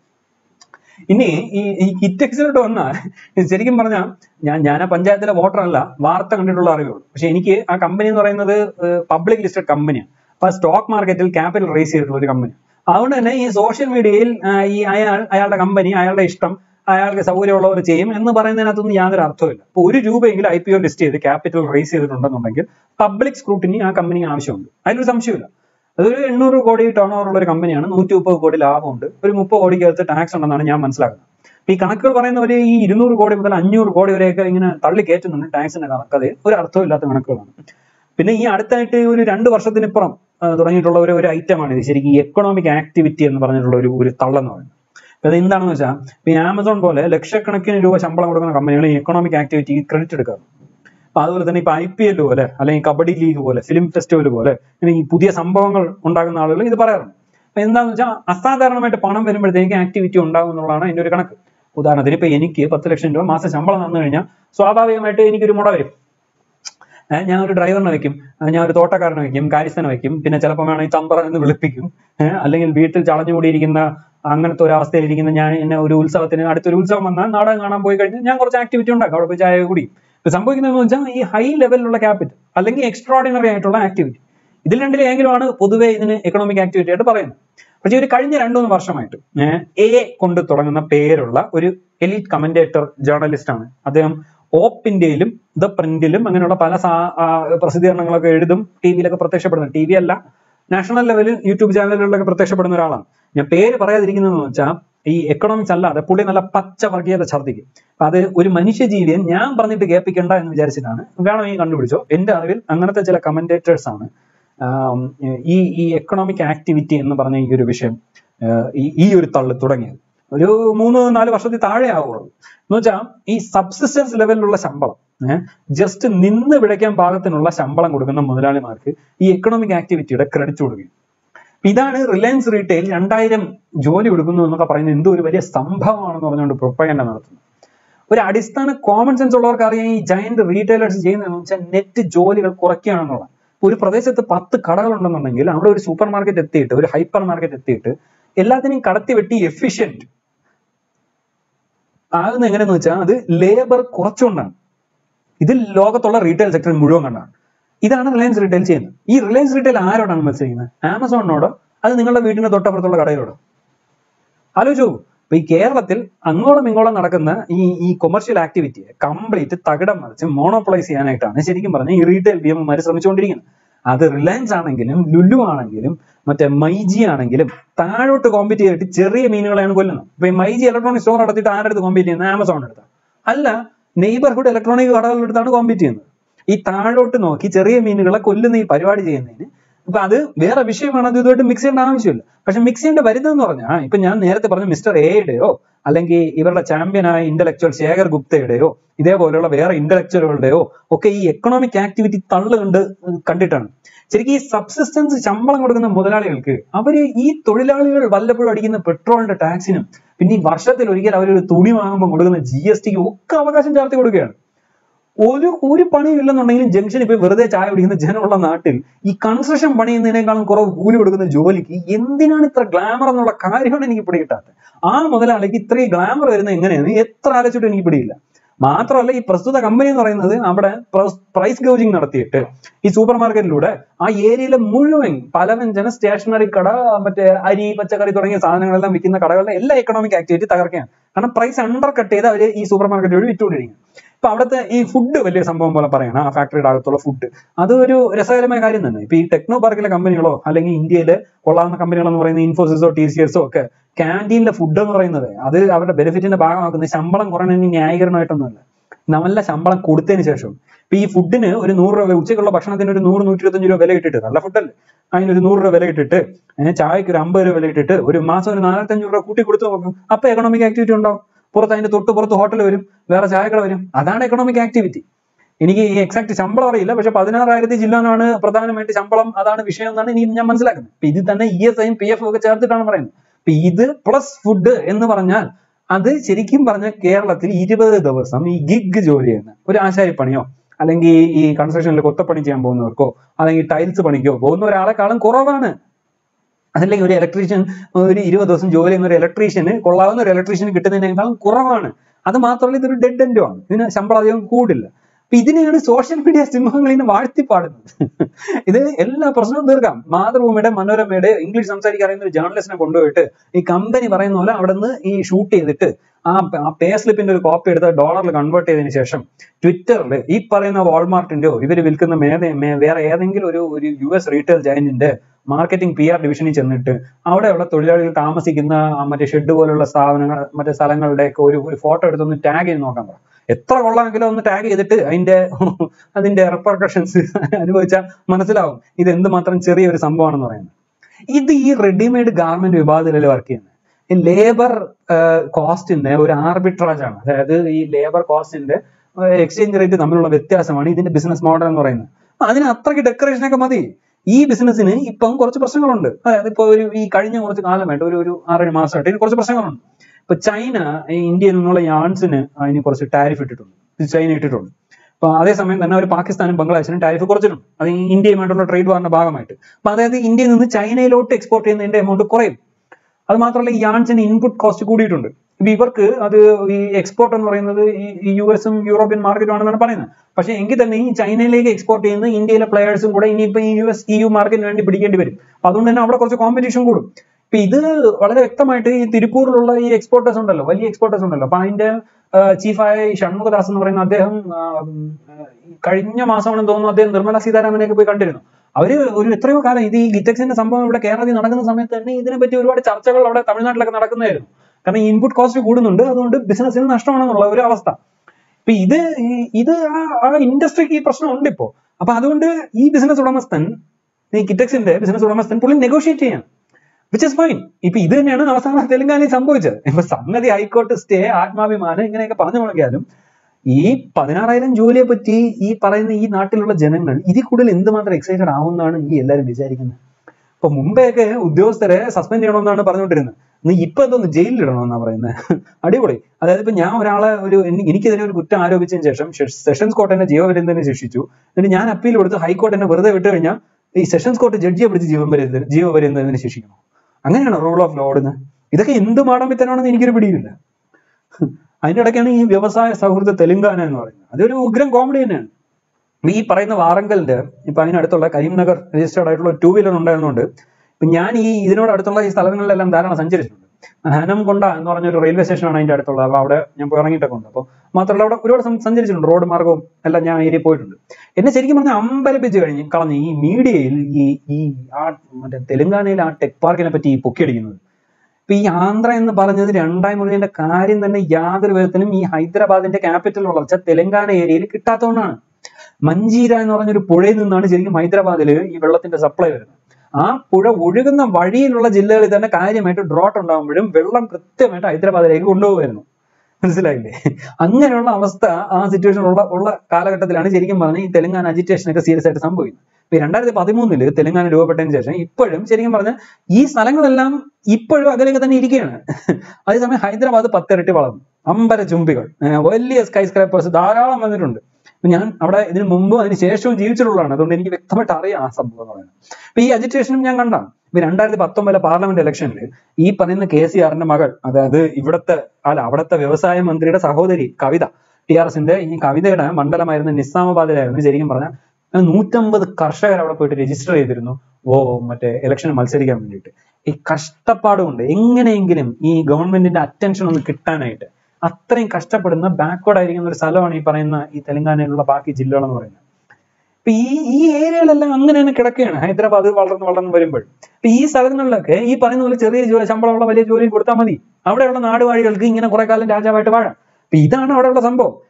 Speaker 1: ഇനി ഈ ഈ കിറ്റക്സിലോട്ട് വന്നാൽ ശരിക്കും പറഞ്ഞാൽ ഞാൻ ഞാൻ ആ പഞ്ചായത്തിലെ വോട്ടർ അല്ല വാർത്ത കണ്ടിട്ടുള്ള അറിവുള്ളൂ പക്ഷെ എനിക്ക് ആ കമ്പനി എന്ന് പറയുന്നത് പബ്ലിക് ലിസ്റ്റഡ് കമ്പനിയാണ് അപ്പൊ സ്റ്റോക്ക് മാർക്കറ്റിൽ ക്യാപിറ്റൽ റേസ് ചെയ്തിട്ടുള്ള ഒരു കമ്പനി അതുകൊണ്ട് തന്നെ ഈ സോഷ്യൽ മീഡിയയിൽ ഈ അയാൾ അയാളുടെ കമ്പനി അയാളുടെ ഇഷ്ടം അയാൾക്ക് സൗകര്യമുള്ളവർ ചെയ്യും എന്ന് പറയുന്നതിനകത്തൊന്നും യാതൊരു അർത്ഥമില്ല അപ്പൊ ഒരു രൂപയെങ്കിലും ഐ പി ഒ ലിസ്റ്റ് ചെയ്ത് ക്യാപിറ്റൽ റേസ് ചെയ്തിട്ടുണ്ടെന്നുണ്ടെങ്കിൽ പബ്ലിക് സ്ക്രൂട്ടിനി ആ കമ്പനിക്ക് ആവശ്യമുണ്ട് അതിലൊരു സംശയമില്ല അതൊരു എണ്ണൂറ് കോടി ടേൺ ഓവർ ഉള്ള ഒരു കമ്പനിയാണ് നൂറ്റി മുപ്പത് കോടി ലാഭമുണ്ട് ഒരു മുപ്പത് കോടിക്കകത്ത് ടാക്സ് ഉണ്ടെന്നാണ് ഞാൻ മനസ്സിലാക്കുന്നത് അപ്പൊ ഈ കണക്കുകൾ പറയുന്നവര് ഈ ഇരുന്നൂറ് കോടി മുതൽ അഞ്ഞൂറ് കോടി വരെയൊക്കെ ഇങ്ങനെ തള്ളി കയറ്റുന്നുണ്ട് ടാക്സിന്റെ കണക്കത് ഒരു അർത്ഥമില്ലാത്ത കണക്കുകളാണ് പിന്നെ ഈ അടുത്തായിട്ട് ഒരു രണ്ട് വർഷത്തിനിപ്പുറം ആ, തുടങ്ങിയിട്ടുള്ള ഒരു ഒരു ഐറ്റമാണ് ഇത് ശരിക്കും ഈ എക്കണോമിക് ആക്ടിവിറ്റി എന്ന് പറഞ്ഞിട്ടുള്ള ഒരു ഒരു തള്ളെന്ന് പറയുന്നത് അപ്പൊ അത് എന്താണെന്ന് വെച്ചാൽ ഇപ്പൊ ഈ ആമസോൺ പോലെ ലക്ഷക്കണക്കിന് രൂപ ശമ്പളം കൊടുക്കുന്ന കമ്പനികൾ ഈ എക്കണോമിക് ആക്ടിവിറ്റിക്ക് ക്രെഡിറ്റ് എടുക്കാറ് അപ്പൊ അതുപോലെ തന്നെ ഇപ്പൊ ഐ പി എൽ പോലെ അല്ലെങ്കിൽ കബഡി ലീഗ് പോലെ ഫിലിം ഫെസ്റ്റിവൽ പോലെ ഇങ്ങനെ ഈ പുതിയ സംഭവങ്ങൾ ഉണ്ടാകുന്ന ആളുകൾ ഇത് പറയാറുണ്ട് അപ്പൊ എന്താണെന്ന് വെച്ചാൽ അസാധാരണമായിട്ട് പണം വരുമ്പോഴത്തേക്ക് ആക്ടിവിറ്റി ഉണ്ടാകും എന്നുള്ളതാണ് അതിന്റെ ഒരു കണക്ക് ഉദാഹരണത്തിന് ഇപ്പൊ എനിക്ക് പത്ത് ലക്ഷം രൂപ മാസം ശമ്പളം തന്നു കഴിഞ്ഞാൽ സ്വാഭാവികമായിട്ട് എനിക്കൊരു മുട വരും ഏഹ് ഞാൻ ഒരു ഡ്രൈവറിനെ വെക്കും ഏഹ് ഞാൻ ഒരു തോട്ടക്കാരനെ വെക്കും കാര്യസ്ഥനെ വെക്കും പിന്നെ ചിലപ്പോൾ വേണമെങ്കിൽ തമ്പറ എന്ന് വിളിപ്പിക്കും ഏഹ് അല്ലെങ്കിൽ വീട്ടിൽ ചളഞ്ഞുകൂടിയിരിക്കുന്ന അങ്ങനത്തെ ഒരു അവസ്ഥയിലിരിക്കുന്ന ഞാൻ എന്നെ ഒരു ഉത്സവത്തിന് അടുത്തൊരു ഉത്സവം വന്നാൽ നാടകം കാണാൻ പോയി കഴിഞ്ഞാൽ ഞാൻ കുറച്ച് ആക്ടിവിറ്റി ഉണ്ടാക്കും അവിടെ പോയി ചായ കൂടി ഇപ്പൊ സംഭവിക്കുന്നതെന്ന് വെച്ചാൽ ഈ ഹൈ ലെവലിലുള്ള ക്യാപിറ്റൽ അല്ലെങ്കിൽ എക്സ്ട്രോർഡിനറി ആയിട്ടുള്ള ആക്ടിവിറ്റി ഇതിൽ രണ്ടിലെങ്കിലും ആണ് പൊതുവെ ഇതിന് എക്കണോമിക് ആക്ടിവിറ്റി ആയിട്ട് പറയുന്നത് പക്ഷേ ഒരു കഴിഞ്ഞ രണ്ടു മൂന്ന് വർഷമായിട്ട് എ കൊണ്ട് തുടങ്ങുന്ന പേരുള്ള ഒരു എലീറ്റ് കമന്റേറ്റർ ജേർണലിസ്റ്റ് ആണ് അദ്ദേഹം ഓപ്പ് ഇന്ത്യയിലും ദ പ്രിന്റിലും അങ്ങനെയുള്ള പല സാ- ആ, പ്രസിദ്ധീകരണങ്ങളൊക്കെ എഴുതും ടി വിയിലൊക്കെ പ്രത്യക്ഷപ്പെടുന്നത് ടി വി അല്ല നാഷണൽ ലെവലിൽ യൂട്യൂബ് ചാനലുകളിലൊക്കെ പ്രത്യക്ഷപ്പെടുന്ന ഒരാളാണ് ഞാൻ പേര് പറയാതിരിക്കുന്നതെന്ന് വെച്ചാൽ ഈ എക്കണോമിക്സ് അല്ലാതെ പുള്ളി നല്ല പച്ച വർഗീയത ഛർദ്ദിക്കും അപ്പൊ അത് ഒരു മനുഷ്യജീവിയെ ഞാൻ പറഞ്ഞിട്ട് കേൾപ്പിക്കണ്ട എന്ന് വിചാരിച്ചിട്ടാണ് വേണമെങ്കിൽ കണ്ടുപിടിച്ചോ എന്റെ അറിവിൽ അങ്ങനത്തെ ചില കമന്റേറ്റേഴ്സ് ആണ് ആം, ഈ ഈ എക്കണോമിക് ആക്ടിവിറ്റി എന്ന് പറഞ്ഞ ഈ ഒരു വിഷയം ആ, ഈ ഈ ഒരു തള്ളു തുടങ്ങിയത് ഒരു മൂന്ന് നാല് വർഷത്തിൽ താഴെ ആവുള്ളൂ എന്ന് വെച്ചാൽ ഈ സബ്സിസ്റ്റൻസ് ലെവലിലുള്ള ശമ്പളം ജസ്റ്റ് നിന്ന് പിഴയ്ക്കാൻ പാകത്തിനുള്ള ശമ്പളം കൊടുക്കുന്ന മുതലാളിമാർക്ക് ഈ എക്കണോമിക് ആക്ടിവിറ്റിയുടെ ക്രെഡിറ്റ് കൊടുക്കുകയും അപ്പൊ ഇതാണ് റിലയൻസ് റീറ്റെയിൽ രണ്ടായിരം ജോലി കൊടുക്കുന്നു എന്നൊക്കെ പറയുന്നത് എന്തോ ഒരു വലിയ സംഭവമാണെന്ന് പറഞ്ഞുകൊണ്ട് പ്രൊപ്പഗൻഡ നടത്തുന്നത് ഒരു അടിസ്ഥാന കോമൺ സെൻസ് ഉള്ളവർക്ക് അറിയാം ഈ ജയന്റ് റീറ്റെയിലേഴ്സ് ചെയ്യുന്നതെന്ന് വെച്ചാൽ നെറ്റ് ജോലികൾ കുറയ്ക്കുകയാണെന്നുള്ള ഒരു പ്രദേശത്ത് പത്ത് കടകളുണ്ടെന്നുണ്ടെങ്കിൽ അവിടെ ഒരു സൂപ്പർ മാർക്കറ്റ് എത്തിയിട്ട് ഒരു ഹൈപ്പർ മാർക്കറ്റ് എത്തിയിട്ട് എല്ലാത്തിനെയും കടത്തി വെട്ടി എഫിഷ്യന്റ് ആകുന്ന എങ്ങനെയെന്ന് വെച്ചാൽ അത് ലേബർ കുറച്ചുകൊണ്ടാണ് ഇതിൽ ലോകത്തുള്ള റീറ്റെയിൽ സെക്ടർ മുഴുവൻ കണ്ടാണ് ഇതാണ് റിലയൻസ് റീറ്റെയിൽ ചെയ്യുന്നത് ഈ റിലയൻസ് റീറ്റെയിൽ ആരോടാണ് മത്സരിക്കുന്നത് ആമസോണിനോടോ അത് നിങ്ങളുടെ വീടിന്റെ തൊട്ടപ്പുറത്തുള്ള കടയിലോടോ ആലോചിച്ചു ഇപ്പൊ ഈ കേരളത്തിൽ അങ്ങോളം ഇങ്ങോളം നടക്കുന്ന ഈ ഈ കൊമേഴ്ഷ്യൽ ആക്ടിവിറ്റിയെ കംപ്ലീറ്റ് തകിടം മറിച്ച് മോണോപ്പൊളൈസ് ചെയ്യാനായിട്ടാണ് ശരിക്കും പറഞ്ഞാൽ ഈ റീറ്റെയിൽ നിയമന്മാർ ശ്രമിച്ചുകൊണ്ടിരിക്കുന്നത് അത് റിലയൻസ് ആണെങ്കിലും ലുലു ആണെങ്കിലും മറ്റേ മൈജി ആണെങ്കിലും താഴോട്ട് കോമ്പീറ്റ് ചെയ്തിട്ട് ചെറിയ മീനുകളെയാണ് കൊല്ലുന്നത് ഇപ്പൊ ഈ മൈജി ഇലക്ട്രോണിക് സ്റ്റോർ നടത്തിയിട്ട് ആരുടെ കോമ്പീറ്റ് ചെയ്യുന്നത് ആമസോൺ എടുത്ത അല്ല നെയ്ബർഹുഡ് ഇലക്ട്രോണിക് കടകളെടുത്താണ് കോമ്പീറ്റ് ചെയ്യുന്നത് ഈ താഴോട്ട് നോക്കി ചെറിയ മീനുകളെ കൊല്ലുന്ന ഈ പരിപാടി ചെയ്യുന്നതിന് ഇപ്പൊ അത് വേറെ വിഷയമാണ് അത് ഇതുമായിട്ട് മിക്സ് ചെയ്യേണ്ട ആവശ്യമില്ല പക്ഷെ മിക്സ് ചെയ്യേണ്ട വരുന്നതെന്ന് പറഞ്ഞാൽ ഇപ്പൊ ഞാൻ നേരത്തെ പറഞ്ഞ മിസ്റ്റർ എയുടെയോ അല്ലെങ്കിൽ ഇവരുടെ ചാമ്പ്യനായ ഇന്റലക്ച്വൽ ശേഖർ ഗുപ്തയുടെയോ ഇതേപോലെയുള്ള വേറെ ഇന്റലക്ച്വലുകളുടെയോ ഒക്കെ ഈ എക്കണോമിക് ആക്ടിവിറ്റി തള്ളു കണ്ട് കണ്ടിട്ടാണ് ശരിക്കും ഈ സബ്സിസ്റ്റൻസ് ശമ്പളം കൊടുക്കുന്ന മുതലാളികൾക്ക് അവര് ഈ തൊഴിലാളികൾ വല്ലപ്പോഴും അടിക്കുന്ന പെട്രോളിന്റെ ടാക്സിനും പിന്നെ ഈ വർഷത്തിൽ ഒരിക്കൽ അവരൊരു തുണി വാങ്ങുമ്പോൾ കൊടുക്കുന്ന ജി എസ് ടിക്ക് ഒക്കെ അവകാശം ചേർത്ത് കൊടുക്കുകയാണ് ഒരു ഒരു പണിയും ഇല്ലെന്നുണ്ടെങ്കിലും ജംഗ്ഷനിൽ പോയി വെറുതെ ചായ കുടിക്കുന്ന ജനമുള്ള നാട്ടിൽ ഈ കൺസ്ട്രക്ഷൻ പണിയുന്നതിനേക്കാളും കുറവ് കൂലി കൊടുക്കുന്ന ജോലിക്ക് എന്തിനാണ് ഇത്ര ഗ്ലാമർ എന്നുള്ള കാര്യമാണ് എനിക്ക് പിടികിട്ടാത്തത് ആ മുതലാളിക്ക് ഇത്രയും ഗ്ലാമർ വരുന്നത് എങ്ങനെയാണ് എത്ര ആലോചിച്ചിട്ട് എനിക്ക് പിടിയില്ല മാത്രമല്ല ഈ പ്രസ്തുത കമ്പനി എന്ന് പറയുന്നത് അവിടെ പ്രൈസ് ഗൗജിങ് നടത്തിയിട്ട് ഈ സൂപ്പർ മാർക്കറ്റിലൂടെ ആ ഏരിയയിലെ മുഴുവൻ പലവ്യഞ്ജന സ്റ്റേഷനറി കട മറ്റേ അരി പച്ചക്കറി തുടങ്ങിയ സാധനങ്ങളെല്ലാം വിൽക്കുന്ന കടകളുടെ എല്ലാ എക്കണോമിക് ആക്ടിവിറ്റി തകർക്കുകയാണ് കാരണം പ്രൈസ് അണ്ടർ കട്ട് ചെയ്ത് അവർ ഈ സൂപ്പർ മാർക്കറ്റ് വഴി വിറ്റുകൊണ്ടിരിക്കും ഇപ്പൊ അവിടുത്തെ ഈ ഫുഡ് വലിയ സംഭവം പോലെ പറയണം ആ ഫാക്ടറിയുടെ അകത്തുള്ള ഫുഡ് അത് ഒരു രസകരമായ കാര്യം തന്നെ ഇപ്പൊ ഈ ടെക്നോ പാർക്കിലെ കമ്പനികളോ അല്ലെങ്കിൽ ഇന്ത്യയിലെ കൊള്ളാവുന്ന കമ്പനികൾ എന്ന് പറയുന്ന ഇൻഫോസിസോ ടി സി എസോ ഒക്കെ ക്യാൻറ്റീനിലെ ഫുഡ് എന്ന് പറയുന്നത് അത് അവരുടെ ബെനിഫിറ്റിന്റെ ഭാഗമാക്കുന്നത് ശമ്പളം കുറഞ്ഞതിന് ന്യായീകരണമായിട്ടൊന്നുമല്ല നല്ല ശമ്പളം കൊടുത്തതിന് ശേഷം ഇപ്പൊ ഈ ഫുഡിന് ഒരു നൂറ് രൂപ ഉച്ചയ്ക്കുള്ള ഭക്ഷണത്തിന് ഒരു നൂറ് നൂറ്റി ഇരുപത്തഞ്ച് രൂപ വില ഇട്ടിട്ട് നല്ല ഫുഡല്ലേ അതിനൊരു നൂറ് രൂപ വില ഇട്ടിട്ട് ഏഹ് ചായക്ക് ഒരു അമ്പത് രൂപ വില ഇട്ടിട്ട് ഒരു മാസം ഒരു നാലായിരത്തഞ്ഞൂറ് രൂപ കൂട്ടി കൊടുത്തു നോക്കും അപ്പൊ എക്കണോമിക് ആക്ടിവിറ്റി ഉണ്ടാവും പുറത്ത് അതിന്റെ തൊട്ട് പുറത്ത് ഹോട്ടൽ വരും വേറെ ചായക്കട വരും അതാണ് എക്കണോമിക് ആക്ടിവിറ്റി എനിക്ക് ഈ എക്സാക്ട് ശമ്പളം അറിയില്ല പക്ഷെ പതിനാറായിരത്തി ജില്ലാനാണ് പ്രധാനമായിട്ട് ശമ്പളം അതാണ് വിഷയം എന്നാണ് ഇനി ഞാൻ മനസ്സിലാക്കുന്നത് അപ്പൊ ഇത് തന്നെ ഇ എസ് ഐയും പി എഫ് ഒക്കെ ചേർത്തിട്ടാണ് പറയുന്നത് അപ്പൊ ഇത് പ്ലസ് ഫുഡ് എന്ന് പറഞ്ഞാൽ അത് ശരിക്കും പറഞ്ഞ കേരളത്തിൽ ഇരുപത് ദിവസം ഈ ഗിഗ് ജോലി ചെയ്യുന്ന ഒരു ആശാരിപ്പണിയോ അല്ലെങ്കിൽ ഈ കൺസ്ട്രക്ഷനിൽ കൊത്തപ്പണി ചെയ്യാൻ പോകുന്നവർക്കോ അല്ലെങ്കിൽ ടൈൽസ് പണിക്കോ പോകുന്ന ഒരാളെക്കാളും കുറവാണ് അതല്ലെങ്കിൽ ഒരു ഇലക്ട്രീഷ്യൻ ഒരു ഇരുപത് ദിവസം ജോലി ചെയ്യുന്ന ഒരു ഇലക്ട്രീഷ്യന് കൊള്ളാവുന്ന ഒരു ഇലക്ട്രീഷ്യന് കിട്ടുന്നതിനേക്കാളും കുറവാണ് അത് മാത്രമല്ല ഇതൊരു ഡെഡ് എൻഡും ആണ് ഇതിന് ശമ്പളം അധികം കൂടില്ല അപ്പൊ ഇതിനെയാണ് സോഷ്യൽ മീഡിയ സിംഹങ്ങൾ ഇന്ന് വാഴ്ത്തിപ്പാടുന്നത് ഇത് എല്ലാ പ്രശ്നവും തീർക്കാം മാതൃഭൂമിയുടെ മനോരമയുടെ ഇംഗ്ലീഷ് സംസാരിക്കാൻ അറിയുന്ന ഒരു ജേർണലിസ്റ്റിനെ കൊണ്ടുപോയിട്ട് ഈ കമ്പനി പറയുന്ന പോലെ അവിടെ നിന്ന് ഈ ഷൂട്ട് ചെയ്തിട്ട് ആ ആ പേ സ്ലിപ്പിന്റെ ഒരു കോപ്പി എടുത്ത് ഡോളറിൽ കൺവേർട്ട് ചെയ്തതിന് ശേഷം ട്വിറ്ററിൽ ഈ പറയുന്ന വാൾമാർട്ടിന്റെയോ ഇവർ വിൽക്കുന്ന മേധ മേ- വേറെ ഏതെങ്കിലും ഒരു ഒരു യു എസ് റീറ്റെയിൽ ജയന്റിന്റെ മാർക്കറ്റിംഗ് പി ആർ ഡിവിഷനിൽ ചെന്നിട്ട് അവിടെയുള്ള തൊഴിലാളികൾ താമസിക്കുന്ന ആ മറ്റേ ഷെഡ് പോലുള്ള സ്ഥാപനങ്ങൾ മറ്റേ സ്ഥലങ്ങളുടെ ഒക്കെ ഒരു ഒരു ഫോട്ടോ എടുത്തൊന്ന് ടാഗ് ചെയ്ത് നോക്കാൻ പറ എത്ര കൊള്ളാമെങ്കിലും ഒന്ന് ടാഗ് ചെയ്തിട്ട് അതിന്റെ അതിന്റെ റെപ്പർക്കഷൻസ് അനുഭവിച്ചാൽ മനസ്സിലാവും ഇത് എന്തുമാത്രം ചെറിയൊരു സംഭവമാണെന്ന് പറയുന്നത് ഇത് ഈ റെഡിമെയ്ഡ് ഗാർമെന്റ് വിഭാഗത്തിലല്ലേ വർക്ക് ചെയ്യുന്നത് ഈ ലേബർ കോസ്റ്റിന്റെ ഒരു ആർബിട്രാജ് ആണ് അതായത് ഈ ലേബർ കോസ്റ്റിന്റെ എക്സ്ചേഞ്ച് റേറ്റ് തമ്മിലുള്ള വ്യത്യാസമാണ് ഇതിന്റെ ബിസിനസ് മോഡൽ എന്ന് പറയുന്നത് അപ്പൊ അതിന് അത്രയ്ക്ക് ഡെക്കറേഷൻ ഒക്കെ മതി ഈ ബിസിനസ്സിന് ഇപ്പം കുറച്ച് പ്രശ്നങ്ങളുണ്ട് അതായത് ഇപ്പൊ ഒരു ഈ കഴിഞ്ഞ കുറച്ച് കാലമായിട്ട് ഒരു ഒരു ആറേഴ് മാസമായിട്ട് ഇതിന് കുറച്ച് പ്രശ്നങ്ങളുണ്ട് ഇപ്പൊ ചൈന ഈ ഇന്ത്യയിൽ നിന്നുള്ള യാൺസിന് അതിന് കുറച്ച് ടാരിഫ് ഇട്ടിട്ടുണ്ട് ഇത് ചൈന ഇട്ടിട്ടുണ്ട് അപ്പൊ അതേസമയം തന്നെ അവർ പാകിസ്ഥാനും ബംഗ്ലാദേശിനും ടാരിഫ് കുറച്ചിട്ടുണ്ട് അത് ഈ ഇന്ത്യയുമായിട്ടുള്ള ട്രേഡ് വാറിന്റെ ഭാഗമായിട്ട് അപ്പൊ അതായത് ഇന്ത്യയിൽ നിന്ന് ചൈനയിലോട്ട് എക്സ്പോർട്ട് ചെയ്യുന്നതിന്റെ എമൗണ്ട് കുറയും അത് മാത്രമല്ല ഈ യാൺസിന് ഇൻപുട്ട് കോസ്റ്റ് കൂടിയിട്ടുണ്ട് ഇപ്പൊ ഇവർക്ക് അത് ഈ എക്സ്പോർട്ട് എന്ന് പറയുന്നത് ഈ യു എസും യൂറോപ്യൻ മാർക്കറ്റും ആണെന്നാണ് പറയുന്നത് പക്ഷെ എങ്കിൽ തന്നെ ഈ ചൈനയിലേക്ക് എക്സ്പോർട്ട് ചെയ്യുന്ന ഇന്ത്യയിലെ പ്ലെയേഴ്സും കൂടെ ഇനിയിപ്പോ ഈ യു എസ് ഇ യു മാർക്കറ്റിന് വേണ്ടി പിടിക്കേണ്ടി വരും അപ്പൊ അതുകൊണ്ട് തന്നെ അവിടെ കുറച്ച് കോമ്പറ്റീഷൻ കൂടും ഇപ്പൊ ഇത് വളരെ വ്യക്തമായിട്ട് ഈ തിരുപ്പൂരിലുള്ള ഈ എക്സ്പോർട്ടേഴ്സ് ഉണ്ടല്ലോ വലിയ എക്സ്പോർട്ടേഴ്സ് ഉണ്ടല്ലോ അപ്പൊ അതിന്റെ ചീഫായ ഈ ഷൺമുഖദാസ് എന്ന് പറയുന്ന അദ്ദേഹം ആ, ഉം, ആ, ഈ കഴിഞ്ഞ മാസമാണെന്ന് തോന്നുന്നു അദ്ദേഹം നിർമ്മല സീതാരാമനെയൊക്കെ പോയി കണ്ടിരുന്നു അവര് ഒരു എത്രയോ കാലം ഇത് ഈ ഗിറ്റക്സിന്റെ സംഭവം ഇവിടെ കേരളത്തിൽ നടക്കുന്ന സമയത്ത് തന്നെ ഇതിനെപ്പറ്റി ഒരുപാട് ചർച്ചകൾ അവിടെ തമിഴ്നാട്ടിലൊക്കെ നടക്കുന്നതായിരുന്നു കാരണം ഇൻപുട്ട് കോസ്റ്റ് കൂടുന്നുണ്ട് അതുകൊണ്ട് ബിസിനസ്സിന് നഷ്ടമാണെന്നുള്ള ഒരു അവസ്ഥ ഇപ്പൊ ഇത് ഈ- ഇത് ആ- ആ ഇൻഡസ്ട്രിക്ക് ഈ പ്രശ്നം ഉണ്ട് ഇപ്പോ അപ്പൊ അതുകൊണ്ട് ഈ ബിസിനസ് ഉടമസ്ഥൻ ഈ കിറ്റക്സിന്റെ ബിസിനസ് ഉടമസ്ഥൻ പുള്ളി നെഗോഷിയേറ്റ് ചെയ്യാം വിച്ച് ഇസ് ഫൈൻ ഇപ്പൊ ഇത് തന്നെയാണ് അവസാനം തെലങ്കാനയിൽ സംഭവിച്ചത് ഇപ്പൊ സംഗതി ഹൈക്കോർട്ട് സ്റ്റേ ആത്മാഭിമാനം ഇങ്ങനെയൊക്കെ പറഞ്ഞു മുടക്കിയാലും ഈ പതിനാറായിരം ജോലിയെ പറ്റി ഈ പറയുന്ന ഈ നാട്ടിലുള്ള ജനങ്ങൾ ഇതിൽ കൂടുതൽ എന്തുമാത്രം എക്സൈറ്റഡ് ആവുമെന്നാണ് ഈ എല്ലാവരും വിചാരിക്കുന്നത് ഇപ്പൊ മുമ്പെയൊക്കെ ഉദ്യോഗസ്ഥരെ സസ്പെൻഡ് ചെയ്യണമെന്നാണ് പറഞ്ഞുകൊണ്ടിരുന്നത് നീ ഇപ്പൊ എന്തോന്ന് ജയിലിൽ ഇടണമെന്നാണ് പറയുന്നത് അടിപൊളി അതായത് ഇപ്പൊ ഞാൻ ഒരാളെ ഒരു എനി- എനിക്കെതിരെ ഒരു കുറ്റം ആരോപിച്ചതിന് ശേഷം സെഷൻസ് കോർട്ട് എന്നെ ജീവപര്യന്തനെ ശിക്ഷിച്ചു എന്നിട്ട് ഞാൻ അപ്പീൽ കൊടുത്ത് ഹൈക്കോർട്ട് എന്നെ വെറുതെ വിട്ടു കഴിഞ്ഞാൽ ഈ സെഷൻസ് കോർട്ട് ജഡ്ജിയെ പിടിച്ച് ജീവപര്യന്തന ജീവപര്യന്തനെ ശിക്ഷിക്കണം അങ്ങനെയാണോ റൂൾ ഓഫ് ലോ ഓടുന്നത് ഇതൊക്കെ എന്ത് മാടാമിത്തനാണെന്ന് എനിക്കൊരു പിടിയില്ല അതിന്റെ ഇടയ്ക്കാണ് ഈ വ്യവസായ സൗഹൃദ തെലുങ്കാന എന്ന് പറയുന്നത് അതൊരു ഉഗ്രം കോമഡി തന്നെയാണ് ഇപ്പൊ ഈ പറയുന്ന വാറങ്കലിന്റെ ഇപ്പൊ അതിനടുത്തുള്ള കരീംനഗർ രജിസ്റ്റേർഡ് ആയിട്ടുള്ള ടൂ വീലർ ഉണ്ടായിരുന്നുകൊണ്ട് ഇപ്പൊ ഞാൻ ഈ ഇതിനോട് അടുത്തുള്ള ഈ സ്ഥലങ്ങളിലെല്ലാം ധാരാളം സഞ്ചരിച്ചിട്ടുണ്ട് ഹനംകൊണ്ട എന്ന് പറഞ്ഞ ഒരു റെയിൽവേ സ്റ്റേഷനാണ് അതിന്റെ അടുത്തുള്ളത് അപ്പൊ അവിടെ ഞാൻ പോയി ഇറങ്ങിയിട്ടൊക്കെ ഉണ്ട് അപ്പോൾ മാത്രമല്ല അവിടെ ഒരുപാട് സം- സഞ്ചരിച്ചിട്ടുണ്ട് റോഡ് മാർഗവും എല്ലാം ഞാൻ ഏരിയ പോയിട്ടുണ്ട് എന്നെ ശരിക്കും പറഞ്ഞാൽ അമ്പലപ്പിച്ച് കഴിഞ്ഞ് കളഞ്ഞ് ഈ മീഡിയയിൽ ഈ ഈ ആ മറ്റേ തെലുങ്കാനയിൽ ആ ടെക് പാർക്കിനെ പറ്റി ഈ പൊക്കിയടിക്കുന്നത് ഇപ്പൊ ഈ ആന്ധ്ര എന്ന് പറഞ്ഞത് രണ്ടായി മുറിയുടെ കാര്യം തന്നെ യാതൊരു വിധത്തിലും ഈ ഹൈദരാബാദിന്റെ ക്യാപിറ്റൽ വളർച്ച തെലങ്കാന ഏരിയയിൽ കിട്ടാത്തതുകൊണ്ടാണ് മഞ്ചീര എന്ന് പറഞ്ഞൊരു പുഴയിൽ നിന്നാണ് ശരിക്കും ഹൈദരാബാദിൽ ഈ വെള്ളത്തിന്റെ സപ്ലൈ വരുന്നത് ആ പുഴ ഒഴുകുന്ന വഴിയിലുള്ള ജില്ലകളിൽ തന്നെ കാര്യമായിട്ട് ഡ്രോട്ട് ഉണ്ടാകുമ്പോഴും വെള്ളം കൃത്യമായിട്ട് ഹൈദരാബാദിലേക്ക് കൊണ്ടുപോകുമായിരുന്നു മനസ്സിലായില്ലേ അങ്ങനെയുള്ള അവസ്ഥ ആ സിറ്റുവേഷൻ ഉള്ള ഉള്ള കാലഘട്ടത്തിലാണ് ശരിക്കും പറഞ്ഞാൽ ഈ തെലങ്കാന അജിറ്റേഷൻ ഒക്കെ സീരിയസ് ആയിട്ട് സംഭവിക്കുന്നത് ഇപ്പൊ രണ്ടായിരത്തി പതിമൂന്നില് തെലങ്കാന രൂപപ്പെട്ടതിന് ശേഷം ഇപ്പോഴും ശരിക്കും പറഞ്ഞാൽ ഈ സ്ഥലങ്ങളെല്ലാം ഇപ്പോഴും അകലെയൊക്കെ തന്നെ ഇരിക്കുകയാണ് അതേസമയം ഹൈദരാബാദ് പത്തിരട്ടി വളർന്നു അമ്പര ചുംബികൾ ഏഹ് വലിയ സ്കൈ സ്ക്രാപ്പേഴ്സ് ധാരാളം വന്നിട്ടുണ്ട് ഇപ്പൊ ഞാൻ അവിടെ ഇതിനു മുമ്പും അതിന് ശേഷവും ജീവിച്ചിട്ടുള്ളതാണ് അതുകൊണ്ട് എനിക്ക് വ്യക്തമായിട്ട് അറിയാം ആ സംഭവം എന്ന് പറയുന്നത് അപ്പൊ ഈ അജിറ്റേഷനും ഞാൻ കണ്ടാണ് ഇപ്പൊ രണ്ടായിരത്തി പത്തൊമ്പതിലെ പാർലമെന്റ് ഇലക്ഷനിൽ ഈ പറയുന്ന കെ സി ആറിന്റെ മകൾ അതായത് ഇവിടുത്തെ അല്ല അവിടുത്തെ വ്യവസായ മന്ത്രിയുടെ സഹോദരി കവിത ടി ആർ എസിന്റെ ഈ കവിതയുടെ മണ്ഡലമായിരുന്ന നിസാമാബാദിലായിരുന്നു ശരിക്കും പറഞ്ഞാൽ നൂറ്റമ്പത് കർഷകർ അവിടെ പോയിട്ട് രജിസ്റ്റർ ചെയ്തിരുന്നു ഓ മറ്റേ ഇലക്ഷന് മത്സരിക്കാൻ വേണ്ടിയിട്ട് ഈ കഷ്ടപ്പാടുകൊണ്ട് എങ്ങനെയെങ്കിലും ഈ ഗവൺമെന്റിന്റെ അറ്റൻഷൻ ഒന്ന് കിട്ടാനായിട്ട് അത്രയും കഷ്ടപ്പെടുന്ന ബാക്ക്വേർഡ് ആയിരിക്കുന്ന ഒരു സ്ഥലമാണ് ഈ പറയുന്ന ഈ തെലങ്കാനയിലുള്ള ബാക്കി ജില്ലകൾ എന്ന് പറയുന്നത് ഇപ്പൊ ഈ ഈ ഏരിയകളെല്ലാം അങ്ങനെ തന്നെ കിടക്കുകയാണ് ഹൈദരാബാദ് വളർന്ന് വളർന്ന് വരുമ്പോൾ ഇപ്പൊ ഈ സ്ഥലങ്ങളിലൊക്കെ ഈ പറയുന്ന പോലെ ചെറിയ ജോലി ശമ്പളമുള്ള വലിയ ജോലി കൊടുത്താൽ മതി അവിടെയുള്ള നാടുവാഴികൾക്ക് ഇങ്ങനെ കുറെ കാലം രാജാവായിട്ട് വാഴാം അപ്പൊ ഇതാണ് അവിടെയുള്ള സംഭവം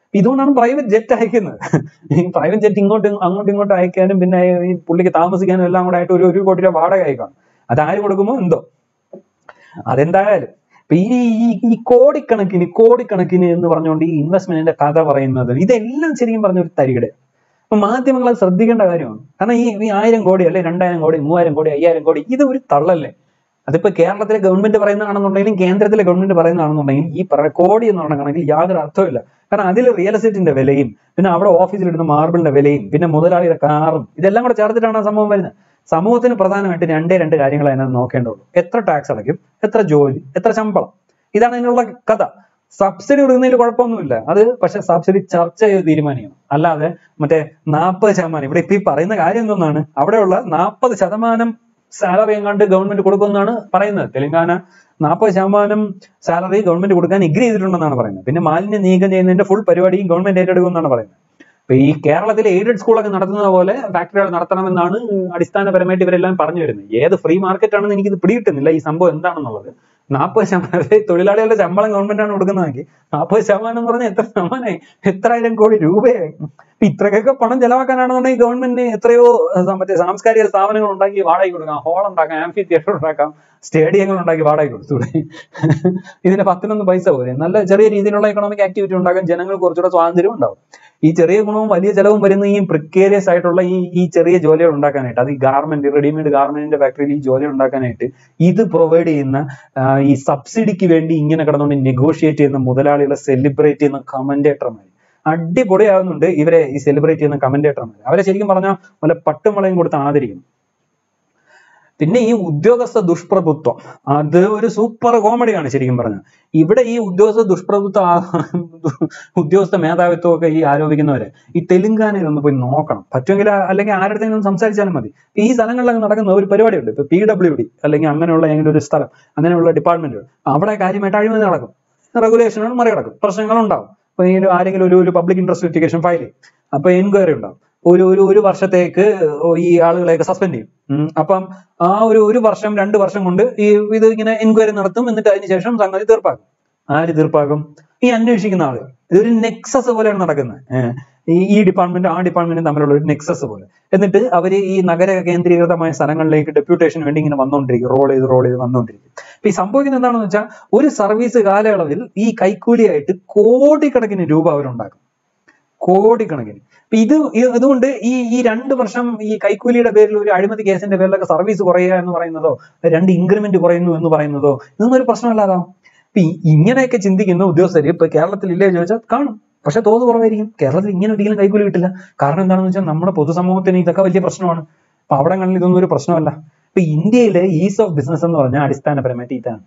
Speaker 1: ഇതുകൊണ്ടാണ് പ്രൈവറ്റ് ജെറ്റ് അയക്കുന്നത് ഈ പ്രൈവറ്റ് ജെറ്റ് ഇങ്ങോട്ടും അങ്ങോട്ടും ഇങ്ങോട്ടും അയക്കാനും പിന്നെ ഈ പുള്ളിക്ക് താമസിക്കാനും എല്ലാം കൂടെ ആയിട്ട് ഒരു ഒരു കോടി രൂപ വാടക അയക്കണം അത് ആര് കൊടുക്കുമോ എന്തോ അതെന്തായാലും ഇപ്പൊ ഈ ഈ- ഈ കോടിക്കണക്കിന് കോടിക്കണക്കിന് എന്ന് പറഞ്ഞുകൊണ്ട് ഈ ഇൻവെസ്റ്റ്മെന്റിന്റെ കഥ പറയുന്നത് ഇതെല്ലാം ശരിക്കും പറഞ്ഞ ഒരു തരികിടെ അപ്പൊ മാധ്യമങ്ങൾ അത് ശ്രദ്ധിക്കേണ്ട കാര്യമാണ് കാരണം ഈ ഈ ആയിരം കോടി അല്ലെ രണ്ടായിരം കോടി മൂവായിരം കോടി അയ്യായിരം കോടി ഇത് ഒരു തള്ളല്ലേ അതിപ്പോ കേരളത്തിലെ ഗവൺമെന്റ് പറയുന്നതാണെന്നുണ്ടെങ്കിലും കേന്ദ്രത്തിലെ ഗവൺമെന്റ് പറയുന്നതാണെന്നുണ്ടെങ്കിലും ഈ പറയുന്ന കോടി എന്ന് പറഞ്ഞ കണക്കിൽ യാതൊരു അർത്ഥമില്ല കാരണം അതിൽ റിയൽ എസ്റ്റേറ്റിന്റെ വിലയും പിന്നെ അവിടെ ഓഫീസിലിടുന്ന മാർബിളിന്റെ വിലയും പിന്നെ മുതലാളിയുടെ കാറും ഇതെല്ലാം കൂടെ ചേർത്തിട്ടാണ് ആ സംഭവം വരുന്നത് സമൂഹത്തിന് പ്രധാനമായിട്ട് രണ്ടേ രണ്ട് കാര്യങ്ങൾ അതിനകത്ത് നോക്കേണ്ടുള്ളൂ എത്ര ടാക്സ് അടയ്ക്കും എത്ര ജോലി എത്ര ശമ്പളം ഇതാണ് അതിനുള്ള കഥ സബ്സിഡി കൊടുക്കുന്നതിൽ കുഴപ്പമൊന്നുമില്ല അത് പക്ഷെ സബ്സിഡി ചർച്ച ചെയ്ത് തീരുമാനിക്കണം അല്ലാതെ മറ്റേ നാൽപ്പത് ശതമാനം ഇവിടെ ഇപ്പൊ ഈ പറയുന്ന കാര്യം എന്താണ് അവിടെയുള്ള നാൽപ്പത് ശതമാനം സാലറി എങ്ങാണ്ട് ഗവൺമെന്റ് കൊടുക്കുമെന്നാണ് പറയുന്നത് തെലങ്കാന നാൽപ്പത് ശതമാനം സാലറി ഗവൺമെന്റ് കൊടുക്കാൻ എഗ്രി ചെയ്തിട്ടുണ്ടെന്നാണ് പറയുന്നത് പിന്നെ മാലിന്യം നീക്കം ചെയ്യുന്നതിന്റെ ഫുൾ പരിപാടിയും ഗവൺമെന്റ് ഏറ്റെടുക്കുമെന്നാണ് പറയുന്നത് ഇപ്പൊ ഈ കേരളത്തിലെ എയ്ഡഡ് സ്കൂളൊക്കെ നടത്തുന്നത് പോലെ ഫാക്ടറികൾ നടത്തണമെന്നാണ് അടിസ്ഥാനപരമായിട്ട് ഇവരെല്ലാം പറഞ്ഞു വരുന്നത് ഏത് ഫ്രീ മാർക്കറ്റ് ആണെന്ന് എനിക്കിത് പിടികിട്ടുന്നില്ല ഈ സംഭവം എന്താണെന്നുള്ളത് നാൽപ്പത് ശതമാനം അതായത് തൊഴിലാളികളുടെ ശമ്പളം ഗവൺമെന്റ് ആണ് കൊടുക്കുന്നതെങ്കിൽ നാൽപ്പത് ശതമാനം എന്ന് പറഞ്ഞാൽ എത്ര ശതമാനമായി എത്രായിരം കോടി രൂപയായി ഇപ്പൊ ഇത്രയൊക്കെ പണം ചെലവാക്കാനാണെന്നുണ്ടെങ്കിൽ ഗവൺമെന്റിന് എത്രയോ അഹ് മറ്റേ സാംസ്കാരിക സ്ഥാപനങ്ങൾ ഉണ്ടാക്കി വാടക കൊടുക്കാം ഹോൾ ഉണ്ടാക്കാം ആംഫി തിയേറ്റർ ഉണ്ടാക്കാം സ്റ്റേഡിയങ്ങൾ ഉണ്ടാക്കി വാടക കൊടുത്തൂടെ ഇതിന് പത്തിനൊന്ന് പൈസ പോലെ നല്ല ചെറിയ രീതിയിലുള്ള എക്കണോമിക് ആക്ടിവിറ്റി ഉണ്ടാക്കാൻ ജനങ്ങൾക്ക് കുറച്ചുകൂടെ സ്വാതന്ത്ര്യം ഉണ്ടാവും ഈ ചെറിയ ഗുണവും വലിയ ചെലവും വരുന്ന ഈ പ്രിക്കേരിയസ് ആയിട്ടുള്ള ഈ ഈ ചെറിയ ജോലികൾ ഉണ്ടാക്കാനായിട്ട് അത് ഈ ഗാർമെന്റ് റെഡിമെയ്ഡ് ഗാർമെന്റിന്റെ ഫാക്ടറിയിൽ ഈ ജോലി ഉണ്ടാക്കാനായിട്ട് ഇത് പ്രൊവൈഡ് ചെയ്യുന്ന ആ, ഈ സബ്സിഡിക്ക് വേണ്ടി ഇങ്ങനെ കിടന്നുകൊണ്ട് നെഗോഷിയേറ്റ് ചെയ്യുന്ന മുതലാളികളെ സെലിബ്രേറ്റ് ചെയ്യുന്ന കമന്റേറ്റർമാർ അടിപൊളിയാവുന്നുണ്ട് ഇവരെ ഈ സെലിബ്രേറ്റ് ചെയ്യുന്ന കമന്റേറ്റർമാർ അവരെ ശരിക്കും പറഞ്ഞാൽ വല്ല പട്ടുമുളയും കൊടുത്ത് ആദരിക്കും പിന്നെ ഈ ഉദ്യോഗസ്ഥ ദുഷ്പ്രഭുത്വം അത് ഒരു സൂപ്പർ കോമഡിയാണ് ശരിക്കും പറഞ്ഞാൽ ഇവിടെ ഈ ഉദ്യോഗസ്ഥ ദുഷ്പ്രഭുത്വം ആ- ഉദ്യോഗസ്ഥ മേധാവിത്വം ഒക്കെ ഈ ആരോപിക്കുന്നവരെ ഈ തെലുങ്കാനയിൽ ഒന്ന് പോയി നോക്കണം പറ്റുമെങ്കിൽ ആ- അല്ലെങ്കിൽ ആരുടെങ്കിലും സംസാരിച്ചാലും മതി ഈ സ്ഥലങ്ങളിലൊക്കെ നടക്കുന്ന ഒരു പരിപാടിയുണ്ട് ഇപ്പൊ പി ഡബ്ല്യു ഡി അല്ലെങ്കിൽ അങ്ങനെയുള്ള ഏതെങ്കിലും ഒരു സ്ഥലം അങ്ങനെയുള്ള ഡിപ്പാർട്ട്മെന്റുകൾ അവിടെ കാര്യമായിട്ട് അഴിമതി നടക്കും റെഗുലേഷനുകൾ മറികടക്കും പ്രശ്നങ്ങൾ ഉണ്ടാവും അപ്പൊ ഈ ഒരു ആരെങ്കിലും ഒരു ഒരു പബ്ലിക് ഇൻട്രസ്റ്റ് ഫയൽ ചെയ്യും അപ്പൊ എൻക്വയറി ഉണ്ടാവും ഒരു ഒരു ഒരു വർഷത്തേക്ക് ഈ ആളുകളെയൊക്കെ സസ്പെൻഡ് ചെയ്യും ഉം. അപ്പം ആ ഒരു ഒരു വർഷം രണ്ട് വർഷം കൊണ്ട് ഈ ഇത് ഇങ്ങനെ എൻക്വയറി നടത്തും എന്നിട്ട് അതിന് ശേഷം സംഗതി തീർപ്പാക്കും ആര് തീർപ്പാക്കും ഈ അന്വേഷിക്കുന്ന ആളുകൾ ഇതൊരു നെക്സസ് പോലെയാണ് നടക്കുന്നത് ഏഹ്. ഈ ഈ ഡിപ്പാർട്ട്മെന്റ് ആ ഡിപ്പാർട്ട്മെന്റും തമ്മിലുള്ള ഒരു നെക്സസ് പോലെ എന്നിട്ട് അവര് ഈ നഗര കേന്ദ്രീകൃതമായ സ്ഥലങ്ങളിലേക്ക് ഡെപ്യൂട്ടേഷൻ വേണ്ടി ഇങ്ങനെ വന്നുകൊണ്ടിരിക്കും റോൾ ചെയ്ത് റോൾ ചെയ്ത് വന്നുകൊണ്ടിരിക്കും അപ്പൊ ഈ സംഭവിക്കുന്നത് എന്താണെന്ന് വെച്ചാൽ ഒരു സർവീസ് കാലയളവിൽ ഈ കൈക്കൂലിയായിട്ട് കോടിക്കണക്കിന് രൂപ അവരുണ്ടാക്കും കോടിക്കണക്കിന് അപ്പൊ ഇത് ഇ- ഇതുകൊണ്ട് ഈ ഈ രണ്ട് വർഷം ഈ കൈക്കൂലിയുടെ പേരിൽ ഒരു അഴിമതി കേസിന്റെ പേരിലൊക്കെ സർവീസ് കുറയുക എന്ന് പറയുന്നതോ രണ്ട് ഇൻക്രിമെന്റ് കുറയുന്നു എന്ന് പറയുന്നതോ ഇതൊന്നും ഒരു പ്രശ്നമല്ലാതാവും അപ്പൊ ഈ- ഇങ്ങനെയൊക്കെ ചിന്തിക്കുന്ന ഉദ്യോഗസ്ഥർ ഇപ്പൊ കേരളത്തിൽ ഇല്ലേ ചോദിച്ചാൽ കാണും പക്ഷെ തോത് കുറവായിരിക്കും കേരളത്തിൽ ഇങ്ങനെ ഒരിക്കലും കൈക്കൂലി കിട്ടില്ല കാരണം എന്താണെന്ന് വെച്ചാൽ നമ്മുടെ പൊതുസമൂഹത്തിന് ഇതൊക്കെ വലിയ പ്രശ്നമാണ് അപ്പൊ അവിടങ്ങളിൽ ഇതൊന്നും ഒരു പ്രശ്നമല്ല ഇപ്പൊ ഇന്ത്യയിലെ ഈസ് ഓഫ് ബിസിനസ് എന്ന് പറഞ്ഞാൽ അടിസ്ഥാനപരമായിട്ട് ഇതാണ്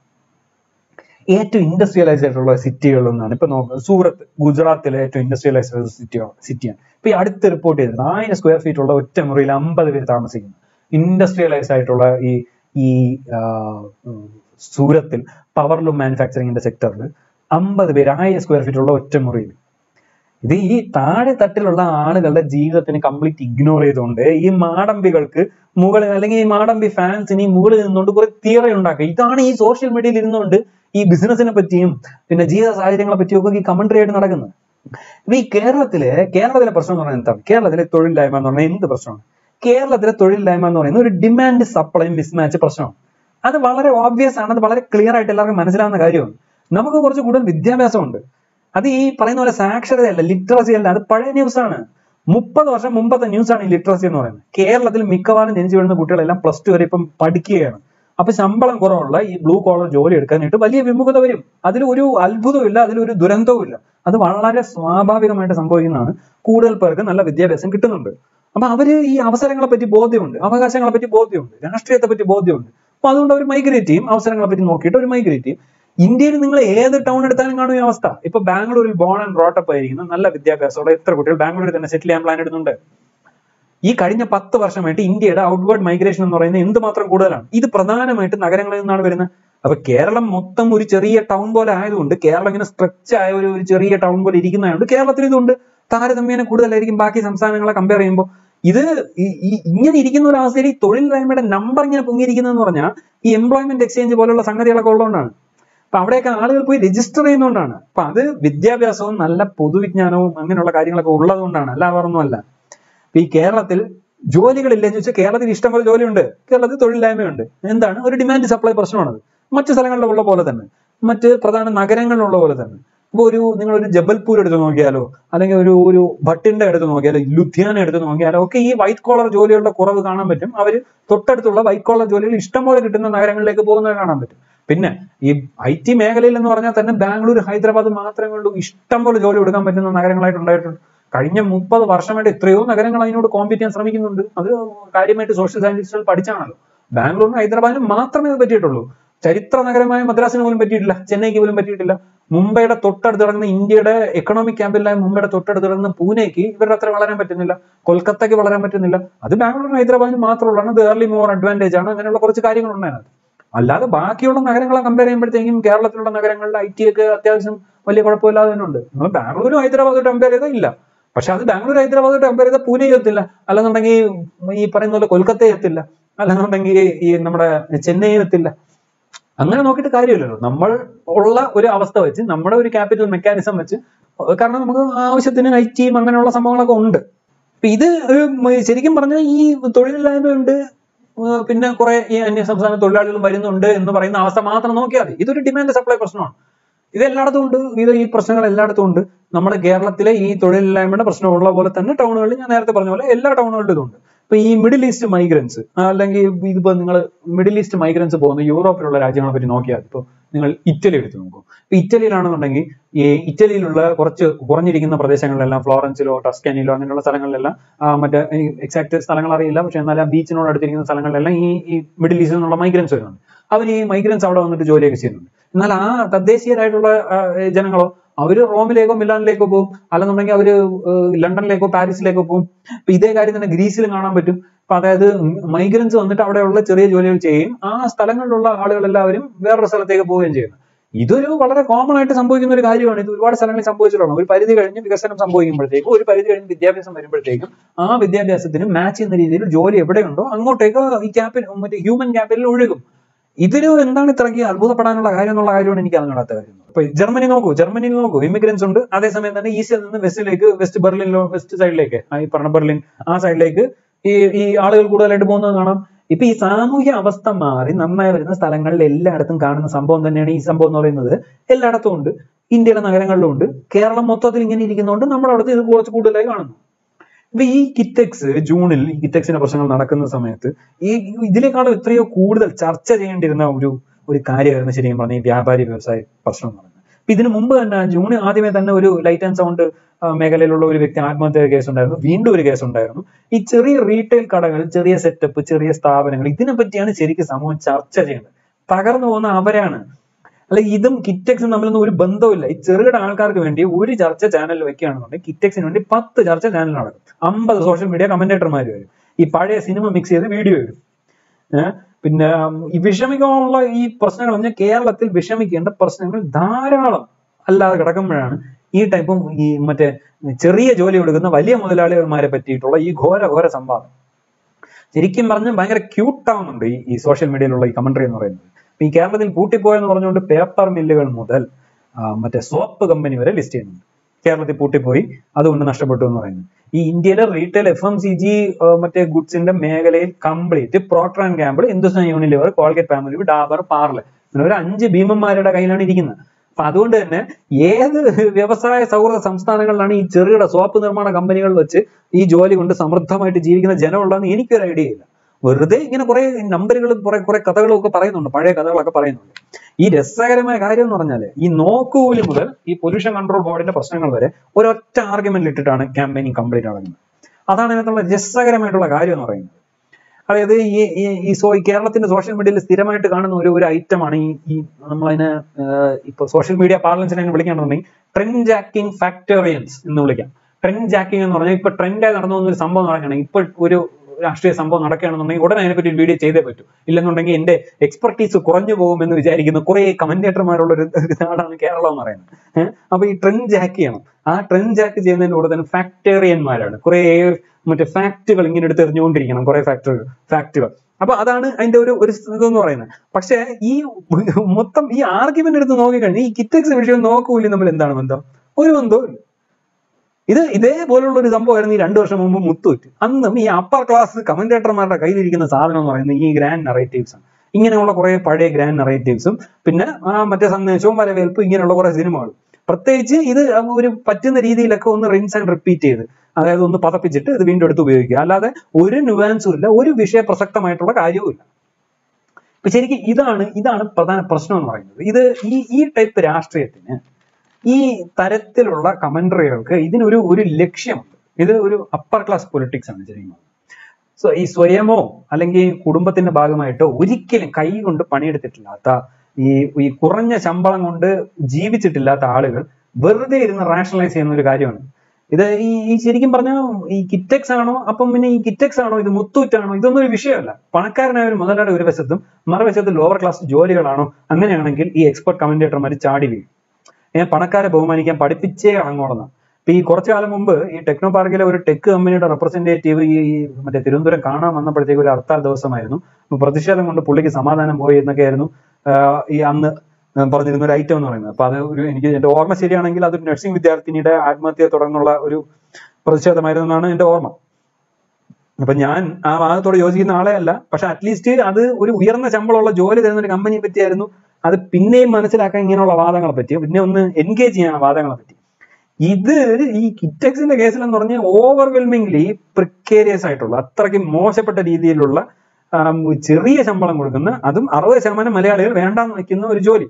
Speaker 1: ഏറ്റവും ഇൻഡസ്ട്രിയലൈസ് ആയിട്ടുള്ള സിറ്റികളൊന്നാണ് ഇപ്പൊ നോക്കുക സൂറത്ത് ഗുജറാത്തിലെ ഏറ്റവും ഇൻഡസ്ട്രിയലൈസ് ചെയ്ത സിറ്റിയോ സിറ്റിയാണ് ഇപ്പൊ ഈ അടുത്ത് റിപ്പോർട്ട് ചെയ്തത് ആയിരം സ്ക്വയർ ഫീറ്റ് ഉള്ള ഒറ്റ മുറിയിൽ അമ്പത് പേര് താമസിക്കുന്നു ഇൻഡസ്ട്രിയലൈസ് ആയിട്ടുള്ള ഈ ഈ ആ, ഉം, സൂറത്തിൽ പവർലൂം മാനുഫാക്ചറിങ്ങിന്റെ സെക്ടറിൽ അമ്പത് പേര് ആയിരം സ്ക്വയർ ഫീറ്റ് ഉള്ള ഒറ്റ മുറിയിൽ ഇത് ഈ താഴെ തട്ടിലുള്ള ആളുകളുടെ ജീവിതത്തിന് കംപ്ലീറ്റ് ഇഗ്നോർ ചെയ്തുകൊണ്ട് ഈ മാടമ്പികൾക്ക് മുകളിൽ അല്ലെങ്കിൽ ഈ മാടമ്പി ഫാൻസിന് ഈ മുകളിൽ നിന്നുകൊണ്ട് കുറെ തിയറി ഉണ്ടാക്കുക ഇതാണ് ഈ സോഷ്യൽ മീഡിയയിൽ ഇരുന്നുകൊണ്ട് ഈ ബിസിനസിനെ പറ്റിയും പിന്നെ ജീവിത സാഹചര്യങ്ങളെ പറ്റിയും ഒക്കെ ഈ കമന്ററി ആയിട്ട് നടക്കുന്നത് ഇപ്പൊ ഈ കേരളത്തിലെ കേരളത്തിലെ പ്രശ്നം എന്ന് പറഞ്ഞാൽ എന്താണ് കേരളത്തിലെ തൊഴിലില്ലായ്മ എന്ന് പറഞ്ഞാൽ എന്ത് പ്രശ്നമാണ് കേരളത്തിലെ തൊഴിലില്ലായ്മ എന്ന് പറയുന്നത് ഒരു ഡിമാൻഡ് സപ്ലൈ മിസ്മാച്ച് പ്രശ്നമാണ് അത് വളരെ ഓബ്വിയസ് ആണ് അത് വളരെ ക്ലിയർ ആയിട്ട് എല്ലാവർക്കും മനസ്സിലാവുന്ന കാര്യമാണ് നമുക്ക് കുറച്ച് കൂടുതൽ വിദ്യാഭ്യാസമുണ്ട് അത് ഈ പറയുന്ന പോലെ സാക്ഷരതയല്ല ലിറ്ററസി അല്ല അത് പഴയ ന്യൂസ് ആണ് മുപ്പത് വർഷം മുമ്പത്തെ ന്യൂസ് ആണ് ഈ ലിറ്ററസി എന്ന് പറയുന്നത് കേരളത്തിൽ മിക്കവാറും ജനിച്ചു വീഴുന്ന കുട്ടികളെല്ലാം പ്ലസ് ടു വരെ ഇപ്പം പഠിക്കുകയാണ് അപ്പൊ ശമ്പളം കുറവുള്ള ഈ ബ്ലൂ കോളർ ജോലി എടുക്കാനായിട്ട് വലിയ വിമുഖത വരും അതിൽ ഒരു അത്ഭുതവും ഇല്ല അതിലൊരു ദുരന്തവും ഇല്ല അത് വളരെ സ്വാഭാവികമായിട്ട് സംഭവിക്കുന്നതാണ് കൂടുതൽ പേർക്ക് നല്ല വിദ്യാഭ്യാസം കിട്ടുന്നുണ്ട് അപ്പൊ അവര് ഈ അവസരങ്ങളെ പറ്റി ബോധ്യമുണ്ട് അവകാശങ്ങളെ പറ്റി ബോധ്യമുണ്ട് രാഷ്ട്രീയത്തെ പറ്റി ബോധ്യമുണ്ട് അപ്പൊ അതുകൊണ്ട് അവർ മൈഗ്രേറ്റ് ചെയ്യും അവസരങ്ങളെ പറ്റി നോക്കിയിട്ട് അവർ മൈഗ്രേറ്റ് ചെയ്യും ഇന്ത്യയിൽ നിങ്ങൾ ഏത് ടൗൺ എടുത്താലും കാണും ഈ അവസ്ഥ ഇപ്പൊ ബാംഗ്ലൂരിൽ ബോൺ ആൻഡ് ബ്രോട്ടപ്പ് ആയിരിക്കുന്ന നല്ല വിദ്യാഭ്യാസമുള്ള എത്ര കുട്ടികൾ ബാംഗ്ലൂരിൽ തന്നെ സെറ്റിൽ ചെയ്യാൻ പ്ലാൻ ഇടുന്നുണ്ട് ഈ കഴിഞ്ഞ പത്ത് വർഷമായിട്ട് ഇന്ത്യയുടെ ഔട്ട്വേർഡ് മൈഗ്രേഷൻ എന്ന് പറയുന്നത് എന്തുമാത്രം കൂടുതലാണ് ഇത് പ്രധാനമായിട്ട് നഗരങ്ങളിൽ നിന്നാണ് വരുന്നത് അപ്പൊ കേരളം മൊത്തം ഒരു ചെറിയ ടൗൺ പോലെ ആയതുകൊണ്ട് കേരളം ഇങ്ങനെ സ്ട്രെച്ച് ആയ ഒരു ഒരു ചെറിയ ടൗൺ പോലെ ഇരിക്കുന്നതുകൊണ്ട് കേരളത്തിൽ ഇതുണ്ട് താരതമ്യേന കൂടുതലായിരിക്കും ബാക്കി സംസ്ഥാനങ്ങളെ കമ്പയർ ചെയ്യുമ്പോൾ ഇത് ഈ- ഈ ഇങ്ങനെ ഇരിക്കുന്ന ഒരു അവസ്ഥയിൽ ഈ തൊഴിലില്ലായ്മയുടെ നമ്പർ ഇങ്ങനെ പൊങ്ങിയിരിക്കുന്നതെന്ന് പറഞ്ഞാൽ ഈ എംപ്ലോയ്മെന്റ് എക്സ്ചേഞ്ച് പോലുള്ള സംഗതികളൊക്കെ ഉള്ളതുകൊണ്ടാണ് അപ്പൊ അവിടെയൊക്കെ ആളുകൾ പോയി രജിസ്റ്റർ ചെയ്യുന്നതുകൊണ്ടാണ് അപ്പൊ അത് വിദ്യാഭ്യാസവും നല്ല പൊതുവിജ്ഞാനവും അങ്ങനെയുള്ള കാര്യങ്ങളൊക്കെ ഉള്ളതുകൊണ്ടാണ് അല്ല വേറൊന്നുമല്ല ഇപ്പൊ ഈ കേരളത്തിൽ ജോലികളില്ലെന്ന് ചോദിച്ചാൽ കേരളത്തിൽ ഇഷ്ടംപോലെ ജോലിയുണ്ട് കേരളത്തിൽ തൊഴിലില്ലായ്മയുണ്ട് എന്താണ് ഒരു ഡിമാൻഡ് സപ്ലൈ പ്രശ്നമാണത് മറ്റു സ്ഥലങ്ങളിലുള്ള പോലെ തന്നെ മറ്റ് പ്രധാന നഗരങ്ങളിലുള്ള പോലെ തന്നെ ഇപ്പൊ ഒരു നിങ്ങൾ ഒരു ജബൽപൂർ എടുത്ത് നോക്കിയാലോ അല്ലെങ്കിൽ ഒരു ഒരു ഭട്ടിന്റെ എടുത്ത് നോക്കിയാലോ ലുധിയാന എടുത്ത് നോക്കിയാലോ ഒക്കെ ഈ വൈറ്റ് കോളർ ജോലികളുടെ കുറവ് കാണാൻ പറ്റും അവർ തൊട്ടടുത്തുള്ള വൈറ്റ് കോളർ ജോലികൾ ഇഷ്ടംപോലെ കിട്ടുന്ന നഗരങ്ങളിലേക്ക് പോകുന്നത് കാണാൻ പറ്റും പിന്നെ ഈ ഐ ടി മേഖലയിൽ എന്ന് പറഞ്ഞാൽ തന്നെ ബാംഗ്ലൂർ ഹൈദരാബാദ് മാത്രമേ ഉള്ളൂ ഇഷ്ടംപോലെ ജോലി കൊടുക്കാൻ പറ്റുന്ന നഗരങ്ങളായിട്ട് ഉണ്ടായിട്ടുണ്ട് കഴിഞ്ഞ മുപ്പത് വർഷമായിട്ട് എത്രയോ നഗരങ്ങൾ അതിനോട് കോമ്പീറ്റ് ചെയ്യാൻ ശ്രമിക്കുന്നുണ്ട് അത് കാര്യമായിട്ട് സോഷ്യൽ സയന്റിസ്റ്റുകൾ പഠിച്ചാണല്ലോ ബാംഗ്ലൂരിനും ഹൈദരാബാദിനും മാത്രമേ ഇത് പറ്റിയിട്ടുള്ളൂ ചരിത്ര നഗരമായ മദ്രാസിന് പോലും പറ്റിയിട്ടില്ല ചെന്നൈക്ക് പോലും പറ്റിയിട്ടില്ല മുംബൈയുടെ തൊട്ടടുത്ത് കിടക്കുന്ന ഇന്ത്യയുടെ എക്കണോമിക് ക്യാപിറ്റലായ മുംബൈയുടെ തൊട്ടടുത്ത് കിടക്കുന്ന പൂനെക്ക് ഇവരുടെ അത്ര വളരാൻ പറ്റുന്നില്ല കൊൽക്കത്തയ്ക്ക് വളരാൻ പറ്റുന്നില്ല അത് ബാംഗ്ലൂരിനും ഹൈദരാബാദിനും മാത്രമുള്ളതാണ് ഇത് ഏർലി മോർ അഡ്വാൻറ്റേജ് ആണ് അങ്ങനെയുള്ള കുറച്ച് കാര്യങ്ങൾ ഉണ്ടായത് അല്ലാതെ ബാക്കിയുള്ള നഗരങ്ങളെ കമ്പയർ ചെയ്യുമ്പോഴത്തേക്കും കേരളത്തിലുള്ള നഗരങ്ങളിൽ ഐ ടി ഒക്കെ അത്യാവശ്യം വലിയ കുഴപ്പമില്ലാതെ തന്നെ ഉണ്ട് നമ്മൾ ബാംഗ്ലൂരും ഹൈദരാബാദും കമ്പയർ ചെയ്താൽ ഇല്ല പക്ഷെ അത് ബാംഗ്ലൂർ ഹൈദരാബാദ് കമ്പയർ ചെയ്താൽ പൂനെ എത്തില്ല അല്ലെന്നുണ്ടെങ്കിൽ ഈ പറയുന്ന പോലെ കൊൽക്കത്ത എത്തില്ല അല്ലെന്നുണ്ടെങ്കിൽ ഈ നമ്മുടെ ചെന്നൈ എത്തില്ല അങ്ങനെ നോക്കിയിട്ട് കാര്യമില്ലല്ലോ നമ്മൾ ഉള്ള ഒരു അവസ്ഥ വെച്ച് നമ്മുടെ ഒരു ക്യാപിറ്റൽ മെക്കാനിസം വെച്ച് കാരണം നമുക്ക് ആവശ്യത്തിന് ഐ ടിയും അങ്ങനെയുള്ള സംഭവങ്ങളൊക്കെ ഉണ്ട് അപ്പൊ ഇത് ഒരു മ- ശരിക്കും പറഞ്ഞാൽ ഈ തൊഴിലില്ലായ്മയുണ്ട് ഏർ പിന്നെ കുറെ ഈ അന്യ സംസ്ഥാന തൊഴിലാളികൾ വരുന്നുണ്ട് എന്ന് പറയുന്ന അവസ്ഥ മാത്രം നോക്കിയാൽ മതി ഇതൊരു ഡിമാൻഡ് സപ്ലൈ പ്രശ്നമാണ് ഇത് എല്ലായിടത്തും ഉണ്ട് ഇത് ഈ പ്രശ്നങ്ങൾ എല്ലായിടത്തും ഉണ്ട് നമ്മുടെ കേരളത്തിലെ ഈ തൊഴിലില്ലായ്മയുടെ പ്രശ്നമുള്ള പോലെ തന്നെ ടൗണുകളിൽ ഞാൻ നേരത്തെ പറഞ്ഞ പോലെ എല്ലാ ടൗണുകളിലും ഇതുണ്ട് ഇപ്പൊ ഈ മിഡിൽ ഈസ്റ്റ് മൈഗ്രൻസ് അല്ലെങ്കിൽ ഇതിപ്പോ നിങ്ങൾ മിഡിൽ ഈസ്റ്റ് മൈഗ്രൻസ് പോകുന്ന യൂറോപ്പിലുള്ള രാജ്യങ്ങളെ പറ്റി നോക്കിയാൽ ഇപ്പൊ നിങ്ങൾ ഇറ്റലി എടുത്ത് നോക്കൂ ഇപ്പൊ ഇറ്റലിയിലാണെന്നുണ്ടെങ്കിൽ ഈ ഇറ്റലിയിലുള്ള കുറച്ച് കുറഞ്ഞിരിക്കുന്ന പ്രദേശങ്ങളിലെല്ലാം ഫ്ലോറൻസിലോ ടസ്കാനിലോ അങ്ങനെയുള്ള സ്ഥലങ്ങളിലെല്ലാം ആ, മറ്റേ എക്സാക്ട് സ്ഥലങ്ങൾ അറിയില്ല പക്ഷെ എന്നാൽ ആ ബീച്ചിനോട് അടുത്തിരിക്കുന്ന സ്ഥലങ്ങളിലെല്ലാം ഈ ഈ മിഡിൽ ഈസ്റ്റിൽ നിന്നുള്ള മൈഗ്രൻസ് വരുന്നുണ്ട് അവർ ഈ മൈഗ്രൻസ് അവിടെ വന്നിട്ട് ജോലിയൊക്കെ ചെയ്യുന്നുണ്ട് എന്നാൽ ആ തദ്ദേശീയരായിട്ടുള്ള ആ, ജനങ്ങളോ അവര് റോമിലേക്കോ മിലാനിലേക്കോ പോകും അല്ലെന്നുണ്ടെങ്കിൽ അവര് ഏർ ലണ്ടനിലേക്കോ പാരീസിലേക്കോ പോകും ഇപ്പൊ ഇതേ കാര്യം തന്നെ ഗ്രീസിലും കാണാൻ പറ്റും അപ്പൊ അതായത് മൈഗ്രൻസ് വന്നിട്ട് അവിടെയുള്ള ചെറിയ ജോലികൾ ചെയ്യും ആ സ്ഥലങ്ങളിലുള്ള ആളുകൾ എല്ലാവരും വേറൊരു സ്ഥലത്തേക്ക് പോവുകയും ചെയ്യുന്നു ഇതൊരു വളരെ കോമൺ ആയിട്ട് സംഭവിക്കുന്ന ഒരു കാര്യമാണ് ഇത് ഒരുപാട് സ്ഥലങ്ങളിൽ സംഭവിച്ചിട്ടുള്ളത് ഒരു പരിധി കഴിഞ്ഞ് വികസനം സംഭവിക്കുമ്പോഴത്തേക്കും ഒരു പരിധി കഴിഞ്ഞ് വിദ്യാഭ്യാസം വരുമ്പോഴത്തേക്കും ആ വിദ്യാഭ്യാസത്തിന് മാച്ച് ചെയ്യുന്ന രീതിയിൽ ജോലി എവിടെയുണ്ടോ അങ്ങോട്ടേക്ക് ഈ ക്യാപിറ്റൽ മറ്റേ ഹ്യൂമൻ ക്യാപിറ്റൽ ഒഴുകും ഇതിന് എന്താണ് ഇത്രയ്ക്ക് അത്ഭുതപ്പെടാനുള്ള കാര്യം എന്നുള്ള കാര്യമാണ് എനിക്ക് അറിഞ്ഞാത്ത കാര്യം ഇപ്പൊ ജർമ്മനി നോക്കൂ ജർമ്മനിയിൽ നോക്കൂ ഇമിഗ്രൻസ് ഉണ്ട് അതേസമയം തന്നെ ഈസ്റ്റിൽ നിന്ന് വെസ്റ്റിലേക്ക് വെസ്റ്റ് ബെർലിനിലോ വെസ്റ്റ് സൈഡിലേക്ക് ആ ഈ പറഞ്ഞ ബെർലിൻ ആ സൈഡിലേക്ക് ഈ ഈ ആളുകൾ കൂടുതലായിട്ട് പോകുന്നത് കാണാം ഇപ്പൊ ഈ സാമൂഹ്യ അവസ്ഥ മാറി നന്നായി വരുന്ന സ്ഥലങ്ങളിൽ എല്ലായിടത്തും കാണുന്ന സംഭവം തന്നെയാണ് ഈ സംഭവം എന്ന് പറയുന്നത് എല്ലായിടത്തും ഉണ്ട് ഇന്ത്യയുടെ നഗരങ്ങളിലും ഉണ്ട് കേരളം മൊത്തത്തിൽ ഇങ്ങനെ ഇരിക്കുന്നതുകൊണ്ട് നമ്മുടെ അവിടുത്തെ ഇത് കുറച്ച് കൂടുതലായി കാണുന്നു ഇപ്പൊ ഈ കിറ്റെക്സ് ജൂണിൽ ഈ കിറ്റെക്സിന്റെ പ്രശ്നങ്ങൾ നടക്കുന്ന സമയത്ത് ഈ ഇതിനേക്കാളും എത്രയോ കൂടുതൽ ചർച്ച ചെയ്യേണ്ടിരുന്ന ഒരു ഒരു കാര്യമായിരുന്നു ശരിക്കും പറഞ്ഞ ഈ വ്യാപാരി വ്യവസായ പ്രശ്നം എന്ന് പറയുന്നത് അപ്പൊ ഇതിനു മുമ്പ് തന്നെ ജൂൺ ആദ്യമേ തന്നെ ഒരു ലൈറ്റ് ആൻഡ് സൗണ്ട് മേഖലയിലുള്ള ഒരു വ്യക്തി ആത്മഹത്യ കേസ് ഉണ്ടായിരുന്നു വീണ്ടും ഒരു കേസ് ഉണ്ടായിരുന്നു ഈ ചെറിയ റീറ്റെയിൽ കടകൾ ചെറിയ സെറ്റപ്പ് ചെറിയ സ്ഥാപനങ്ങൾ ഇതിനെ പറ്റിയാണ് ശരിക്കും സമൂഹം ചർച്ച ചെയ്യേണ്ടത് തകർന്നു പോകുന്ന അവരാണ് അല്ല ഇതും കിറ്റെക്സും തമ്മിലൊന്നും ഒരു ബന്ധവുമില്ല ഈ ചെറുകിട ആൾക്കാർക്ക് വേണ്ടി ഒരു ചർച്ച ചാനൽ വെക്കുകയാണെന്നുണ്ടെങ്കിൽ കിറ്റെക്സിന് വേണ്ടി പത്ത് ചർച്ച ചാനൽ നടക്കും അമ്പത് സോഷ്യൽ മീഡിയ കമന്റേറ്റർമാർ വരും ഈ പഴയ സിനിമ മിക്സ് ചെയ്ത് വീഡിയോ വരും ഏഹ് പിന്നെ ഉം, ഈ വിഷമിക്കാനുള്ള ഈ പ്രശ്നങ്ങൾ പറഞ്ഞാൽ കേരളത്തിൽ വിഷമിക്കേണ്ട പ്രശ്നങ്ങൾ ധാരാളം അല്ലാതെ കിടക്കുമ്പോഴാണ് ഈ ടൈപ്പും ഈ മറ്റേ ചെറിയ ജോലി കൊടുക്കുന്ന വലിയ മുതലാളിമാരെ പറ്റിയിട്ടുള്ള ഈ ഘോര ഘോര സംവാദം ശരിക്കും പറഞ്ഞാൽ ഭയങ്കര ക്യൂട്ട് ആവുന്നുണ്ട് ഈ ഈ സോഷ്യൽ മീഡിയയിലുള്ള ഈ കമന്ററി എന്ന് പറയുന്നത് ഇപ്പൊ ഈ കേരളത്തിൽ പൂട്ടിപ്പോയെന്ന് പറഞ്ഞുകൊണ്ട് പേപ്പർ മില്ലുകൾ മുതൽ ആ, മറ്റേ സോപ്പ് കമ്പനി വരെ ലിസ്റ്റ് ചെയ്യുന്നുണ്ട് കേരളത്തിൽ പൂട്ടിപ്പോയി അതുകൊണ്ട് നഷ്ടപ്പെട്ടു എന്ന് പറയുന്നത് ഈ ഇന്ത്യയിലെ retail F M C G മറ്റേ ഗുഡ്സിന്റെ മേഖലയിൽ complete Procter and Gamble Hindustan Unilever Colgate family Dabur Parle അങ്ങനെ ഒരു അഞ്ച് ഭീമന്മാരുടെ കയ്യിലാണ് ഇരിക്കുന്നത് അപ്പൊ അതുകൊണ്ട് തന്നെ ഏത് വ്യവസായ സൗഹൃദ സംസ്ഥാനങ്ങളിലാണ് ഈ ചെറുകിട സോപ്പ് നിർമ്മാണ കമ്പനികൾ വെച്ച് ഈ ജോലി കൊണ്ട് സമൃദ്ധമായിട്ട് ജീവിക്കുന്ന ജനമുള്ളതെന്ന് എനിക്കൊരു ഐഡിയ ഇല്ല വെറുതെ ഇങ്ങനെ കുറെ നമ്പറുകളും കുറെ കുറെ കഥകളും ഒക്കെ പറയുന്നുണ്ട് പഴയ കഥകളൊക്കെ പറയുന്നുണ്ട് ഈ രസകരമായ കാര്യം എന്ന് പറഞ്ഞാല് ഈ നോക്കുകൂലി മുതൽ ഈ പൊല്യൂഷൻ കൺട്രോൾ ബോർഡിന്റെ പ്രശ്നങ്ങൾ വരെ ഒരൊറ്റ ആർഗ്യുമെന്റ് ഇട്ടിട്ടാണ് ക്യാമ്പയിനിങ് കംപ്ലീറ്റ് നടക്കുന്നത് അതാണ് ഇതിനകത്തുള്ള രസകരമായിട്ടുള്ള കാര്യം എന്ന് പറയുന്നത് അതായത് ഈ ഈ ഈ സോ ഈ കേരളത്തിന്റെ സോഷ്യൽ മീഡിയയിൽ സ്ഥിരമായിട്ട് കാണുന്ന ഒരു ഒരു ഐറ്റമാണ് ഈ ഈ നമ്മളതിനെ ഏഹ്, ഇപ്പൊ സോഷ്യൽ മീഡിയ പാർലൻസിനെ വിളിക്കുകയാണെന്നുണ്ടെങ്കിൽ ട്രെൻഡ് ജാക്കിംഗ് ഫാക്ടോറിയൻസ് എന്ന് വിളിക്കാം ട്രെൻഡ് ജാക്കിംഗ് എന്ന് പറഞ്ഞാൽ ഇപ്പൊ ട്രെൻഡായി നടന്നു പോകുന്ന ഒരു സംഭവം നടക്കുകയാണെങ്കിൽ ഇപ്പൊ ഒരു രാഷ്ട്രീയ സംഭവം നടക്കുകയാണെന്നുണ്ടെങ്കിൽ ഉടനെ അതിനെപ്പറ്റി ഒരു വീഡിയോ ചെയ്തേ പറ്റൂ ഇല്ലെന്നുണ്ടെങ്കിൽ എന്റെ എക്സ്പെർട്ടീസ് കുറഞ്ഞു പോകുമെന്ന് വിചാരിക്കുന്ന കുറെ കമന്റേറ്റർമാരുള്ള ഒരു ഒരു നാടാണ് കേരളം എന്ന് പറയുന്നത് ഏഹ്? അപ്പൊ ഈ ട്രെൻഡ് ജാക്ക് ചെയ്യണം ആ ട്രെൻഡ് ജാക്ക് ചെയ്യുന്നതിന്റെ കൂടെ തന്നെ ഫാക്ടേറിയന്മാരാണ് കുറെ മറ്റേ ഫാക്റ്റുകൾ ഇങ്ങനെ എടുത്ത് എറിഞ്ഞുകൊണ്ടിരിക്കണം കുറെ ഫാക്ടറികൾ ഫാക്റ്റുകൾ അപ്പൊ അതാണ് അതിന്റെ ഒരു ഒരു ഇതെന്ന് പറയുന്നത് പക്ഷെ ഈ മൊത്തം ഈ ആർഗ്യുമെന്റ് എടുത്ത് നോക്കിക്കഴിഞ്ഞാൽ ഈ കിറ്റക്സ് വിഷയം നോക്കൂല നമ്മൾ എന്താണ് ബന്ധം ഒരു ബന്ധവും ഇല്ല ഇത് ഇതേപോലുള്ള ഒരു സംഭവമായിരുന്നു ഈ രണ്ടു വർഷം മുമ്പ് മുത്തുവെറ്റ് അന്നും ഈ അപ്പർ ക്ലാസ് കമന്റേറ്റർമാരുടെ കയ്യിലിരിക്കുന്ന സാധനം എന്ന് പറയുന്നത് ഈ ഗ്രാൻഡ് നറേറ്റീവ്സ് ആണ് ഇങ്ങനെയുള്ള കുറെ പഴയ ഗ്രാൻഡ് നറേറ്റീവ്സും പിന്നെ ആ മറ്റേ സന്ദേശവും വരവേൽപ്പ് ഇങ്ങനെയുള്ള കുറെ സിനിമകളും പ്രത്യേകിച്ച് ഇത് ഒരു പറ്റുന്ന രീതിയിലൊക്കെ ഒന്ന് റിൻസ് ആൻഡ് റിപ്പീറ്റ് ചെയ്ത് അതായത് ഒന്ന് പതപ്പിച്ചിട്ട് ഇത് വീണ്ടും എടുത്ത് ഉപയോഗിക്കുക അല്ലാതെ ഒരു നുവാൻസും ഇല്ല ഒരു വിഷയ പ്രസക്തമായിട്ടുള്ള കാര്യവും ഇല്ല ഇപ്പൊ ശരിക്കും ഇതാണ് ഇതാണ് പ്രധാന പ്രശ്നം എന്ന് പറയുന്നത് ഇത് ഈ ഈ ടൈപ്പ് രാഷ്ട്രീയത്തിന് ഈ തരത്തിലുള്ള കമന്ററികൾക്ക് ഇതിനൊരു ഒരു ലക്ഷ്യമുണ്ട് ഇത് ഒരു അപ്പർ ക്ലാസ് പൊളിറ്റിക്സ് ആണ് ശരിക്കും സോ ഈ സ്വയമോ അല്ലെങ്കിൽ കുടുംബത്തിന്റെ ഭാഗമായിട്ടോ ഒരിക്കലും കൈ കൊണ്ട് പണിയെടുത്തിട്ടില്ലാത്ത ഈ ഈ കുറഞ്ഞ ശമ്പളം കൊണ്ട് ജീവിച്ചിട്ടില്ലാത്ത ആളുകൾ വെറുതെ ഇരുന്ന് റാഷണലൈസ് ചെയ്യുന്ന ഒരു കാര്യമാണ് ഇത് ഈ ഈ ശരിക്കും പറഞ്ഞാൽ ഈ കിറ്റക്സ് ആണോ അപ്പം പിന്നെ ഈ കിറ്റക്സ് ആണോ ഇത് മുത്തൂറ്റാണോ ഇതൊന്നും ഒരു വിഷയമല്ല പണക്കാരനായ ഒരു മുതലാളി ഒരു വശത്തും മറുവശത്ത് ലോവർ ക്ലാസ് ജോലികളാണോ അങ്ങനെയാണെങ്കിൽ ഈ എക്സ്പെർട്ട് കമന്റേറ്റർമാർ ചാടി വീഴും ഞാൻ പണക്കാരെ ബഹുമാനിക്കാൻ പഠിപ്പിച്ചേ അടങ്ങോളണം ഇപ്പൊ ഈ കുറച്ചു കാലം മുമ്പ് ഈ ടെക്നോ പാർക്കിലെ ഒരു ടെക് കമ്പനിയുടെ റെപ്രസെന്റേറ്റീവ് ഈ ഈ മറ്റേ തിരുവനന്തപുരം കാണാൻ വന്നപ്പോഴത്തേക്ക് ഒരു ഹർത്താൽ ദിവസമായിരുന്നു അപ്പൊ പ്രതിഷേധം കൊണ്ട് പുള്ളിക്ക് സമാധാനം പോയി എന്നൊക്കെയായിരുന്നു ആഹ് ഈ അന്ന് പറഞ്ഞിരുന്ന ഒരു ഐറ്റം എന്ന് പറയുന്നത് അപ്പൊ അത് ഒരു എനിക്ക് എന്റെ ഓർമ്മ ശരിയാണെങ്കിൽ അതൊരു നഴ്സിംഗ് വിദ്യാർത്ഥിനിയുടെ ആത്മഹത്യയെ തുടർന്നുള്ള ഒരു പ്രതിഷേധമായിരുന്നു എന്നാണ് എന്റെ ഓർമ്മ അപ്പൊ ഞാൻ ആ വാദത്തോട് യോജിക്കുന്ന ആളെ അല്ല പക്ഷെ അറ്റ്ലീസ്റ്റ് അത് ഒരു ഉയർന്ന ശമ്പളമുള്ള ജോലി തരുന്ന ഒരു കമ്പനിയെ പറ്റിയായിരുന്നു അത് പിന്നെയും മനസ്സിലാക്കാൻ ഇങ്ങനെയുള്ള വാദങ്ങളെ പറ്റി പിന്നെ ഒന്ന് എൻഗേജ് ചെയ്യാൻ ആ വാദങ്ങളെ പറ്റി ഇത് ഈ കിറ്റക്സിന്റെ കേസിൽ എന്ന് പറഞ്ഞാൽ ഓവർവെൽമിംഗ്ലി പ്രിക്കേരിയസ് ആയിട്ടുള്ള അത്രയ്ക്ക് മോശപ്പെട്ട രീതിയിലുള്ള ആം, ചെറിയ ശമ്പളം കൊടുക്കുന്ന അതും അറുപത് ശതമാനം മലയാളികൾ വേണ്ടാന്ന് വെക്കുന്ന ഒരു ജോലി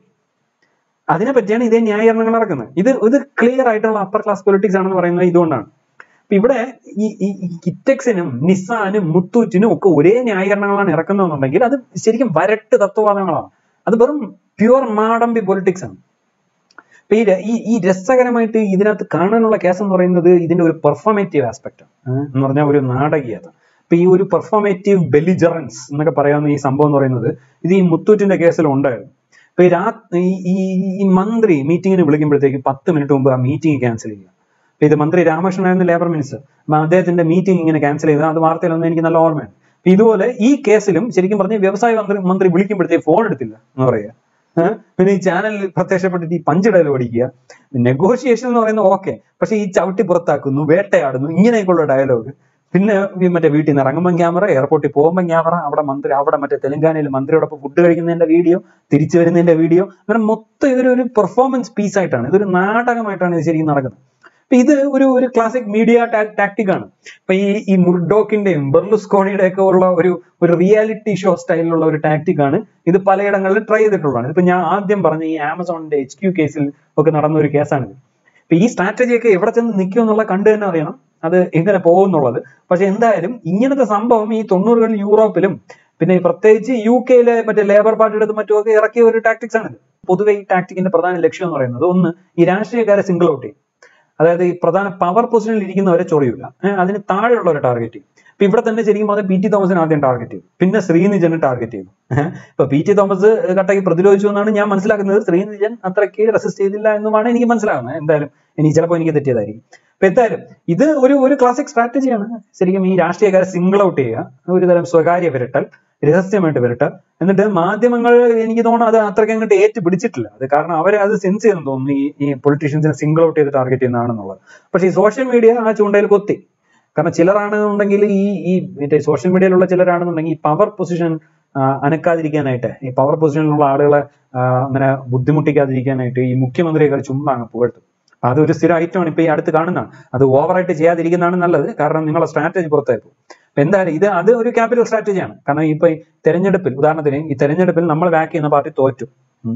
Speaker 1: അതിനെ പറ്റിയാണ് ഇതേ ന്യായീകരണങ്ങൾ നടക്കുന്നത് ഇത് ഇത് ക്ലിയർ ആയിട്ടുള്ള അപ്പർ ക്ലാസ് പൊളിറ്റിക്സ് ആണെന്ന് പറയുന്നത് ഇതുകൊണ്ടാണ് അപ്പൊ ഇവിടെ ഈ ഈ ഈ കിറ്റക്സിനും നിസാനും മുത്തൂറ്റിനും ഒക്കെ ഒരേ ന്യായീകരണങ്ങളാണ് ഇറക്കുന്നതെന്നുണ്ടെങ്കിൽ അത് ശരിക്കും വരട്ട് തത്വവാദങ്ങളാണ് അത് വെറും പ്യുവർ മാടമ്പി പൊളിറ്റിക്സ് ആണ് അപ്പൊ ഈ ര- ഈ ഈ രസകരമായിട്ട് ഇതിനകത്ത് കാണാനുള്ള കേസ് എന്ന് പറയുന്നത് ഇതിന്റെ ഒരു പെർഫോമേറ്റീവ് ആസ്പെക്ട് എന്ന് പറഞ്ഞാൽ ഒരു നാടകീയത അപ്പൊ ഈ ഒരു പെർഫോമേറ്റീവ് ബെലിജറൻസ് എന്നൊക്കെ പറയാവുന്ന ഈ സംഭവം എന്ന് പറയുന്നത് ഇത് ഈ മുത്തൂറ്റിന്റെ കേസിൽ ഉണ്ടായിരുന്നു അപ്പൊ ഈ രാ ഈ ഈ- ഈ മന്ത്രി മീറ്റിങ്ങിന് വിളിക്കുമ്പോഴത്തേക്ക് പത്ത് മിനിറ്റ് മുമ്പ് ആ മീറ്റിംഗ് ക്യാൻസൽ ചെയ്യുക അപ്പൊ ഇത് മന്ത്രി രാമകൃഷ്ണനായിരുന്നു ലേബർ മിനിസ്റ്റർ അപ്പൊ അദ്ദേഹത്തിന്റെ മീറ്റിംഗ് ഇങ്ങനെ ക്യാൻസൽ ചെയ്തത് അത് വാർത്തയിലൊന്നും എനിക്ക് നല്ല ഓർമ്മയാണ് അപ്പൊ ഇതുപോലെ ഈ കേസിലും ശരിക്കും പറഞ്ഞ വ്യവസായ മന്ത്രി മന്ത്രി വിളിക്കുമ്പോഴത്തേക്ക് ഫോൺ എടുത്തില്ല എന്ന് പറയുക ഏഹ്? പിന്നെ ഈ ചാനലിൽ പ്രത്യക്ഷപ്പെട്ടിട്ട് ഈ പഞ്ചിടയിൽ ഓടിക്കുക നെഗോഷിയേഷൻ എന്ന് പറയുന്നത് ഓക്കെ പക്ഷെ ഈ ചവിട്ടി പുറത്താക്കുന്നു വേട്ടയാടുന്നു ഇങ്ങനെയൊക്കെയുള്ള ഡയലോഗ് പിന്നെ ഈ മറ്റേ വീട്ടിൽ നിന്ന് ഇറങ്ങുമ്പോൾ ക്യാമറ എയർപോർട്ടിൽ പോകുമ്പോൾ ക്യാമറ അവിടെ മന്ത്രി അവിടെ മറ്റേ തെലങ്കാനയിൽ മന്ത്രിയോടൊപ്പം ഫുഡ് കഴിക്കുന്നതിന്റെ വീഡിയോ തിരിച്ചു വരുന്നതിന്റെ വീഡിയോ അങ്ങനെ മൊത്തം ഇതൊരു ഒരു പെർഫോമൻസ് പീസ് ആയിട്ടാണ് ഇതൊരു നാടകമായിട്ടാണ് ഇത് ശരിക്കും നടക്കുന്നത് അപ്പൊ ഇത് ഒരു ഒരു ക്ലാസിക് മീഡിയ ടാക്ടിക് ആണ് ഇപ്പൊ ഈ ഈ മുർഡോക്കിന്റെയും ബെർലുസ്കോണിയുടെ ഒക്കെ ഉള്ള ഒരു ഒരു റിയാലിറ്റി ഷോ സ്റ്റൈലിലുള്ള ഒരു ടാക്ടിക് ആണ് ഇത് പലയിടങ്ങളിൽ ട്രൈ ചെയ്തിട്ടുള്ളതാണ് ഇപ്പൊ ഞാൻ ആദ്യം പറഞ്ഞ ഈ ആമസോണിന്റെ എച്ച് ക്യു കേസിൽ ഒക്കെ നടന്ന ഒരു കേസാണിത് ഇപ്പൊ ഈ സ്ട്രാറ്റജി ഒക്കെ എവിടെ ചെന്ന് നിൽക്കും എന്നുള്ള കണ്ടു തന്നെ അറിയണം അത് എങ്ങനെ പോകും എന്നുള്ളത് പക്ഷെ എന്തായാലും ഇങ്ങനത്തെ സംഭവം ഈ തൊണ്ണൂറുകളിൽ യൂറോപ്പിലും പിന്നെ പ്രത്യേകിച്ച് യു കെയിലെ മറ്റേ ലേബർ പാർട്ടിയുടെ മറ്റുമൊക്കെ ഇറക്കിയ ഒരു ടാക്ടിക്സ് ആണ് പൊതുവെ ഈ ടാക്ടിക്കിന്റെ പ്രധാന ലക്ഷ്യം എന്ന് പറയുന്നത് ഒന്ന് ഈ രാഷ്ട്രീയക്കാരെ സിംഗിൾ ഔട്ട് ചെയ്യും അതായത് ഈ പ്രധാന പവർ പൊസിഷനിൽ ഇരിക്കുന്നവരെ ചൊറിയില്ല ഏഹ് അതിന് താഴെയുള്ളവരെ ടാർഗറ്റ് ചെയ്യും ഇപ്പൊ ഇവിടെ തന്നെ ശരിക്കും പറഞ്ഞാൽ പി ടി തോമസിനെ ആദ്യം ടാർഗറ്റ് ചെയ്തു പിന്നെ ശ്രീനിജനെ ടാർഗറ്റ് ചെയ്തു ഏഹ് ഇപ്പൊ പി ടി തോമസ് കട്ടയ്ക്ക് പ്രതിരോധിച്ചു എന്നാണ് ഞാൻ മനസ്സിലാക്കുന്നത് ശ്രീനിജൻ അത്രയ്ക്ക് റെസിസ്റ്റ് ചെയ്തില്ല എന്നുമാണ് എനിക്ക് മനസ്സിലാകുന്നത് എന്തായാലും ഇനി ചിലപ്പോൾ എനിക്ക് തെറ്റിയതായിരിക്കും അപ്പൊ എന്തായാലും ഇത് ഒരു ഒരു ക്ലാസിക് സ്ട്രാറ്റജിയാണ് ശരിക്കും ഈ രാഷ്ട്രീയക്കാരെ സിംഗിൾ ഔട്ട് ചെയ്യുക ഒരു തരം സ്വകാര്യ വിരട്ടൽ രഹസ്യമായിട്ട് വിരട്ടൽ എന്നിട്ട് മാധ്യമങ്ങൾ എനിക്ക് തോന്നുന്നു അത് അത്രയ്ക്ക് അങ്ങോട്ട് ഏറ്റു പിടിച്ചിട്ടില്ല അത് കാരണം അവരെ അത് സെൻസ് ചെയ്യുന്നു തോന്നുന്നു ഈ ഈ പൊളിറ്റീഷ്യൻസിനെ സിംഗിൾ ഔട്ട് ചെയ്ത് ടാർഗറ്റ് ചെയ്യുന്നതാണെന്നുള്ളത് പക്ഷേ ഈ സോഷ്യൽ മീഡിയ ആ ചൂണ്ടയിൽ കൊത്തി കാരണം ചിലരാണെന്നുണ്ടെങ്കിൽ ഈ ഈ മറ്റേ സോഷ്യൽ മീഡിയയിലുള്ള ചിലരാണെന്നുണ്ടെങ്കിൽ ഈ പവർ പൊസിഷൻ അനക്കാതിരിക്കാനായിട്ട് ഈ പവർ പൊസിഷനിലുള്ള ആളുകളെ ആ, അങ്ങനെ ബുദ്ധിമുട്ടിക്കാതിരിക്കാനായിട്ട് ഈ മുഖ്യമന്ത്രിയൊക്കെ ചുമ്മാ അങ്ങ് പുകഴ്ത്തും അപ്പൊ അതൊരു സ്ഥിരം ഐറ്റമാണ് ഇപ്പൊ ഈ അടുത്ത് കാണുന്നതാണ് അത് ഓവറായിട്ട് ചെയ്യാതിരിക്കുന്നതാണ് നല്ലത് കാരണം നിങ്ങളെ സ്ട്രാറ്റജി പുറത്തായി പോകും അപ്പൊ എന്തായാലും ഇത് അത് ഒരു ക്യാപിറ്റൽ സ്ട്രാറ്റജിയാണ് കാരണം ഇപ്പൊ ഈ തെരഞ്ഞെടുപ്പിൽ ഉദാഹരണത്തിന് ഈ തെരഞ്ഞെടുപ്പിൽ നമ്മൾ ബാക്ക് ചെയ്യുന്ന പാർട്ടി തോറ്റു ഉം.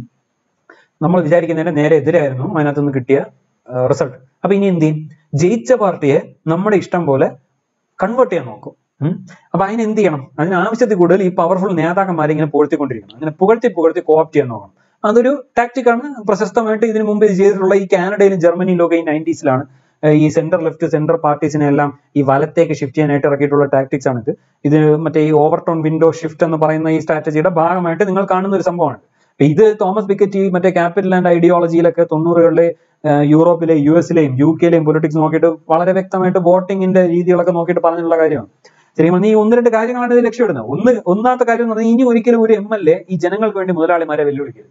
Speaker 1: നമ്മൾ വിചാരിക്കുന്നതിന് നേരെ എതിരായിരുന്നു അതിനകത്തുനിന്ന് കിട്ടിയ റിസൾട്ട് അപ്പൊ ഇനി എന്ത് ചെയ്യും ജയിച്ച പാർട്ടിയെ നമ്മുടെ ഇഷ്ടം പോലെ കൺവേർട്ട് ചെയ്യാൻ നോക്കും ഉം. അപ്പൊ അതിന് എന്ത് ചെയ്യണം അതിന് ആവശ്യത്തിൽ കൂടുതൽ ഈ പവർഫുൾ നേതാക്കന്മാരെ ഇങ്ങനെ പുകഴ്ത്തിക്കൊണ്ടിരിക്കണം അങ്ങനെ പുകഴ്ത്തി പുകഴ്ത്തി കോപ്റ്റ് ചെയ്യാൻ നോക്കണം അതൊരു ടാക്ടിക് ആണ് പ്രശസ്തമായിട്ട് ഇതിനു മുമ്പ് ഇത് ചെയ്തിട്ടുള്ള ഈ കാനഡയിലും ജർമ്മനിയിലും ഒക്കെ ഈ നയൻറ്റീസിലാണ് ഈ സെന്റർ ലെഫ്റ്റ് സെന്റർ പാർട്ടീസിനെ എല്ലാം ഈ വലത്തേക്ക് ഷിഫ്റ്റ് ചെയ്യാനായിട്ട് ഇറക്കിയിട്ടുള്ള ടാക്ടിക്സ് ആണ് ഇത് ഇത് മറ്റേ ഈ ഓവർടോൺ വിൻഡോ ഷിഫ്റ്റ് എന്ന് പറയുന്ന ഈ സ്ട്രാറ്റജിയുടെ ഭാഗമായിട്ട് നിങ്ങൾ കാണുന്ന ഒരു സംഭവമാണ് അപ്പൊ ഇത് തോമസ് പിക്കറ്റ് ഈ മറ്റേ ക്യാപിറ്റൽ ആൻഡ് ഐഡിയോളജിയിലൊക്കെ തൊണ്ണൂറുകളിലെ ഏഹ് യൂറോപ്പിലെ യു എസിലെയും യു കെയിലെയും പൊളിറ്റിക്സ് നോക്കിയിട്ട് വളരെ വ്യക്തമായിട്ട് വോട്ടിങ്ങിന്റെ രീതികളൊക്കെ നോക്കിയിട്ട് പറഞ്ഞിട്ടുള്ള കാര്യമാണ് ശരിക്കും പറഞ്ഞാൽ ഈ ഒന്ന് രണ്ട് കാര്യങ്ങളാണ് ഇത് ലക്ഷ്യമിടുന്നത് ഒന്ന് ഒന്നാമത്തെ കാര്യം എന്ന് പറഞ്ഞാൽ ഇനി ഒരിക്കലും ഒരു എം എൽ എ ഈ ജനങ്ങൾക്ക് വേണ്ടി മുതലാളിമാരെ വെല്ലുവിളിക്കരുത്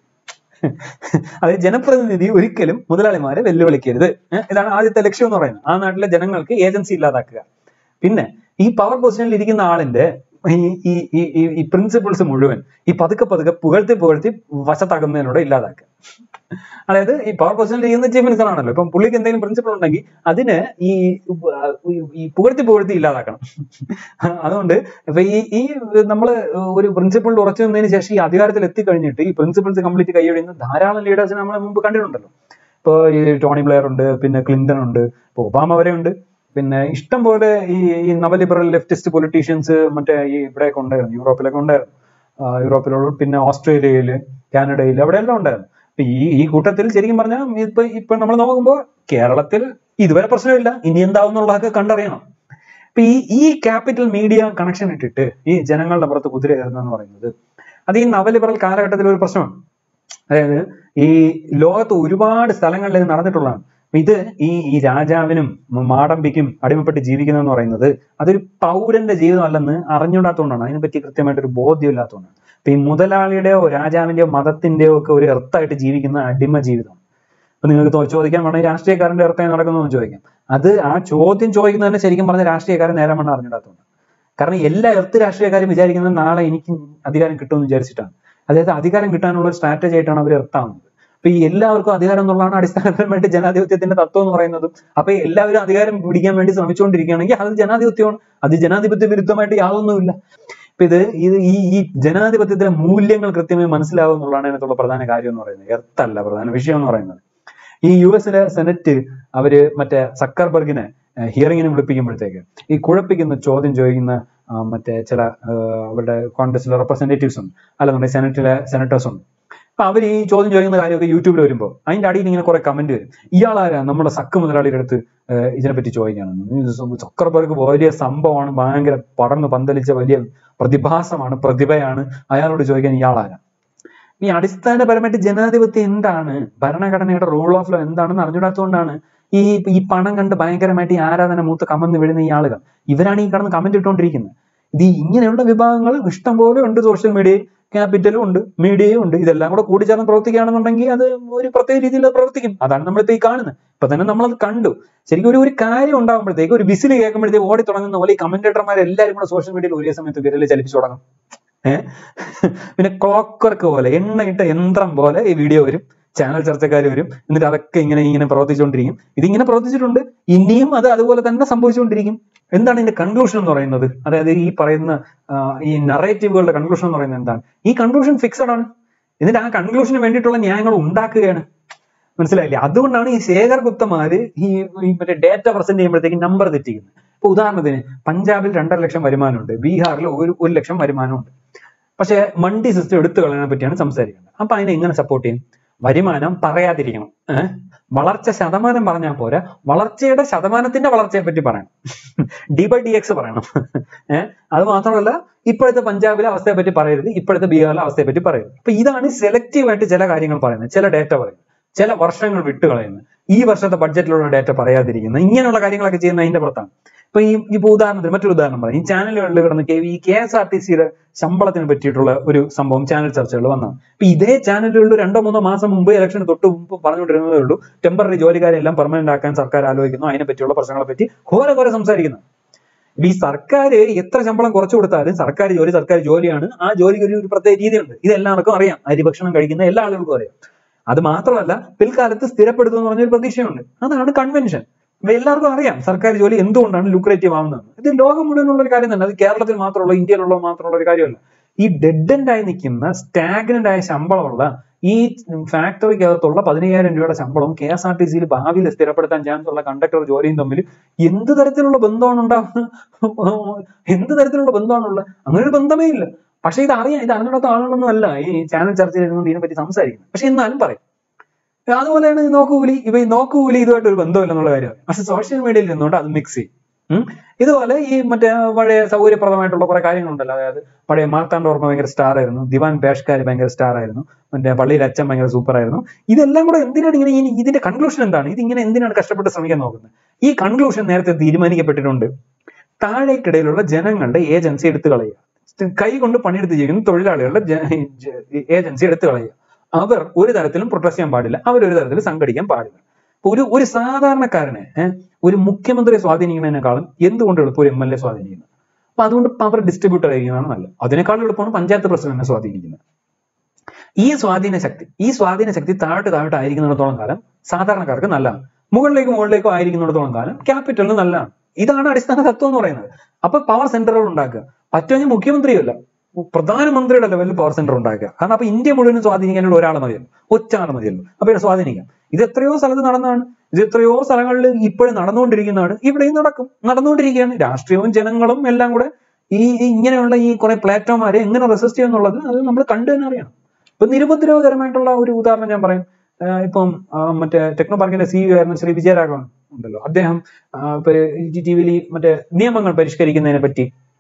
Speaker 1: അതായത് ജനപ്രതിനിധി ഒരിക്കലും മുതലാളിമാരെ വെല്ലുവിളിക്കരുത് ഏഹ് ഇതാണ് ആദ്യത്തെ ലക്ഷ്യം എന്ന് പറയുന്നത് ആ നാട്ടിലെ ജനങ്ങൾക്ക് ഏജൻസി ഇല്ലാതാക്കുക പിന്നെ ഈ പവർ പൊസിഷനിൽ ഇരിക്കുന്ന ആളിന്റെ ഈ ഈ ഈ ഈ- ഈ പ്രിൻസിപ്പിൾസ് മുഴുവൻ ഈ പതുക്കെ പതുക്കെ പുകഴ്ത്തി പുകഴ്ത്തി വശത്താക്കുന്നതിലൂടെ ഇല്ലാതാക്കുക അതായത് ഈ പവർ പൊസിഷനിൽ ഇരിക്കുന്ന ചീഫ് മിനിസ്റ്റർ ആണല്ലോ ഇപ്പം പുള്ളിക്ക് എന്തെങ്കിലും പ്രിൻസിപ്പിൾ ഉണ്ടെങ്കിൽ അതിന് ഈ ഉപ- ഈ- ഈ പുകഴ്ത്തി പുകഴ്ത്തി ഇല്ലാതാക്കണം അതുകൊണ്ട് ഇപ്പൊ ഈ ഈ നമ്മൾ ഒരു പ്രിൻസിപ്പിളിൽ ഉറച്ചു നിന്നതിന് ശേഷം ഈ അധികാരത്തിൽ എത്തിക്കഴിഞ്ഞിട്ട് ഈ പ്രിൻസിപ്പിൾസ് കംപ്ലീറ്റ് കൈയൊഴിയുന്ന ധാരാളം ലീഡേഴ്സിനെ നമ്മൾ മുമ്പ് കണ്ടിട്ടുണ്ടല്ലോ ഇപ്പൊ ഈ ടോണി ബ്ലെയർ ഉണ്ട് പിന്നെ ക്ലിന്റൺ ഉണ്ട് ഇപ്പൊ ഒബാമ വരെ ഉണ്ട് പിന്നെ ഇഷ്ടം പോലെ ഈ ഈ നവലിബറൽ ലെഫ്റ്റിസ്റ്റ് പൊളിറ്റീഷ്യൻസ് മറ്റേ ഈ ഇവിടെയൊക്കെ ഉണ്ടായിരുന്നു യൂറോപ്പിലൊക്കെ ഉണ്ടായിരുന്നു ആ, യൂറോപ്പിലുള്ള പിന്നെ ഓസ്ട്രേലിയയില് കാനഡയിൽ അവിടെയെല്ലാം ഉണ്ടായിരുന്നു അപ്പൊ ഈ ഈ കൂട്ടത്തിൽ ശരിക്കും പറഞ്ഞാൽ ഇപ്പൊ ഇപ്പൊ നമ്മൾ നോക്കുമ്പോൾ കേരളത്തിൽ ഇതുവരെ പ്രശ്നമില്ല ഇനി എന്താവും എന്നുള്ളതൊക്കെ കണ്ടറിയണം ഇപ്പൊ ഈ ഈ ക്യാപിറ്റൽ മീഡിയ കണക്ഷൻ ഇട്ടിട്ട് ഈ ജനങ്ങളുടെ പുറത്ത് കുതിര കയറുന്നതെന്ന് പറയുന്നത് അത് ഈ നവലിബറൽ കാലഘട്ടത്തിൽ ഒരു പ്രശ്നമാണ് അതായത് ഈ ലോകത്ത് ഒരുപാട് സ്ഥലങ്ങളിൽ ഇത് നടന്നിട്ടുള്ളതാണ് അപ്പൊ ഇത് ഈ ഈ രാജാവിനും മാടമ്പിക്കും അടിമപ്പെട്ട് ജീവിക്കുന്നതെന്ന് പറയുന്നത് അതൊരു പൗരന്റെ ജീവിതമല്ലെന്ന് അറിഞ്ഞുകൂടാത്തതുകൊണ്ടാണ് അതിനെപ്പറ്റി കൃത്യമായിട്ടൊരു ബോധ്യമില്ലാത്തതുകൊണ്ടാണ് അപ്പൊ ഈ മുതലാളിയുടെയോ രാജാവിന്റെയോ മതത്തിന്റെയോ ഒക്കെ ഒരു എർത്തായിട്ട് ജീവിക്കുന്ന അടിമ ജീവിതം അപ്പൊ നിങ്ങൾക്ക് തോ- ചോദിക്കാൻ വേണമെങ്കിൽ രാഷ്ട്രീയക്കാരന്റെ എർത്തായി നടക്കുന്നു ചോദിക്കാം അത് ആ ചോദ്യം ചോദിക്കുന്നതന്നെ ശരിക്കും പറഞ്ഞ രാഷ്ട്രീയക്കാരൻ നേരം വണ്ണം അറിഞ്ഞിടാത്തതുകൊണ്ട് കാരണം എല്ലാ എർത്ത് രാഷ്ട്രീയക്കാരും വിചാരിക്കുന്നത് നാളെ എനിക്ക് അധികാരം കിട്ടുമെന്ന് വിചാരിച്ചിട്ടാണ് അതായത് അധികാരം കിട്ടാനുള്ള ഒരു സ്ട്രാറ്റജി ആയിട്ടാണ് അവർ എർത്താവുന്നത് അപ്പൊ ഈ എല്ലാവർക്കും അധികാരം എന്നുള്ളതാണ് അടിസ്ഥാനപരമായിട്ട് ജനാധിപത്യത്തിന്റെ തത്വം എന്ന് പറയുന്നതും അപ്പൊ എല്ലാവരും അധികാരം പിടിക്കാൻ വേണ്ടി ശ്രമിച്ചുകൊണ്ടിരിക്കുകയാണെങ്കിൽ അത് ജനാധിപത്യമാണ് അത് ജനാധിപത്യ വിരുദ്ധമായിട്ട് യാതൊന്നുമില്ല ഇപ്പൊ ഇത് ഇത് ഈ ഈ ജനാധിപത്യത്തിലെ മൂല്യങ്ങൾ കൃത്യമായി മനസ്സിലാവും എന്നുള്ളതാണ് അതിനകത്തുള്ള പ്രധാന കാര്യം എന്ന് പറയുന്നത് എർത്തല്ല പ്രധാന വിഷയം എന്ന് പറയുന്നത് ഈ യു എസിലെ സെനറ്റ് അവര് മറ്റേ സക്കർബർഗിനെ ഹിയറിങ്ങിന് വിളിപ്പിക്കുമ്പോഴത്തേക്ക് ഈ കുഴപ്പിക്കുന്ന ചോദ്യം ചോദിക്കുന്ന ആ, മറ്റേ ചില ആ, അവരുടെ കോൺഗ്രസിലെ റെപ്രസെന്റേറ്റീവ്സ് ഉണ്ട് അല്ലെന്നുണ്ടെങ്കിൽ സെനറ്റിലെ സെനറ്റേഴ്സ് ഉണ്ട് അപ്പൊ അവർ ഈ ചോദ്യം ചോദിക്കുന്ന കാര്യമൊക്കെ യൂട്യൂബിൽ വരുമ്പോൾ അതിന്റെ അടിയിൽ ഇങ്ങനെ കുറെ കമന്റ് വരും ഇയാളാരാ നമ്മുടെ സക്ക് മുതലാളിയുടെ അടുത്ത് ഏഹ് ഇതിനെപ്പറ്റി ചോദിക്കാണെന്ന് ചക്രബർഗ് വലിയ സംഭവമാണ് ഭയങ്കര പടർന്ന് പന്തലിച്ച വലിയ പ്രതിഭാസമാണ് പ്രതിഭയാണ് അയാളോട് ചോദിക്കാൻ ഇയാളാരാ ഈ അടിസ്ഥാനപരമായിട്ട് ജനാധിപത്യം എന്താണ് ഭരണഘടനയുടെ റൂൾ ഓഫ് ലോ എന്താണെന്ന് അറിഞ്ഞൂടാത്തതുകൊണ്ടാണ് ഈ ഈ പണം കണ്ട് ഭയങ്കരമായിട്ട് ഈ ആരാധന മൂത്ത് കമന്ന് വിടുന്ന ഈ ആളുകൾ ഇവരാണ് ഈ കടന്ന് കമന്റ് ഇട്ടുകൊണ്ടിരിക്കുന്നത് ഇത് ഈ ഇങ്ങനെയുള്ള വിഭാഗങ്ങൾ ഇഷ്ടം പോലെ ഉണ്ട് സോഷ്യൽ മീഡിയയിൽ ക്യാപിറ്റലും ഉണ്ട് മീഡിയയും ഉണ്ട് ഇതെല്ലാം കൂടെ കൂടിച്ചേർന്ന് പ്രവർത്തിക്കുകയാണെന്നുണ്ടെങ്കിൽ അത് ഒരു പ്രത്യേക രീതിയിൽ അത് പ്രവർത്തിക്കും അതാണ് നമ്മളിപ്പോ ഈ കാണുന്നത് ഇപ്പൊ തന്നെ നമ്മളത് കണ്ടു ശരിക്കും ഒരു ഒരു കാര്യം ഉണ്ടാകുമ്പോഴത്തേക്ക് ഒരു വിസിൽ കേൾക്കുമ്പോഴത്തേക്ക് ഓടി തുടങ്ങുന്ന പോലെ ഈ കമന്റേറ്റർമാർ എല്ലാവരും കൂടെ സോഷ്യൽ മീഡിയയിൽ ഒരേ സമയത്ത് വിരൽ ചലിപ്പിച്ചു തുടങ്ങും ഏഹ് പിന്നെ ക്ലോക്ക് വർക്ക് പോലെ എണ്ണയിട്ട യന്ത്രം പോലെ ഈ വീഡിയോ വരും ചാനൽ ചർച്ചക്കാർ വരും എന്നിട്ട് അതൊക്കെ ഇങ്ങനെ ഇങ്ങനെ പ്രവർത്തിച്ചുകൊണ്ടിരിക്കും ഇതിങ്ങനെ പ്രവർത്തിച്ചിട്ടുണ്ട് ഇനിയും അത് അതുപോലെ തന്നെ സംഭവിച്ചുകൊണ്ടിരിക്കും എന്താണ് ഇതിന്റെ കൺക്ലൂഷൻ എന്ന് പറയുന്നത് അതായത് ഈ പറയുന്ന ആ, ഈ നറേറ്റീവുകളുടെ കൺക്ലൂഷൻ എന്ന് പറയുന്നത് എന്താണ് ഈ കൺക്ലൂഷൻ ഫിക്സഡ് ആണ് എന്നിട്ട് ആ കൺക്ലൂഷന് വേണ്ടിയിട്ടുള്ള ന്യായങ്ങൾ ഉണ്ടാക്കുകയാണ് മനസ്സിലായില്ലേ അതുകൊണ്ടാണ് ഈ ശേഖർ ഗുപ്തമാര് ഈ ഈ മറ്റേ ഡേറ്റ പ്രസന്റ് ചെയ്യുമ്പോഴത്തേക്ക് നമ്പർ തെറ്റിക്കുന്നത് ഇപ്പൊ ഉദാഹരണത്തിന് പഞ്ചാബിൽ രണ്ടര ലക്ഷം വരുമാനമുണ്ട് ബീഹാറിൽ ഒരു ഒരു ലക്ഷം വരുമാനമുണ്ട് പക്ഷെ മണ്ടി സിസ്റ്റം എടുത്തു കളയാനെ പറ്റിയാണ് സംസാരിക്കുന്നത് അപ്പൊ അതിനെ എങ്ങനെ സപ്പോർട്ട് ചെയ്യും വരുമാനം പറയാതിരിക്കണം ഏഹ് വളർച്ച ശതമാനം പറഞ്ഞാൽ പോരാ വളർച്ചയുടെ ശതമാനത്തിന്റെ വളർച്ചയെ പറ്റി പറയണം ഡി ബൈ ഡി എക്സ് പറയണം ഏഹ് അത് മാത്രമല്ല ഇപ്പോഴത്തെ പഞ്ചാബിലെ അവസ്ഥയെ പറ്റി പറയരുത് ഇപ്പോഴത്തെ ബീഹാറിലെ അവസ്ഥയെ പറ്റി പറയരുത് അപ്പൊ ഇതാണ് സെലക്റ്റീവ് ആയിട്ട് ചില കാര്യങ്ങൾ പറയുന്നത് ചില ഡേറ്റ പറയുന്നത് ചില വർഷങ്ങൾ വിട്ടുകളയുന്നത് ഈ വർഷത്തെ ബഡ്ജറ്റിലുള്ള ഡേറ്റ പറയാതിരിക്കുന്നത് ഇങ്ങനെയുള്ള കാര്യങ്ങളൊക്കെ ചെയ്യുന്ന അതിന്റെ പുറത്താണ് ഇപ്പൊ ഈ ഇപ്പൊ ഉദാഹരണത്തിന് മറ്റൊരു ഉദാഹരണം പറയാം ഈ ചാനലുകളിൽ കിടന്ന് കെ- ഈ കെ എസ് ആർ ടി സിയുടെ ശമ്പളത്തിന് പറ്റിയിട്ടുള്ള ഒരു സംഭവം ചാനൽ ചർച്ചകൾ വന്നതാണ് ഇപ്പൊ ഇതേ ചാനലുകളിൽ രണ്ടോ മൂന്നോ മാസം മുമ്പ് ഇലക്ഷന് തൊട്ട് മുമ്പ് പറഞ്ഞുകൊണ്ടിരുന്നതേ ഉള്ളൂ ടെമ്പററി ജോലിക്കാരെ എല്ലാം പെർമനന്റ് ആക്കാൻ സർക്കാർ ആലോചിക്കുന്നു അതിനെ പറ്റിയുള്ള പ്രശ്നങ്ങളെ പറ്റി ഘോര ഘോര സംസാരിക്കുന്നു ഈ സർക്കാർ എത്ര ശമ്പളം കുറച്ചു കൊടുത്താലും സർക്കാർ ജോലി സർക്കാർ ജോലിയാണ് ആ ജോലിക്ക് ഒരു ഒരു പ്രത്യേക രീതിയുണ്ട് ഇത് എല്ലാവർക്കും അറിയാം അരി ഭക്ഷണം കഴിക്കുന്ന എല്ലാ ആളുകൾക്കും അറിയാം അത് മാത്രമല്ല പിൽക്കാലത്ത് സ്ഥിരപ്പെടുത്തും എന്ന് പറഞ്ഞൊരു പ്രതീക്ഷയുണ്ട് അതാണ് കൺവെൻഷൻ അപ്പൊ എല്ലാവർക്കും അറിയാം സർക്കാർ ജോലി എന്തുകൊണ്ടാണ് ലുക്രേറ്റീവ് ആവുന്നത് ഇത് ലോകം മുഴുവനുള്ള ഒരു കാര്യം തന്നെ അത് കേരളത്തിൽ മാത്രമുള്ള ഇന്ത്യയിലുള്ള മാത്രമുള്ള ഒരു കാര്യമല്ല ഈ ഡെഡ് ആയി നിൽക്കുന്ന സ്റ്റാഗ്നന്റ് ആയ ശമ്പളമുള്ള ഈ ഫാക്ടറിക്കകത്തുള്ള പതിനയ്യായിരം രൂപയുടെ ശമ്പളം കെ എസ് ആർ ടി സിയിൽ ഭാവിയിൽ സ്ഥിരപ്പെടുത്താൻ ചാൻസ് ഉള്ള കണ്ടക്ടർ ജോലിയും തമ്മിൽ എന്ത് തരത്തിലുള്ള ബന്ധമാണ് ഉണ്ടാവുന്നത് എന്ത് തരത്തിലുള്ള ബന്ധമാണുള്ളത് അങ്ങനെ ഒരു ബന്ധമേ ഇല്ല പക്ഷെ ഇത് അറിയാം ഇത് അറിഞ്ഞിടത്ത ആളുകളൊന്നും അല്ല ഈ ചാനൽ ചർച്ചയിൽ ഇരുന്നുകൊണ്ട് ഇതിനെപ്പറ്റി സംസാരിക്കുന്നത് പക്ഷെ എന്നാലും പറയും അതുപോലെയാണ് ഈ നോക്കുകൂലി ഇവ ഈ നോക്കുകൂലി ഇതുമായിട്ട് ഒരു ബന്ധമില്ലെന്നുള്ള കാര്യമാണ് പക്ഷെ സോഷ്യൽ മീഡിയയിൽ നിന്നുകൊണ്ട് അത് മിക്സ് ചെയ്യും ഉം. ഇതുപോലെ ഈ മറ്റേ പഴയ സൗകര്യപ്രദമായിട്ടുള്ള കുറെ കാര്യങ്ങളുണ്ടല്ലോ അതായത് പഴയ മാർത്താണ്ഡ ഓർമ്മ ഭയങ്കര സ്റ്റാർ ആയിരുന്നു ദിവാൻ പേഷ്കാർ ഭയങ്കര സ്റ്റാർ ആയിരുന്നു മറ്റേ പള്ളിയിൽ അച്ഛൻ ഭയങ്കര സൂപ്പർ ആയിരുന്നു ഇതെല്ലാം കൂടെ എന്തിനാണ് ഇങ്ങനെ ഇനി ഇതിന്റെ കൺക്ലൂഷൻ എന്താണ് ഇത് ഇങ്ങനെ എന്തിനാണ് കഷ്ടപ്പെട്ട് ശ്രമിക്കാൻ നോക്കുന്നത് ഈ കൺക്ലൂഷൻ നേരത്തെ തീരുമാനിക്കപ്പെട്ടിട്ടുണ്ട് താഴേക്കിടയിലുള്ള ജനങ്ങളുടെ ഏജൻസി എടുത്തു കളയുക കൈ കൊണ്ട് പണിയെടുത്ത് ജീവിക്കുന്ന തൊഴിലാളികളുടെ ഏജൻസി എടുത്തു കളയുക അവർ ഒരു തരത്തിലും പ്രൊട്ടസ്റ്റ് ചെയ്യാൻ പാടില്ല അവർ ഒരു തരത്തിലും സംഘടിക്കാൻ പാടില്ല അപ്പൊ ഒരു ഒരു സാധാരണക്കാരനെ ഏഹ്, ഒരു മുഖ്യമന്ത്രിയെ സ്വാധീനിക്കുന്നതിനേക്കാളും എന്തുകൊണ്ട് എളുപ്പം ഒരു എം എൽ എ സ്വാധീനിക്കുന്നത് അപ്പൊ അതുകൊണ്ട് പവർ ഡിസ്ട്രിബ്യൂട്ടർ ആയിരിക്കുന്നതാണ് നല്ലത് അതിനേക്കാളും എളുപ്പമാണ് പഞ്ചായത്ത് പ്രസിഡന്റിനെ സ്വാധീനിക്കുന്നത് ഈ സ്വാധീന ശക്തി ഈ സ്വാധീന ശക്തി താഴോട്ട് താഴോട്ട് ആയിരിക്കുന്നിടത്തോളം കാലം സാധാരണക്കാർക്ക് നല്ലതാണ് മുകളിലേക്കും മുകളിലേക്കും ആയിരിക്കുന്നിടത്തോളം കാലം ക്യാപിറ്റലിന് നല്ലതാണ് ഇതാണ് അടിസ്ഥാന തത്വം എന്ന് പറയുന്നത് അപ്പൊ പവർ സെന്ററുകൾ ഉണ്ടാക്കുക പറ്റുമെങ്കിൽ മുഖ്യമന്ത്രിയല്ല പ്രധാനമന്ത്രിയുടെ ലെവലിൽ പവർ സെന്റർ ഉണ്ടാക്കുക കാരണം അപ്പൊ ഇന്ത്യ മുഴുവൻ സ്വാധീനിക്കാനുള്ള ഒരാൾ മതിയല്ലോ ഒറ്റ ആൾ മതിയല്ലോ അപ്പൊ ഇവിടെ സ്വാധീനിക്കാം ഇത് എത്രയോ സ്ഥലത്ത് നടന്നതാണ് ഇത് എത്രയോ സ്ഥലങ്ങളിൽ ഇപ്പോഴും നടന്നുകൊണ്ടിരിക്കുന്നതാണ് ഇവിടെയും നടക്കും നടന്നുകൊണ്ടിരിക്കുകയാണ് രാഷ്ട്രീയവും ജനങ്ങളും എല്ലാം കൂടെ ഈ ഈ ഇങ്ങനെയുള്ള ഈ കുറെ പ്ലാറ്റ്ഫോമാരെ എങ്ങനെ റെസിസ്റ്റ് ചെയ്യുന്നുള്ളത് അത് നമ്മൾ കണ്ടു തന്നെ അറിയണം ഇപ്പൊ നിരുപദ്രവകരമായിട്ടുള്ള ഒരു ഉദാഹരണം ഞാൻ പറയും ആഹ് ഇപ്പം ആഹ് മറ്റേ ടെക്നോ പാർക്കിന്റെ സിഇഒ ആയിരുന്ന ശ്രീ വിജയരാഘവൻ ഉണ്ടല്ലോ അദ്ദേഹം ആഹ് ഇപ്പൊ ജി ടി വിയിൽ മറ്റേ നിയമങ്ങൾ പരിഷ്കരിക്കുന്നതിനെ പറ്റി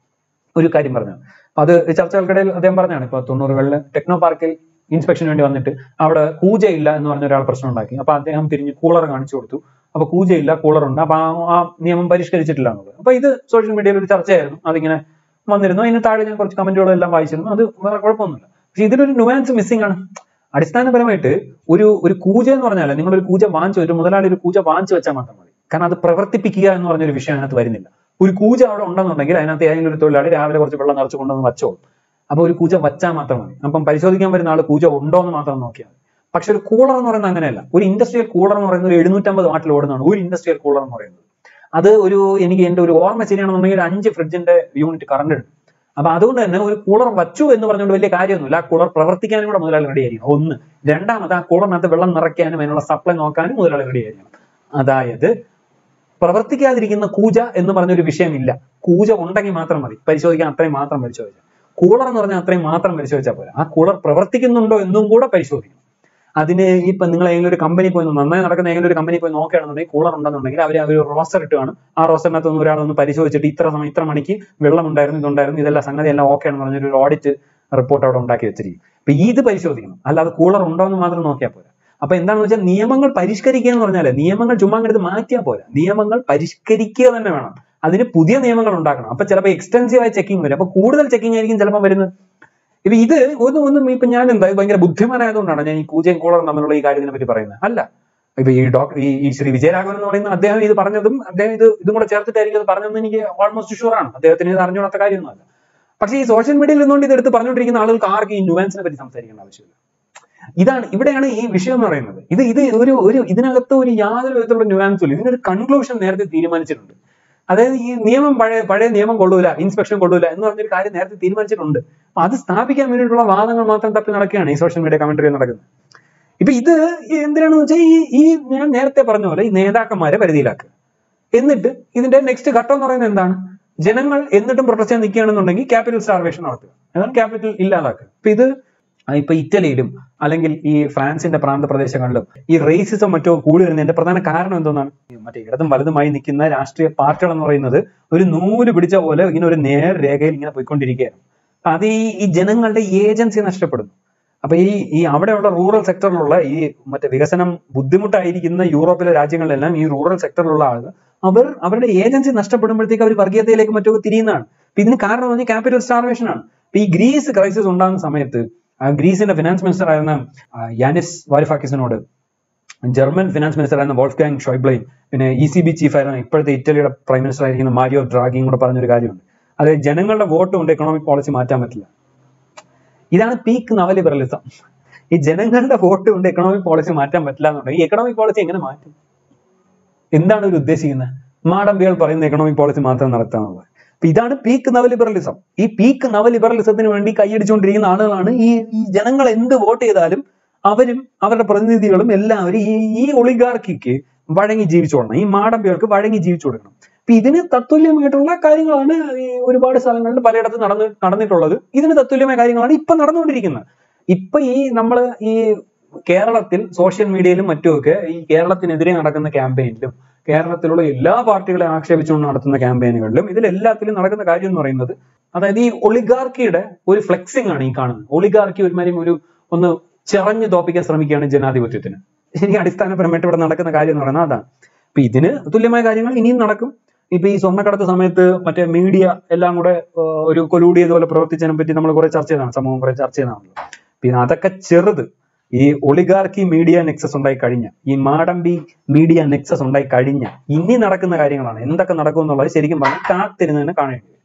Speaker 1: ഒരു കാര്യം പറഞ്ഞു അപ്പൊ അത് ചർച്ചകൾക്കിടയിൽ അദ്ദേഹം പറഞ്ഞാണ് ഇപ്പൊ തൊണ്ണൂറുകളിൽ ടെക്നോ പാർക്കിൽ ഇൻസ്പെക്ഷന് വേണ്ടി വന്നിട്ട് അവിടെ കൂജയില്ല എന്ന് പറഞ്ഞ ഒരാൾ പ്രശ്നം ഉണ്ടാക്കി അപ്പൊ അദ്ദേഹം തിരിഞ്ഞ് കൂളർ കാണിച്ചു കൊടുത്തു അപ്പൊ കൂജയില്ല കൂളർ ഉണ്ട് അപ്പൊ ആ ആ നിയമം പരിഷ്കരിച്ചിട്ടില്ല എന്നുള്ളത് അപ്പൊ ഇത് സോഷ്യൽ മീഡിയയിൽ ഒരു ചർച്ചയായിരുന്നു അതിങ്ങനെ വന്നിരുന്നു അതിന് താഴെ ഞാൻ കുറച്ച് കമന്റുകളും എല്ലാം വായിച്ചിരുന്നു അത് വേറെ കുഴപ്പമൊന്നുമില്ല പക്ഷെ ഇതിലൊരു നുവാൻസ് മിസ്സിംഗ് ആണ് അടിസ്ഥാനപരമായിട്ട് ഒരു ഒരു കൂജ എന്ന് പറഞ്ഞാൽ നിങ്ങൾ ഒരു കൂജ വാങ്ങിച്ചു ഒരു മുതലാളി ഒരു കൂജ വാങ്ങിച്ചു വെച്ചാൽ മാത്രം മതി കാരണം അത് പ്രവർത്തിപ്പിക്കുക എന്ന് പറഞ്ഞൊരു വിഷയം അതിനകത്ത് വരുന്നില്ല ഒരു കൂജ അവിടെ ഉണ്ടെന്നുണ്ടെങ്കിൽ അതിനകത്ത് ഏതെങ്കിലും ഒരു തൊഴിലാളി രാവിലെ കുറച്ച് വെള്ളം നിറച്ച് കൊണ്ടുവന്ന് വച്ചോളും അപ്പൊ ഒരു കൂജ വച്ചാൽ മാത്രം മതി അപ്പം പരിശോധിക്കാൻ വരുന്ന ആൾ കൂജ ഉണ്ടോ എന്ന് മാത്രം നോക്കിയാൽ മതി പക്ഷെ ഒരു കൂളർ എന്ന് പറയുന്നത് അങ്ങനെയല്ല ഒരു ഇൻഡസ്ട്രിയൽ കൂളർ എന്ന് പറയുന്നത് ഒരു എഴുന്നൂറ്റമ്പത് വാട്ടിൽ ഓടുന്നതാണ് ഒരു ഇൻഡസ്ട്രിയൽ കൂളർ എന്ന് പറയുന്നത് അത് ഒരു എനിക്ക് എന്റെ ഒരു ഓർമ്മ ശരിയാണെന്നുണ്ടെങ്കിൽ ഒരു അഞ്ച് ഫ്രിഡ്ജിന്റെ യൂണിറ്റ് കറണ്ട് ഉണ്ട് അപ്പൊ അതുകൊണ്ട് തന്നെ ഒരു കൂളർ വച്ചു എന്ന് പറഞ്ഞുകൊണ്ട് വലിയ കാര്യമൊന്നുമില്ല ആ കൂളർ പ്രവർത്തിക്കാനും കൂടെ മുതലാളി റെഡി ആയിരിക്കണം ഒന്ന് രണ്ടാമത് ആ കൂളറിനകത്ത് വെള്ളം നിറയ്ക്കാനും അതിനുള്ള സപ്ലൈ നോക്കാനും മുതലാളി റെഡി ആയിരിക്കണം അതായത് പ്രവർത്തിക്കാതിരിക്കുന്ന കൂജ എന്ന് പറഞ്ഞൊരു വിഷയമില്ല കൂജ ഉണ്ടെങ്കിൽ മാത്രം മതി പരിശോധിക്കാൻ അത്രയും മാത്രം പരിശോധിച്ചാൽ കൂളർ എന്ന് പറഞ്ഞാൽ അത്രയും മാത്രം പരിശോധിച്ചാൽ പോരാ ആ കൂളർ പ്രവർത്തിക്കുന്നുണ്ടോ എന്നും കൂടെ പരിശോധിക്കണം അതിന് ഇപ്പൊ നിങ്ങൾ ഏതെങ്കിലും ഒരു കമ്പനി പോയി നന്നായി നടക്കുന്ന ഏതെങ്കിലും ഒരു കമ്പനി പോയി നോക്കുകയാണെന്നുണ്ടെങ്കിൽ കൂളർ ഉണ്ടെന്നുണ്ടെങ്കിൽ അവർ അവർ റോസ്റ്റർ ഇട്ട് കാണും ആ റോസ്റ്ററിനകത്ത് ഒന്ന് ഒരാളൊന്ന് പരിശോധിച്ചിട്ട് ഇത്ര സമയം ഇത്ര മണിക്ക് വെള്ളം ഉണ്ടായിരുന്നു ഇതുണ്ടായിരുന്നു ഇതെല്ലാം സംഗതി എല്ലാം ഓക്കെ ആണെന്ന് പറഞ്ഞൊരു ഓഡിറ്റ് റിപ്പോർട്ട് അവിടെ ഉണ്ടാക്കി വെച്ചിരിക്കും അപ്പൊ ഇത് പരിശോധിക്കണം അല്ലാതെ കൂളർ ഉണ്ടോ എന്ന് മാത്രം നോക്കിയാൽ പോരാ അപ്പൊ എന്താണെന്ന് വെച്ചാൽ നിയമങ്ങൾ പരിഷ്കരിക്കുക എന്ന് പറഞ്ഞാൽ നിയമങ്ങൾ ചുമ്മാ എടുത്ത് മാറ്റിയാൽ പോരാ നിയമങ്ങൾ പരിഷ്കരിക്കുക തന്നെ വേണം അതിന് പുതിയ നിയമങ്ങൾ ഉണ്ടാക്കണം അപ്പൊ ചിലപ്പോൾ എക്സ്റ്റൻസീവ് ആയ ചെക്കിംഗ് വരും അപ്പൊ കൂടുതൽ ചെക്കിംഗ് ആയിരിക്കും ചിലപ്പോൾ വരുന്നത് ഇപ്പൊ ഇത് ഒന്നും ഒന്നും ഇപ്പൊ ഞാൻ എന്താ ഇത് ഭയങ്കര ബുദ്ധിമാനായതുകൊണ്ടാണ് ഞാൻ ഈ കൂജയും കൂളറും തമ്മിലുള്ള ഈ കാര്യത്തിനെ പറ്റി പറയുന്നത് അല്ല ഇപ്പൊ ഈ ഡോക്ടർ ഈ ഈ ശ്രീ വിജയരാഘവൻ എന്ന് പറയുന്ന അദ്ദേഹം ഇത് പറഞ്ഞതും അദ്ദേഹം ഇത് ഇതും കൂടെ ചേർത്തിട്ടായിരിക്കും അത് പറഞ്ഞതെന്ന് എനിക്ക് ഓൾമോസ്റ്റ് ഷുവർ ആണ് അദ്ദേഹത്തിന് ഇത് അറിഞ്ഞുകൂടാത്ത കാര്യമൊന്നുമല്ല പക്ഷേ ഈ സോഷ്യൽ മീഡിയയിൽ നിന്നുകൊണ്ട് ഇത് എടുത്ത് പറഞ്ഞുകൊണ്ടിരിക്കുന്ന ആളുകൾക്ക് ആർക്കും ഈ നുവാൻസിനെ പറ്റി സംസാരിക്കേണ്ട ആവശ്യമില്ല ഇതാണ് ഇവിടെയാണ് ഈ വിഷയം എന്ന് പറയുന്നത് ഇത് ഇത് ഒരു ഒരു ഇതിനകത്ത് ഒരു യാതൊരു വിധത്തിലുള്ള ന്യൂയാൻസും ഇല്ല ഇതിനൊരു കൺക്ലൂഷൻ നേരത്തെ തീരുമാനിച്ചിട്ടുണ്ട് അതായത് ഈ നിയമം പഴയ പഴയ നിയമം കൊള്ളൂല ഇൻസ്പെക്ഷൻ കൊള്ളൂല എന്ന് പറഞ്ഞൊരു കാര്യം നേരത്തെ തീരുമാനിച്ചിട്ടുണ്ട് അപ്പൊ അത് സ്ഥാപിക്കാൻ വേണ്ടിയിട്ടുള്ള വാദങ്ങൾ മാത്രം തപ്പി നടക്കുകയാണ് ഈ സോഷ്യൽ മീഡിയ കമന്ററി നടക്കുന്നത് ഇപ്പൊ ഇത് ഈ എന്തിനാണെന്ന് വെച്ചാൽ ഈ ഈ ഞാൻ നേരത്തെ പറഞ്ഞ പോലെ ഈ നേതാക്കന്മാരെ പരിധിയിലാക്കുക എന്നിട്ട് ഇതിന്റെ നെക്സ്റ്റ് ഘട്ടം എന്ന് പറയുന്നത് എന്താണ് ജനങ്ങൾ എന്നിട്ടും പ്രൊട്ടസ്റ്റ് ചെയ്യാൻ നിൽക്കുകയാണെന്നുണ്ടെങ്കിൽ ക്യാപിറ്റൽ സ്റ്റാർവേഷൻ നടത്തുക അതാണ് ക്യാപിറ്റൽ ഇല്ലാതാക്കുക ഇപ്പൊ ഇത് ആ ഇപ്പൊ ഇറ്റലിയിലും അല്ലെങ്കിൽ ഈ ഫ്രാൻസിന്റെ പ്രാന്ത പ്രദേശങ്ങളിലും ഈ റേസിസം മറ്റോ കൂടി വരുന്നതിന്റെ പ്രധാന കാരണം എന്തെന്നാണ് ഈ മറ്റേ ഇടതും വലതുമായി നിൽക്കുന്ന രാഷ്ട്രീയ പാർട്ടികൾ എന്ന് പറയുന്നത് ഒരു നൂല് പിടിച്ച പോലെ ഇങ്ങനെ ഒരു നേർ രേഖയിൽ ഇങ്ങനെ പോയിക്കൊണ്ടിരിക്കുകയാണ് അപ്പൊ അത് ഈ ഈ ജനങ്ങളുടെ ഏജൻസി നഷ്ടപ്പെടുന്നു അപ്പൊ ഈ ഈ അവിടെയുള്ള റൂറൽ സെക്ടറിലുള്ള ഈ മറ്റേ വികസനം ബുദ്ധിമുട്ടായിരിക്കുന്ന യൂറോപ്പിലെ രാജ്യങ്ങളിലെല്ലാം ഈ റൂറൽ സെക്ടറിലുള്ള ആളുകൾ അവർ അവരുടെ ഏജൻസി നഷ്ടപ്പെടുമ്പോഴത്തേക്ക് അവർ വർഗീയതയിലേക്ക് മറ്റോ തിരിയുന്നതാണ് അപ്പൊ ഇതിന് കാരണം എന്ന് പറഞ്ഞാൽ ക്യാപിറ്റൽ സ്റ്റാർവേഷൻ ആണ് അപ്പൊ ഈ ഗ്രീസ് ക്രൈസിസ് ഉണ്ടാകുന്ന സമയത്ത് ആ ഗ്രീസിന്റെ ഫിനാൻസ് മിനിസ്റ്റർ ആയിരുന്ന ആ, യാനിസ് വാരിഫാക്കിസിനോട് ജർമ്മൻ ഫിനാൻസ് മിനിസ്റ്റർ ആയിരുന്ന വോൾഫ്ഗാങ് ഷോയ്ബ്ലയും പിന്നെ ഇ സി ബി ചീഫ് ആയിരുന്ന ഇപ്പോഴത്തെ ഇറ്റലിയുടെ പ്രൈം മിനിസ്റ്റർ ആയിരിക്കുന്ന മാരിയോ ഡ്രാഗിയും കൂടെ പറഞ്ഞൊരു കാര്യമുണ്ട് അതായത് ജനങ്ങളുടെ വോട്ട് കൊണ്ട് എക്കണോമിക് പോളിസി മാറ്റാൻ പറ്റില്ല ഇതാണ് പീക്ക് നവലിബറലിസം ഈ ജനങ്ങളുടെ വോട്ട് കൊണ്ട് എക്കണോമിക് പോളിസി മാറ്റാൻ പറ്റില്ല എന്നുണ്ടെങ്കിൽ ഈ എക്കണോമിക് പോളിസി എങ്ങനെ മാറ്റും എന്താണ് ഇവർ ഉദ്ദേശിക്കുന്നത് മാടമ്പികൾ പറയുന്ന എക്കണോമിക് പോളിസി മാത്രം നടത്താന്നുള്ളത് അപ്പൊ ഇതാണ് പീക്ക് നവലിബറലിസം ഈ പീക്ക് നവലിബറലിസത്തിന് വേണ്ടി കൈയടിച്ചുകൊണ്ടിരിക്കുന്ന ആളുകളാണ് ഈ ഈ ജനങ്ങൾ എന്ത് വോട്ട് ചെയ്താലും അവരും അവരുടെ പ്രതിനിധികളും എല്ലാവരും ഈ ഈ ഒളിഗാർക്കിക്ക് വഴങ്ങി ജീവിച്ചോളണം ഈ മാടമ്പികൾക്ക് വഴങ്ങി ജീവിച്ചു കൊടുക്കണം അപ്പൊ ഇതിന് തത്തുല്യമായിട്ടുള്ള കാര്യങ്ങളാണ് ഈ ഒരുപാട് സ്ഥലങ്ങളിൽ പലയിടത്തും നടന്ന് നടന്നിട്ടുള്ളത് ഇതിന് തത്തുല്യമായ കാര്യങ്ങളാണ് ഇപ്പൊ നടന്നുകൊണ്ടിരിക്കുന്നത് ഇപ്പൊ ഈ നമ്മൾ ഈ കേരളത്തിൽ സോഷ്യൽ മീഡിയയിലും മറ്റുമൊക്കെ ഈ കേരളത്തിനെതിരെ നടക്കുന്ന ക്യാമ്പയിനിലും കേരളത്തിലുള്ള എല്ലാ പാർട്ടികളെ ആക്ഷേപിച്ചുകൊണ്ട് നടത്തുന്ന ക്യാമ്പയിനുകളിലും ഇതിലെല്ലാത്തിലും നടക്കുന്ന കാര്യം എന്ന് പറയുന്നത് അതായത് ഈ ഒളിഗാർക്കിയുടെ ഒരു ഫ്ലെക്സിംഗ് ആണ് ഈ കാണുന്നത് ഒളിഗാർക്കി ഒരുമാതിരി ഒരു ഒന്ന് ചെറഞ്ഞു തോപ്പിക്കാൻ ശ്രമിക്കുകയാണ് ജനാധിപത്യത്തിന് ശരി അടിസ്ഥാനപരമായിട്ട് ഇവിടെ നടക്കുന്ന കാര്യം എന്ന് പറയുന്നത് അതാണ് അപ്പൊ ഇതിന് തുല്യമായ കാര്യങ്ങൾ ഇനിയും നടക്കും ഇപ്പൊ ഈ സ്വർണ്ണക്കടത്ത് സമയത്ത് മറ്റേ മീഡിയ എല്ലാം കൂടെ ഏർ ഒരു കൊലൂടി പോലെ പ്രവർത്തിച്ചതിനെ പറ്റി നമ്മൾ കുറെ ചർച്ച ചെയ്തതാണ് സമൂഹം കുറെ ചർച്ച ചെയ്തതാണല്ലോ പിന്നെ അതൊക്കെ ചെറുത് ഈ ഒളിഗാർക്കി മീഡിയ നെക്സസ് ഉണ്ടായി കഴിഞ്ഞ ഈ മാടമ്പി മീഡിയ നെക്സസ് ഉണ്ടായി കഴിഞ്ഞ ഇനി നടക്കുന്ന കാര്യങ്ങളാണ് എന്തൊക്കെ നടക്കും എന്നുള്ളത് ശരിക്കും പറഞ്ഞാൽ കാത്തിരുന്ന് തന്നെ കാണേണ്ടി വരും